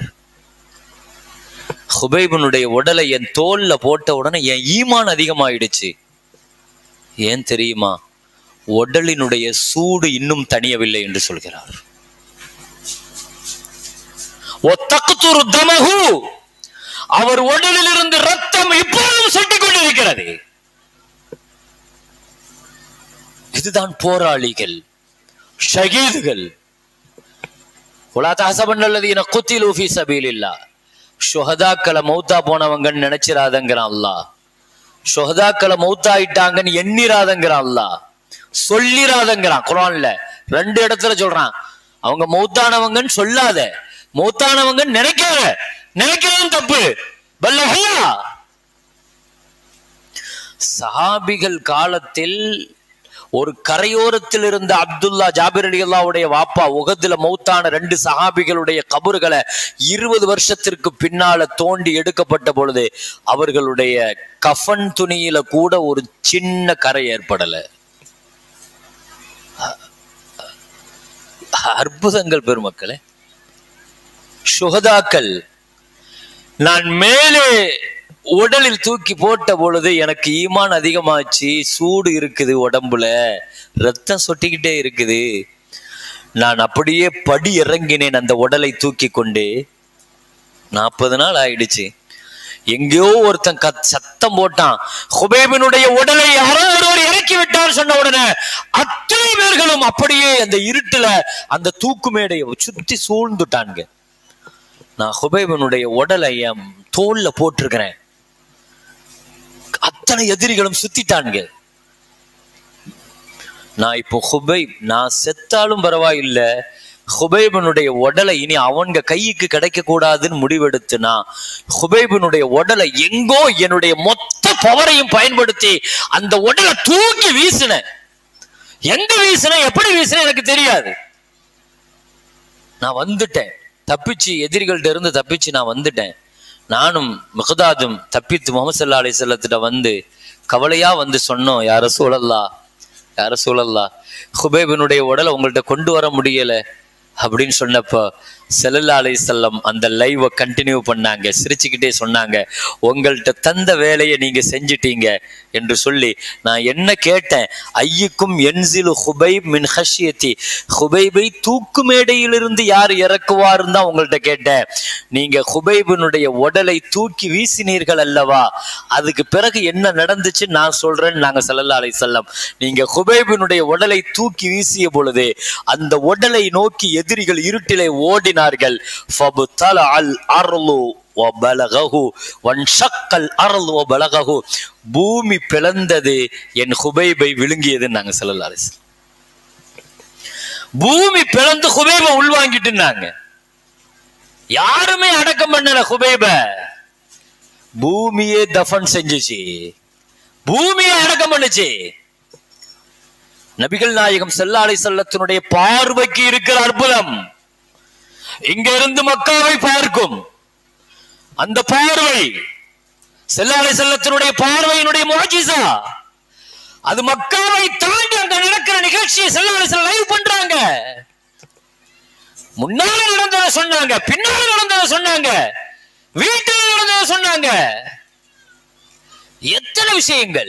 ஹுபைபனுடைய உடலை என் தோல்ல போட்ட உடனே என் ஈமான் அதிகமாயிடுச்சு ஏன் தெரியுமா உடலினுடைய சூடு இன்னும் தணியவில்லை என்று சொல்கிறார் ஒத்தக்குத்துரு தமஹு அவர் உடலில் இருந்து ரத்தம் இப்பொழுதும் சொட்டிக் கொண்டிருக்கிறது இதுதான் போராளிகள் ஷகீதுகள் உலா தஹசபன்னல்லதீன குத்திலு ஃபீ சபீலில்லாஹ் ஷுஹதாக்களை மௌத்தா போனவங்கன்னு நினைச்சிராதங்கிறான் அல்லாஹ் ஷுஹதாக்களை மௌத்தாயிட்டாங்கன்னு எண்ணிராதங்கிறான் அல்லாஹ் சொல்லிராதங்கிறான் குரான்ல ரெண்டு இடத்துல சொல்றான் அவங்க மௌத்தானவங்கன்னு சொல்லாத மௌத்தானவங்கன்னு நினைக்காத நினைக்கிறதும் தப்பு பல்லஹையா சஹாபிகள் காலத்தில் ஒரு கரையோரத்தில் இருந்த அப்துல்லா ஜாபிர் அலி அல்லாவுடைய வாப்பா உகதுல மௌத்தான ரெண்டு சஹாபிகளுடைய கபறுகளை இருபது வருஷத்திற்கு பின்னால தோண்டி எடுக்கப்பட்ட பொழுது அவர்களுடைய கஃன் துணியில கூட ஒரு சின்ன கரை ஏற்படல அற்புதங்கள் பெருமக்களே சுகதாக்கள் நான் மேலே உடலில் தூக்கி போட்ட பொழுது எனக்கு ஈமான் அதிகமாச்சு சூடு இருக்குது உடம்புல ரத்தம் சொட்டிக்கிட்டே இருக்குது நான் அப்படியே படி இறங்கினேன் அந்த உடலை தூக்கி கொண்டு நாற்பது நாள் ஆயிடுச்சு எங்கேயோ ஒருத்தன் கத் சத்தம் போட்டான் ஹுபேபினுடைய உடலை யாரோ ஒருவர் இறக்கி விட்டார் சொன்ன உடனே அத்தனை பேர்களும் அப்படியே அந்த இருட்டுல அந்த தூக்கு மேடையை சுத்தி சூழ்ந்துட்டானுங்க நான் ஹுபைபனுடைய உடலை என் தோல்ல போட்டிருக்கிறேன் அத்தனை எதிரிகளும் சுத்திட்டானுங்க நான் இப்போ ஹுபைப் நான் செத்தாலும் பரவாயில்ல ஹுபைபனுடைய உடலை இனி அவங்க கைக்கு கிடைக்க கூடாதுன்னு முடிவெடுத்து நான் ஹுபைபனுடைய உடலை எங்கோ என்னுடைய மொத்த பவரையும் பயன்படுத்தி அந்த உடலை தூக்கி வீசினேன் எங்க வீசினேன் எப்படி வீசினேன் எனக்கு தெரியாது நான் வந்துட்டேன் தப்பிச்சு எதிரிகள்ட்ட இருந்து தப்பிச்சு நான் வந்துட்டேன் நானும் மிகதாதும் தப்பித்து முகமது சல்லா அலி செல்லத்திட்ட வந்து கவலையா வந்து சொன்னோம் யார சூழல்லா யார சூழல்லா ஹுபேபினுடைய உடலை உங்கள்ட்ட கொண்டு வர முடியல அப்படின்னு சொன்னப்போ செல்லல்லா அலி செல்லம் அந்த லைவை கண்டினியூ பண்ணாங்க சிரிச்சுக்கிட்டே சொன்னாங்க உங்கள்ட்ட தந்த வேலையை நீங்க செஞ்சிட்டீங்க என்று சொல்லி நான் என்ன கேட்டேன் ஐயுக்கும் என்சிலு ஹுபைப் மின் ஹஷியத்தி ஹுபைபை தூக்கு மேடையிலிருந்து யார் இறக்குவாருன்னு தான் உங்கள்ட்ட கேட்டேன் நீங்க ஹுபைபினுடைய உடலை தூக்கி வீசினீர்கள் அல்லவா அதுக்கு பிறகு என்ன நடந்துச்சு நான் சொல்றேன்னு நாங்க சல்லல்லா அலை செல்லம் நீங்க ஹுபைபினுடைய உடலை தூக்கி வீசிய பொழுது அந்த உடலை நோக்கி எதிரிகள் இருட்டிலே ஓடினார்கள் فَابْتَلَعَ الْأَرْضُ وَبَلَغَهُ وَانشَقَّ الْأَرْضُ وَبَلَغَهُ பூமி பிளந்தது என் ஹுபைபை விழுங்கியதுன்னு நாங்க சொல்லலாம் பூமி பிளந்து ஹுபைபை உள்வாங்கிட்டுனாங்க யாருமே அடக்கம் பண்ணல ஹுபைப பூமியே தஃபன் செஞ்சுச்சு பூமியை அடக்கம் பண்ணுச்சு நபிகள் நாயகம் செல்லாலை செல்லத்தினுடைய பார்வைக்கு இருக்கிற அற்புதம் இங்க இருந்து மக்காவை பார்க்கும் அந்த பார்வை செல்லாலை செல்லத்தினுடைய பார்வையினுடைய முகஜிசா அது மக்காவை தாண்டி அங்க நடக்கிற நிகழ்ச்சியை செல்லாலை செல்ல லைவ் பண்றாங்க முன்னால நடந்ததை சொன்னாங்க பின்னால நடந்ததை சொன்னாங்க வீட்டில் நடந்ததை சொன்னாங்க எத்தனை விஷயங்கள்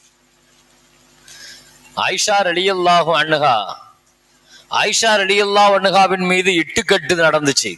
ஆயிஷா ரலியல்லாஹு அன்ஹா ஆயிஷா ரலியல்லாஹு அன்ஹாவின் மீது இட்டுக்கட்டு நடந்துச்சு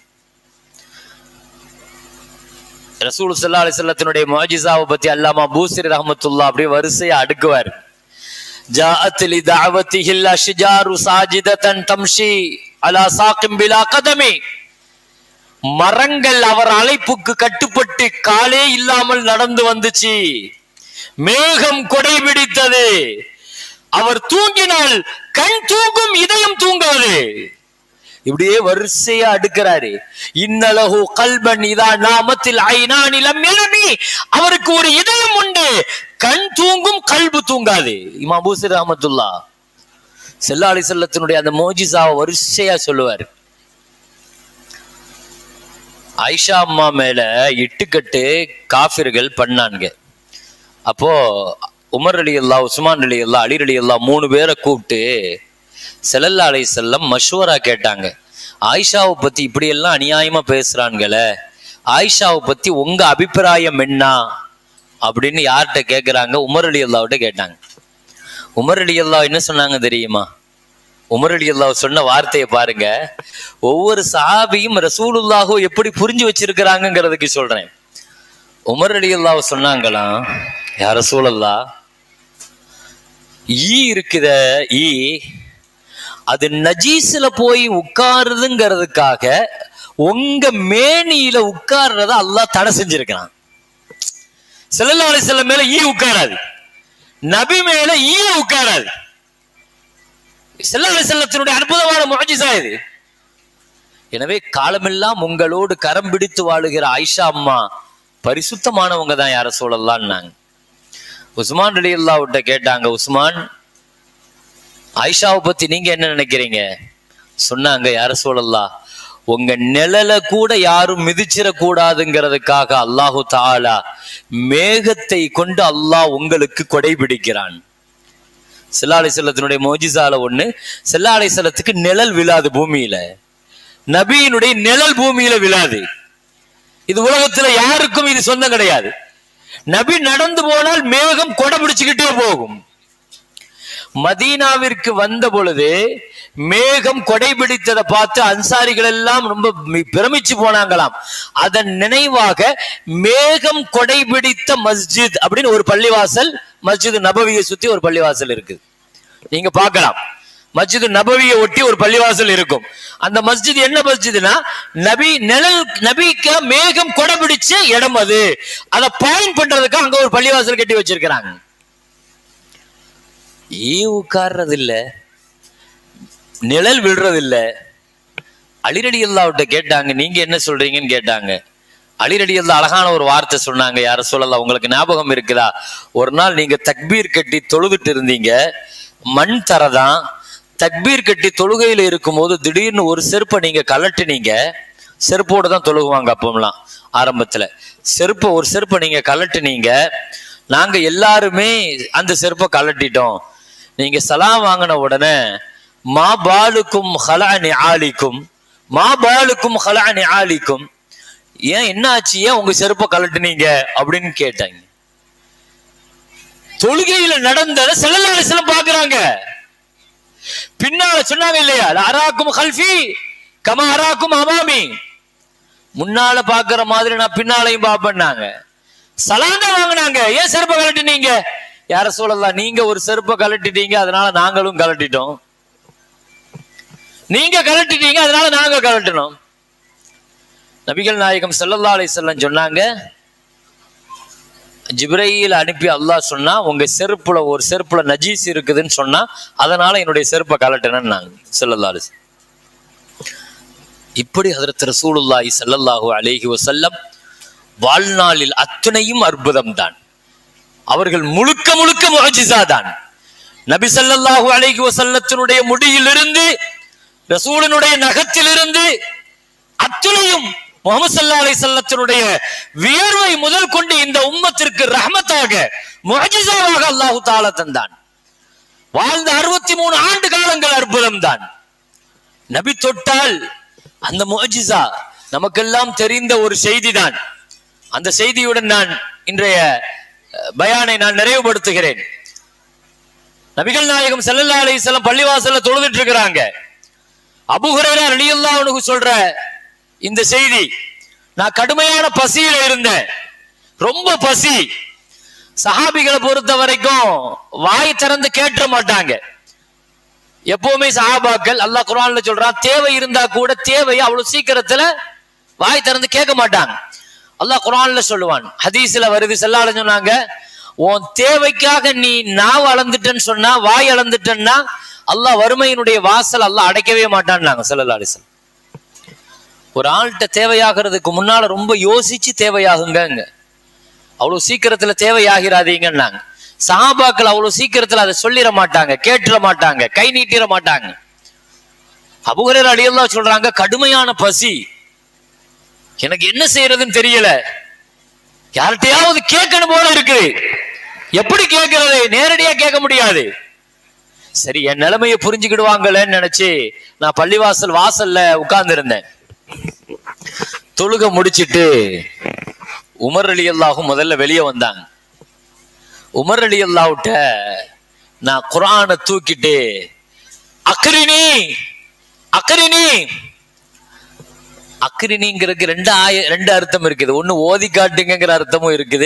ரசூல் ஸல்லல்லாஹு அலைஹி வஸல்லத்தினுடைய முஅஜிசாவை பத்தி அல்லாமா பூசிரி ரஹ்மத்துல்லாஹ் அப்படியே வரிசையா அடுக்குவார் ஜாஅத் லி தஅவத்திஹில் அஷ்ஜாரு சாஜிதத்தன் தம்ஷி அலா சாக்கிம் பிலா கதமி மரங்கள் அவர் அழைப்புக்கு கட்டுப்பட்டு காலே இல்லாமல் நடந்து வந்துச்சு மேகம் கொடை பிடித்தது அவர் தூங்கினால் கண் தூங்கும் இதயம் தூங்காது இப்படியே வரிசையா அடுக்கிறாரு இன்னலகு கல்பன் இதா நாமத்தில் ஐநான் இளம் எழுமி அவருக்கு ஒரு இதயம் உண்டு கண் தூங்கும் கல்பு தூங்காது இமா பூசிர் அஹமத்துல்லா செல்லாலி செல்லத்தினுடைய அந்த மோஜிசாவை வரிசையா சொல்லுவார் ஆயிஷா அம்மா மேல இட்டுக்கட்டு காஃபிர்கள் பண்ணானுங்க அப்போ உமர் அலி அல்லா உஸ்மான் அலி அல்லா அலி அலி அல்லா மூணு பேரை கூப்பிட்டு செல்லல்லா அலை செல்லம் மஷூரா கேட்டாங்க ஆயிஷாவை பத்தி இப்படியெல்லாம் அநியாயமா பேசுறான்களே ஆயிஷாவை பத்தி உங்க அபிப்பிராயம் என்ன அப்படின்னு யார்கிட்ட கேட்குறாங்க உமர் அலி அல்லாவிட்ட கேட்டாங்க உமர் அலி அல்லா என்ன சொன்னாங்க தெரியுமா உமர் அலி அல்லா சொன்ன வார்த்தையை பாருங்க ஒவ்வொரு சஹாபியும் ரசூலுல்லாஹோ எப்படி புரிஞ்சு வச்சிருக்கிறாங்கிறதுக்கு சொல்றேன் உமர் அலி அல்லாஹ் சொன்னாங்களாம் யார சூழல்லா ஈ இருக்குத ஈ அது நஜீஸ்ல போய் உட்காருதுங்கிறதுக்காக உங்க மேனியில உட்கார்றத அல்லாஹ் தடை செஞ்சிருக்கிறான் ஸல்லல்லாஹு அலைஹி வஸல்லம் மேல ஈ உட்காராது நபி மேல ஈ உட்காராது ஸல்லல்லாஹு அலைஹி வஸல்லத்தினுடைய அற்புதமான முஅஜிசா இது எனவே காலமெல்லாம் உங்களோடு கரம் பிடித்து வாழுகிற ஆயிஷா அம்மா பரிசுத்தமானவங்க தான் யார சொல்லலாம்னாங்க உஸ்மான் அலி அல்லாவிட்ட கேட்டாங்க உஸ்மான் ஆயிஷாவை பத்தி நீங்க என்ன நினைக்கிறீங்க சொன்னாங்க யார சொல்லலாம் உங்க நிழலை கூட யாரும் மிதிச்சிடக்கூடாதுங்கிறதுக்காக அல்லாஹு தாலா மேகத்தை கொண்டு அல்லாஹ் உங்களுக்கு கொடை பிடிக்கிறான் செல்லாலை செல்லத்தினுடைய மோஜிசால ஒண்ணு செல்லாலை செல்லத்துக்கு நிழல் விழாது பூமியில நபியினுடைய நிழல் பூமியில விழாது இது உலகத்துல யாருக்கும் இது சொந்தம் கிடையாது நபி நடந்து போனால் மேகம் கொடை பிடிச்சுக்கிட்டே போகும் மதீனாவிற்கு வந்த பொழுது மேகம் கொடை பிடித்ததை பார்த்து அன்சாரிகள் எல்லாம் ரொம்ப மி- பிரமிச்சு போனாங்களாம் அதன் நினைவாக மேகம் கொடை பிடித்த மஸ்ஜித் அப்படின்னு ஒரு பள்ளிவாசல் மஸ்ஜித் நபவியை சுத்தி ஒரு பள்ளிவாசல் இருக்கு நீங்க பார்க்கலாம் மஸ்ஜித் நபவியை ஒட்டி ஒரு பள்ளிவாசல் இருக்கும் அந்த மஸ்ஜித் என்ன மஸ்ஜித்னா நபி நிழல் நபிக்கு மேகம் கொடை பிடிச்ச இடம் அது அதை பாயிண்ட் பண்றதுக்கு அங்க ஒரு பள்ளிவாசல் கட்டி வச்சிருக்கிறாங்க ஈ உட்கார்றது இல்ல நிழல் விழுறது இல்ல அலிரடி அல்லாவிட்ட கேட்டாங்க நீங்க என்ன சொல்றீங்கன்னு கேட்டாங்க அலிரடி அல்லா அழகான ஒரு வார்த்தை சொன்னாங்க யார சொல்லலாம் உங்களுக்கு ஞாபகம் இருக்குதா ஒரு நாள் நீங்க தக்பீர் கட்டி தொழுதுட்டு இருந்தீங்க மண் தரதான் தக்பீர் கட்டி தொழுகையில இருக்கும்போது திடீர்னு ஒரு செருப்பை நீங்க கலட்டுனீங்க செருப்போட தான் தொழுகுவாங்க அப்போம்லாம் ஆரம்பத்துல செருப்பை ஒரு செருப்பை நீங்க கலட்டுனீங்க நாங்க எல்லாருமே அந்த செருப்பை கலட்டிட்டோம் நீங்க சலாம் வாங்கின உடனே மா பாலுக்கும் ஹலானி ஆலிக்கும் மா பாலுக்கும் ஹலானி ஆலிக்கும் ஏன் என்ன ஆச்சு ஏன் உங்க செருப்பை கலட்டுனீங்க அப்படின்னு கேட்டாங்க தொழுகையில நடந்ததை செல்லலாறு சிலம் பாக்குறாங்க பின்னால சொன்னாங்க இல்லையா அராக்கும் ஹல்ஃபி கமா அராக்கும் அமாமி முன்னால பாக்குற மாதிரி நான் பின்னாலையும் பாப்பேன்னாங்க சலாந்தா வாங்கினாங்க ஏன் செருப்பை கலட்டினீங்க யார சொல்லலாம் நீங்க ஒரு செருப்பை கலட்டிட்டீங்க அதனால நாங்களும் கலட்டிட்டோம் நீங்க கலட்டிட்டீங்க அதனால நாங்க கலட்டினோம் நபிகள் நாயகம் ஸல்லல்லாஹு அலைஹி வஸல்லம் சொன்னாங்க ஜிப்ரையில் அனுப்பி அல்லாஹ் சொன்னா உங்க செருப்புல ஒரு செருப்புல நஜீஸ் இருக்குதுன்னு சொன்னா அதனால என்னுடைய செருப்பை கலட்டினேன்னு நாங்க ஸல்லல்லாஹு அலைஹி வஸல்லம். இப்படி ஹதரத் ரசூலுல்லாஹி ஸல்லல்லாஹு அலைஹி வஸல்லம் வாழ்நாளில் அத்தனையும் அற்புதம் தான் அவர்கள் முழுக்க முழுக்க முஅஜிசா தான் நபி ஸல்லல்லாஹு அலைஹி வஸல்லத்தினுடைய முடியிலிருந்து ரசூலினுடைய நகத்திலிருந்து அத்துணையும் முகமது சல்லா அலை செல்லத்தினுடைய வியர்வை முதல் கொண்டு இந்த உம்மத்திற்கு ரஹமத்தாக முஅஜிசாவாக அல்லாஹு தாலா தந்தான் வாழ்ந்த அறுபத்தி மூணு ஆண்டு காலங்கள் அற்புதம் தான் நபி தொட்டால் அந்த முஅஜிசா நமக்கெல்லாம் தெரிந்த ஒரு செய்திதான் அந்த செய்தியுடன் நான் இன்றைய அஹ், பயானை நான் நிறைவுபடுத்துகிறேன் நபிகள் நாயகம் ஸல்லல்லாஹு அலைஹி வஸல்லம் பள்ளிவாசல்ல தொழுதுட்டு இருக்கிறாங்க அபூ ஹுரைரா ரலியல்லாஹு அன்ஹு சொல்ற இந்த செய்தி நான் கடுமையான பசியில இருந்தேன் ரொம்ப பசி சஹாபிகளை பொறுத்த வரைக்கும் வாய் திறந்து கேட்ட மாட்டாங்க எப்பவுமே சஹாபாக்கள் அல்லாஹ் குர்ஆன்ல சொல்றான் தேவை இருந்தா கூட தேவை அவ்வளவு சீக்கிரத்துல வாய் திறந்து கேட்க மாட்டாங்க அல்லாஹ் குர்ஆன்ல சொல்லுவான் ஹதீஸ்ல வருது செல்லால சொன்னாங்க உன் தேவைக்காக நீ நாவ் அளந்துட்டேன்னு சொன்னா வாய் அளந்துட்டேன்னா அல்லாஹ் வறுமையினுடைய வாசல் அல்லாஹ் அடைக்கவே மாட்டான்னாங்க ஸல்லல்லாஹு அலைஹி வஸல்லம் ஒரு ஆள்கிட்ட தேவையாகிறதுக்கு முன்னால ரொம்ப யோசிச்சு தேவையாகுங்க அவ்வளவு சீக்கிரத்துல தேவையாகிறாதீங்கன்னாங்க சஹாபாக்கள் அவ்வளவு சீக்கிரத்துல அதை சொல்லிட மாட்டாங்க கேட்டுற மாட்டாங்க கை நீட்டிட மாட்டாங்க அபுகரர் அடியெல்லாம் சொல்றாங்க கடுமையான பசி எனக்கு என்ன செய்யறதுன்னு தெரியல யார்கிட்டயாவது கேட்கணும் போல இருக்குது எப்படி கேட்கறது நேரடியா கேட்க முடியாது சரி என் நிலைமையை புரிஞ்சுக்கிடுவாங்களேன்னு நினைச்சு நான் பள்ளிவாசல் வாசல்ல உட்கார்ந்து இருந்தேன் தொழுக முடிச்சிட்டு உமர் அலி அல்லாஹும் முதல்ல வெளியே வந்தாங்க உமர் அலி அல்லாஹ்ட்ட நான் குரானை தூக்கிட்டு அக்ரினி அக்ரினி அக்ரினிங்கிறதுக்கு ரெண்டு ஆய ரெண்டு அர்த்தம் இருக்குது ஒண்ணு ஓதி காட்டுங்கிற அர்த்தமும் இருக்குது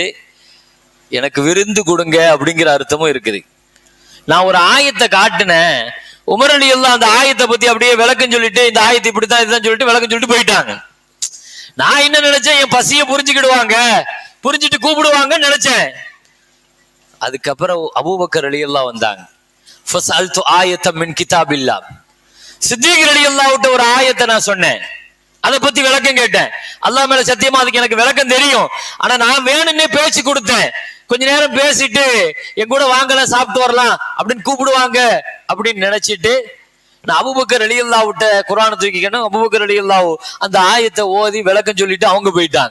எனக்கு விருந்து கொடுங்க அப்படிங்கிற அர்த்தமும் இருக்குது நான் ஒரு ஆயத்தை காட்டினேன் உமர் அலி எல்லாம் அந்த ஆயத்தை பத்தி அப்படியே விளக்கம் சொல்லிட்டு இந்த ஆயத்தை இப்படித்தான் இதுதான் சொல்லிட்டு விளக்கம் சொல்லிட்டு போயிட்டாங்க நான் என்ன நினைச்சேன் என் பசிய புரிஞ்சுக்கிடுவாங்க புரிஞ்சுட்டு கூப்பிடுவாங்கன்னு நினைச்சேன் அதுக்கப்புறம் அபூபக்கர் அலி எல்லாம் வந்தாங்க ஃபஸ்அல்து ஆயத்தம் மின் கிதாபில்லா சித்திக் அலி அல்லாஹ்விட்ட ஒரு ஆயத்தை நான் சொன்னேன் அதை பத்தி விளக்கம் கேட்டேன் அல்லாஹ் மேல சத்தியமா அதுக்கு எனக்கு விளக்கம் தெரியும் ஆனா நான் வேணும்னே பேச்சு கொடுத்தேன் கொஞ்ச நேரம் பேசிட்டு என் கூட வாங்கலாம் சாப்பிட்டு வரலாம் அப்படின்னு கூப்பிடுவாங்க அப்படின்னு நினைச்சிட்டு நான் அபுபக்கர் அலி விட்ட குரானை தூக்கிக்கணும் அபுபக்கர் அலி அந்த ஆயத்தை ஓதி விளக்கம் சொல்லிட்டு அவங்க போயிட்டாங்க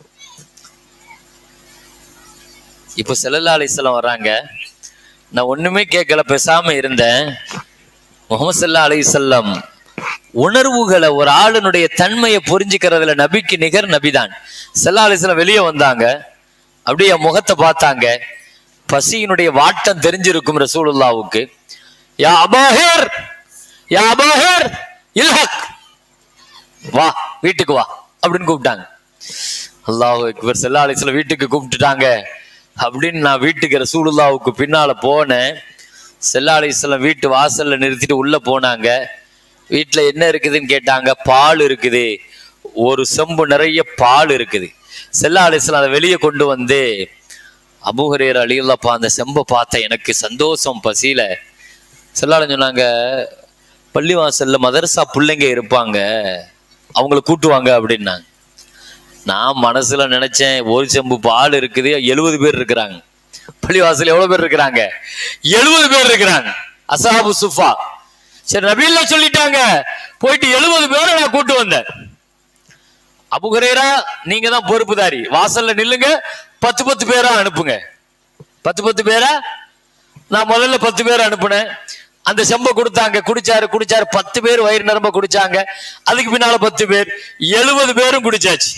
இப்ப செல்லல்லா அலிஸ்லாம் வர்றாங்க நான் ஒண்ணுமே கேட்கல பேசாம இருந்தேன் முகமது சல்லா அலிசல்லம் உணர்வுகளை ஒரு ஆளுனுடைய தன்மையை புரிஞ்சுக்கிறதுல நபிக்கு நிகர் நபிதான் சல்லா அலிஸ்லாம் வெளியே வந்தாங்க அப்படியே என் முகத்தை பார்த்தாங்க பசியினுடைய வாட்டம் தெரிஞ்சிருக்கும் ரசூலுல்லாவுக்கு யா அபாஹிர் யா அபாஹிர் இல்ஹக் வா வீட்டுக்கு வா அப்படின்னு கூப்பிட்டாங்க அல்லாஹ் அக்பர் செல்லா அலிஸ்லாம் வீட்டுக்கு கூப்பிட்டுட்டாங்க அப்படின்னு நான் வீட்டுக்கு ரசூலுல்லாவுக்கு பின்னால போனேன் செல்லா அலிஸ்லாம் வீட்டு வாசல்ல நிறுத்திட்டு உள்ள போனாங்க வீட்டுல என்ன இருக்குதுன்னு கேட்டாங்க பால் இருக்குது ஒரு செம்பு நிறைய பால் இருக்குது செல்லா அலிஸ்லாம் அதை வெளியே கொண்டு வந்து அபுஹரேர் அலியுல்லப்பா அந்த செம்பை பார்த்த எனக்கு சந்தோஷம் பசியில செல்லாளன் சொன்னாங்க பள்ளிவாசல்ல மதரசா பிள்ளைங்க இருப்பாங்க அவங்கள கூட்டுவாங்க அப்படின்னாங்க நான் மனசுல நினைச்சேன் ஒரு செம்பு பால் இருக்குது எழுபது பேர் இருக்கிறாங்க பள்ளிவாசல் எவ்வளவு பேர் இருக்கிறாங்க எழுபது பேர் இருக்கிறாங்க அசாபு சுஃபா சரி நபீல்ல சொல்லிட்டாங்க போயிட்டு எழுபது பேரை நான் கூட்டு வந்தேன் அபுகரேரா நீங்க தான் பொறுப்புதாரி வாசல்ல நில்லுங்க பத்து பத்து பேரா அனுப்புங்க பத்து பத்து பேரா நான் முதல்ல பத்து பேர் அனுப்புனேன் அந்த செம்ப கொடுத்தாங்க குடிச்சாரு குடிச்சாரு பத்து பேர் வயிறு நிரம்ப குடிச்சாங்க அதுக்கு பின்னால பத்து பேர் எழுபது பேரும் குடிச்சாச்சு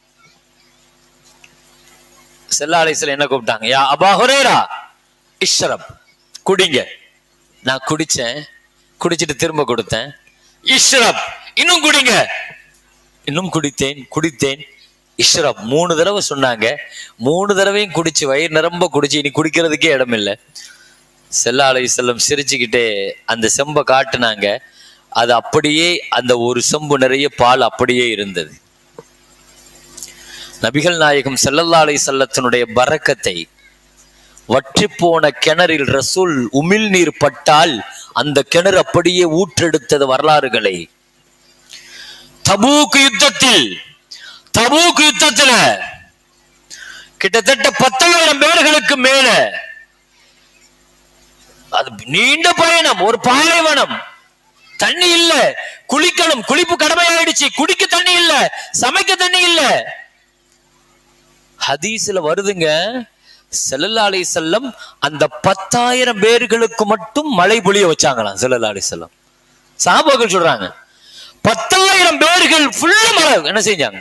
செல்லா அலைசல் என்ன கூப்பிட்டாங்க யா அபா ஹுரேரா இஷ்ரப் குடிங்க நான் குடிச்சேன் குடிச்சிட்டு திரும்ப கொடுத்தேன் இஷ்ரப் இன்னும் குடிங்க இன்னும் குடித்தேன் குடித்தேன் இஷ்ரப் மூணு தடவை சொன்னாங்க மூணு தடவையும் குடிச்சு வயிறு நிரம்ப குடிச்சு இனி குடிக்கிறதுக்கே இடம் இல்லை செல்லா அலை செல்லம் சிரிச்சுக்கிட்டே அந்த செம்பை காட்டுனாங்க அது அப்படியே அந்த ஒரு செம்பு நிறைய பால் அப்படியே இருந்தது நபிகள் நாயகம் செல்லல்லா அலை செல்லத்தினுடைய பறக்கத்தை வற்றி போன கிணறில் ரசூல் உமிழ் நீர் பட்டால் அந்த கிணறு அப்படியே ஊற்றெடுத்தது வரலாறுகளை தபூக் யுத்தத்தில் தபூக் யுத்தத்துல கிட்டத்தட்ட பத்தாயிரம் பேர்களுக்கு மேல அது நீண்ட பயணம் ஒரு பாலைவனம் தண்ணி இல்ல குளிக்கணும் குளிப்பு கடமையாயிடுச்சு குடிக்க தண்ணி இல்ல சமைக்க தண்ணி இல்ல ஹதீஸ்ல வருதுங்க செல்லல்லா அலி செல்லம் அந்த பத்தாயிரம் பேர்களுக்கு மட்டும் மழை பொழிய வச்சாங்களாம் செல்லல்லா அலி செல்லம் சாபாக்கள் சொல்றாங்க பத்தாயிரம் பேர்கள் ஃபுல்லா மழை என்ன செஞ்சாங்க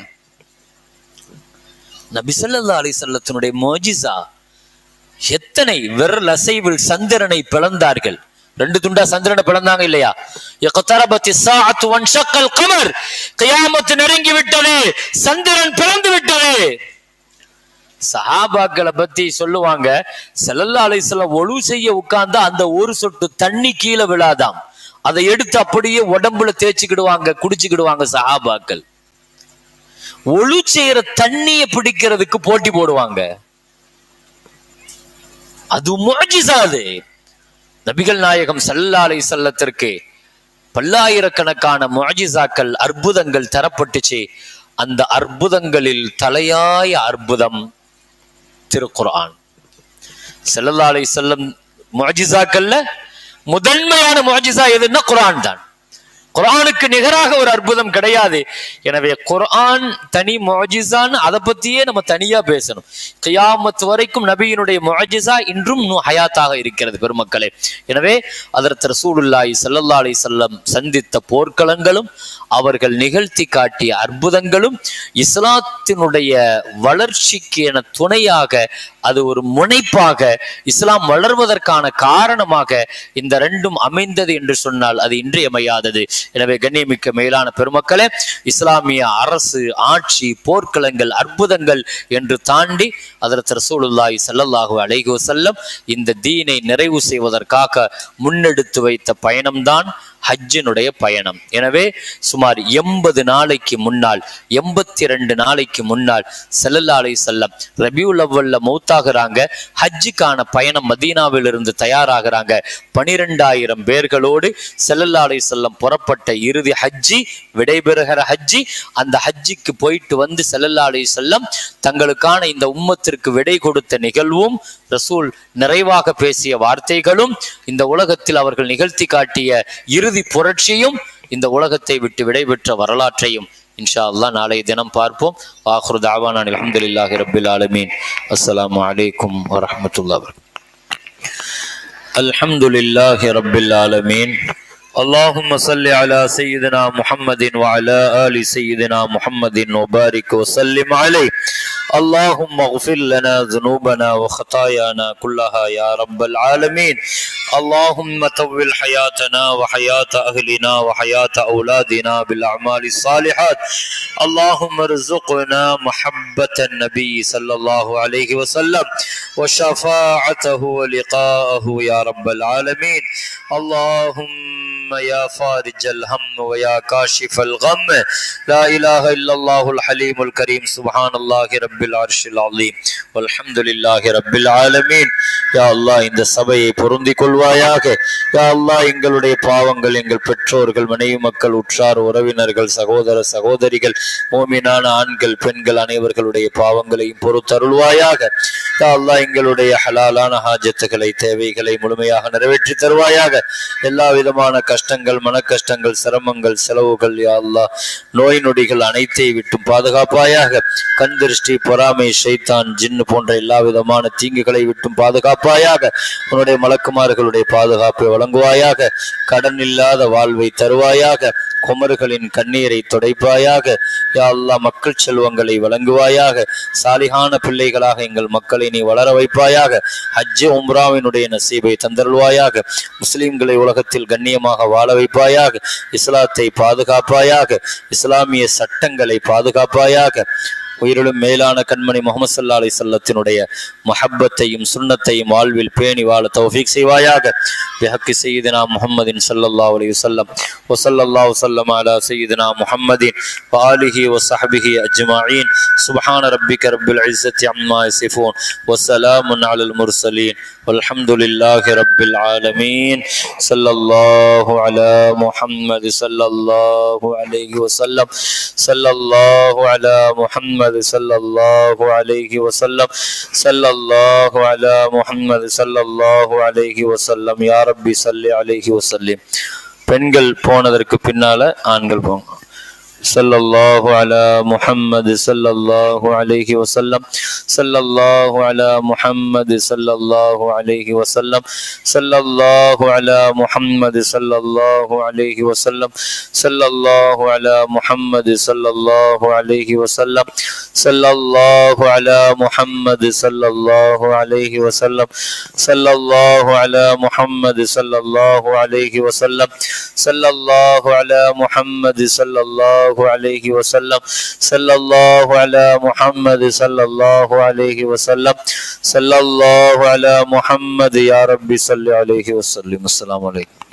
நபி ஸல்லல்லாஹு அலைஹி வஸல்லத்தினுடைய மோஜிசா எத்தனை விரல் அசைவில் சந்திரனை பிளந்தார்கள் ரெண்டு துண்டா சந்திரனை பிளந்தாங்க இல்லையா இக்தரபத்தி ஸாஅத்து வன்ஷக்கல் கமர் கியாமத் நெருங்கி விட்டது சந்திரன் பிளந்து விட்டது சஹாபாக்களை பத்தி சொல்லுவாங்க ஸல்லல்லாஹு அலைஹி வஸல்லம் ஒழு செய்ய உட்கார்ந்தா அந்த ஒரு சொட்டு தண்ணி கீழே விழாதாம் அதை எடுத்து அப்படியே உடம்புல தேய்ச்சிக்கிடுவாங்க குடிச்சுக்கிடுவாங்க சஹாபாக்கள் ஒழு செய்யற தண்ணிய பிடிக்கிறதுக்கு போட்டி போடுவாங்க அது முஜிசா அது நபிகள் நாயகம் சல்லாலை செல்லத்திற்கு பல்லாயிரக்கணக்கான முஜிசாக்கள் அற்புதங்கள் தரப்பட்டுச்சு அந்த அற்புதங்களில் தலையாய அற்புதம் திருக்குர்ஆன் செல்லல்லாலை செல்லம் முஜிசாக்கள்ல முதன்மையான முஜிசா எதுன்னா குர்ஆன் தான் குர்ஆனுக்கு நிகராக ஒரு அற்புதம் கிடையாது எனவே குர்ஆன் தனி முஜிசான்னு அதை பத்தியே நம்ம தனியா பேசணும் கியாமத் வரைக்கும் நபியினுடைய முஜிசா இன்றும் நு- ஹயாத்தாக இருக்கிறது பெருமக்களே எனவே அதற்கு ரசூலுல்லாஹி ஸல்லல்லாஹு அலைஹி வஸல்லம் சந்தித்த போர்க்களங்களும் அவர்கள் நிகழ்த்தி காட்டிய அற்புதங்களும் இஸ்லாத்தினுடைய வளர்ச்சிக்கு என துணையாக அது ஒரு முனைப்பாக இஸ்லாம் வளர்வதற்கான காரணமாக இந்த ரெண்டும் அமைந்தது என்று சொன்னால் அது இன்றியமையாதது எனவே கண்ணியமிக்க மேலான பெருமக்களே இஸ்லாமிய அரசு ஆட்சி போர்க்களங்கள் அற்புதங்கள் என்று தாண்டி அதற்கு ரசூலுல்லாஹி ஸல்லல்லாஹு அலைஹி வஸல்லம் இந்த தீனை நிறைவு செய்வதற்காக முன்னெடுத்து வைத்த பயணம்தான் ஹஜ்ஜினுடைய பயணம் எனவே சுமார் எண்பது நாளைக்கு முன்னால் எண்பத்தி ரெண்டு நாளைக்கு முன்னால் ஸல்லல்லாஹு அலைஹி செல்லம் ரபியுல் அவ்வல்ல மௌத்தாகிறாங்க ஹஜ்ஜுக்கான பயணம் மதீனாவிலிருந்து தயாராகிறாங்க பனிரெண்டாயிரம் பேர்களோடு ஸல்லல்லாஹு அலைஹி செல்லம் புறப்பட்ட இறுதி ஹஜ்ஜி விடைபெறுகிற ஹஜ்ஜி அந்த ஹஜ்ஜிக்கு போயிட்டு வந்து ஸல்லல்லாஹு அலைஹி செல்லம் தங்களுக்கான இந்த உம்மத்திற்கு விடை கொடுத்த நிகழ்வும் ரசூல் நிறைவாக பேசிய வார்த்தைகளும் இந்த உலகத்தில் அவர்கள் நிகழ்த்தி காட்டிய இறுதி புரட்சியும் இந்த உலகத்தை விட்டு விடைபெற்ற வரலாற்றையும் இன்ஷா அல்லாஹ் நாளைய தினம் பார்ப்போம் ஆஹ்ரு தாவானான் அல்ஹம்துலில்லாஹி ரப்பில் ஆலமீன் அஸ்ஸலாமு அலைக்கும் வரஹ்மத்துல்லாஹி வபரகாத்துஹு الحمد لله رب العالمين اللهم صل على سيدنا محمد وعلى آل سيدنا محمد وبارك وسلم عليه اللهم اغفر لنا ذنوبنا وخطايانا كلها يا رب العالمين اللهم طول حياتنا وحياة أهلنا وحياة أولادنا بالأعمال الصالحات اللهم ارزقنا محبة النبي صلى الله عليه وسلم وشفاعته ولقاءه يا رب العالمين اللهم يا فارج الهم ويا كاشف الغم لا إله إلا الله الحليم الكريم سبحان الله رب العرش العظيم والحمد لله رب العالمين يا الله இந்த சபையை பொருந்திக் கொள்வாயாக யா அல்லாஹ் எங்களுடைய பாவங்கள் எங்கள் பெற்றோர்கள் மனைவி மக்கள் உற்றார் உறவினர்கள் சகோதர சகோதரிகள் மோமினான ஆண்கள் பெண்கள் அனைவர்களுடைய பாவங்களையும் பொறுத்தருள்வாயாக யா அல்லாஹ் எங்களுடைய ஹலாலான ஹாஜத்துகளை தேவைகளை முழுமையாக நிறைவேற்றி தருவாயாக எல்லா விதமான கஷ்டங்கள் மன கஷ்டங்கள் சிரமங்கள் செலவுகள் யா அல்லாஹ் நோய் நொடிகள் அனைத்தை விட்டும் பாதுகாப்பாயாக கண் திருஷ்டி பொறாமை ஷைத்தான் ஜின்னு போன்ற எல்லா விதமான தீங்குகளை விட்டும் பாதுகாப்பாயாக உன்னுடைய மலக்குமார்களுடைய பாதுகாப்பை வழங்குவாயாக கடன் இல்லாத வாழ்வை தருவாயாக குமர்களின் கண்ணீரை துடைப்பாயாக யா அல்லாஹ் மக்கள் செல்வங்களை வழங்குவாயாக சாலிகான பிள்ளைகளாக எங்கள் மக்களை நீ வளர வைப்பாயாக ஹஜ்ஜு உம்ராவினுடைய நசீபை தந்தருள்வாயாக முஸ்லிம்களை உலகத்தில் கண்ணியமாக வாழ வைப்பாயாக இஸ்லாத்தை பாதுகாப்பாயாக இஸ்லாமிய சட்டங்களை பாதுகாப்பாயாக உயிரிலும் மேலான கண்மணி முகமது சல்லா அலி சல்லத்தினுடைய மஹப்பத்தையும் சுன்னத்தையும் வாழ்வில் பேணி வாழ தௌஃபீக் செய்வாயாக بحق سيدنا محمد صلى الله عليه وسلم وصلى الله وسلم على سيدنا محمد وآله وصحبه أجمعين سبحان ربك رب العزة عما يصفون وسلام على المرسلين والحمد لله رب العالمين صلى الله على محمد صلى الله عليه وسلم صلى الله على محمد صلى الله عليه وسلم صلى الله على محمد صلى الله عليه وسلم يا ربي صل عليه وسلم பெண்கள் போனதற்கு பின்னால ஆண்கள் போங்க صلى الله على محمد صلى الله عليه وسلم صلى الله على محمد صلى الله عليه وسلم صلى الله على محمد صلى الله عليه وسلم صلى الله على محمد صلى الله عليه وسلم صلى الله على محمد صلى الله عليه وسلم صلى الله على محمد صلى الله عليه وسلم صلى الله على محمد صلى الله عليه وسلم صلى الله على محمد صلى الله عليه وسلم صلى الله على محمد يا ربي صل عليه وسلم السلام عليكم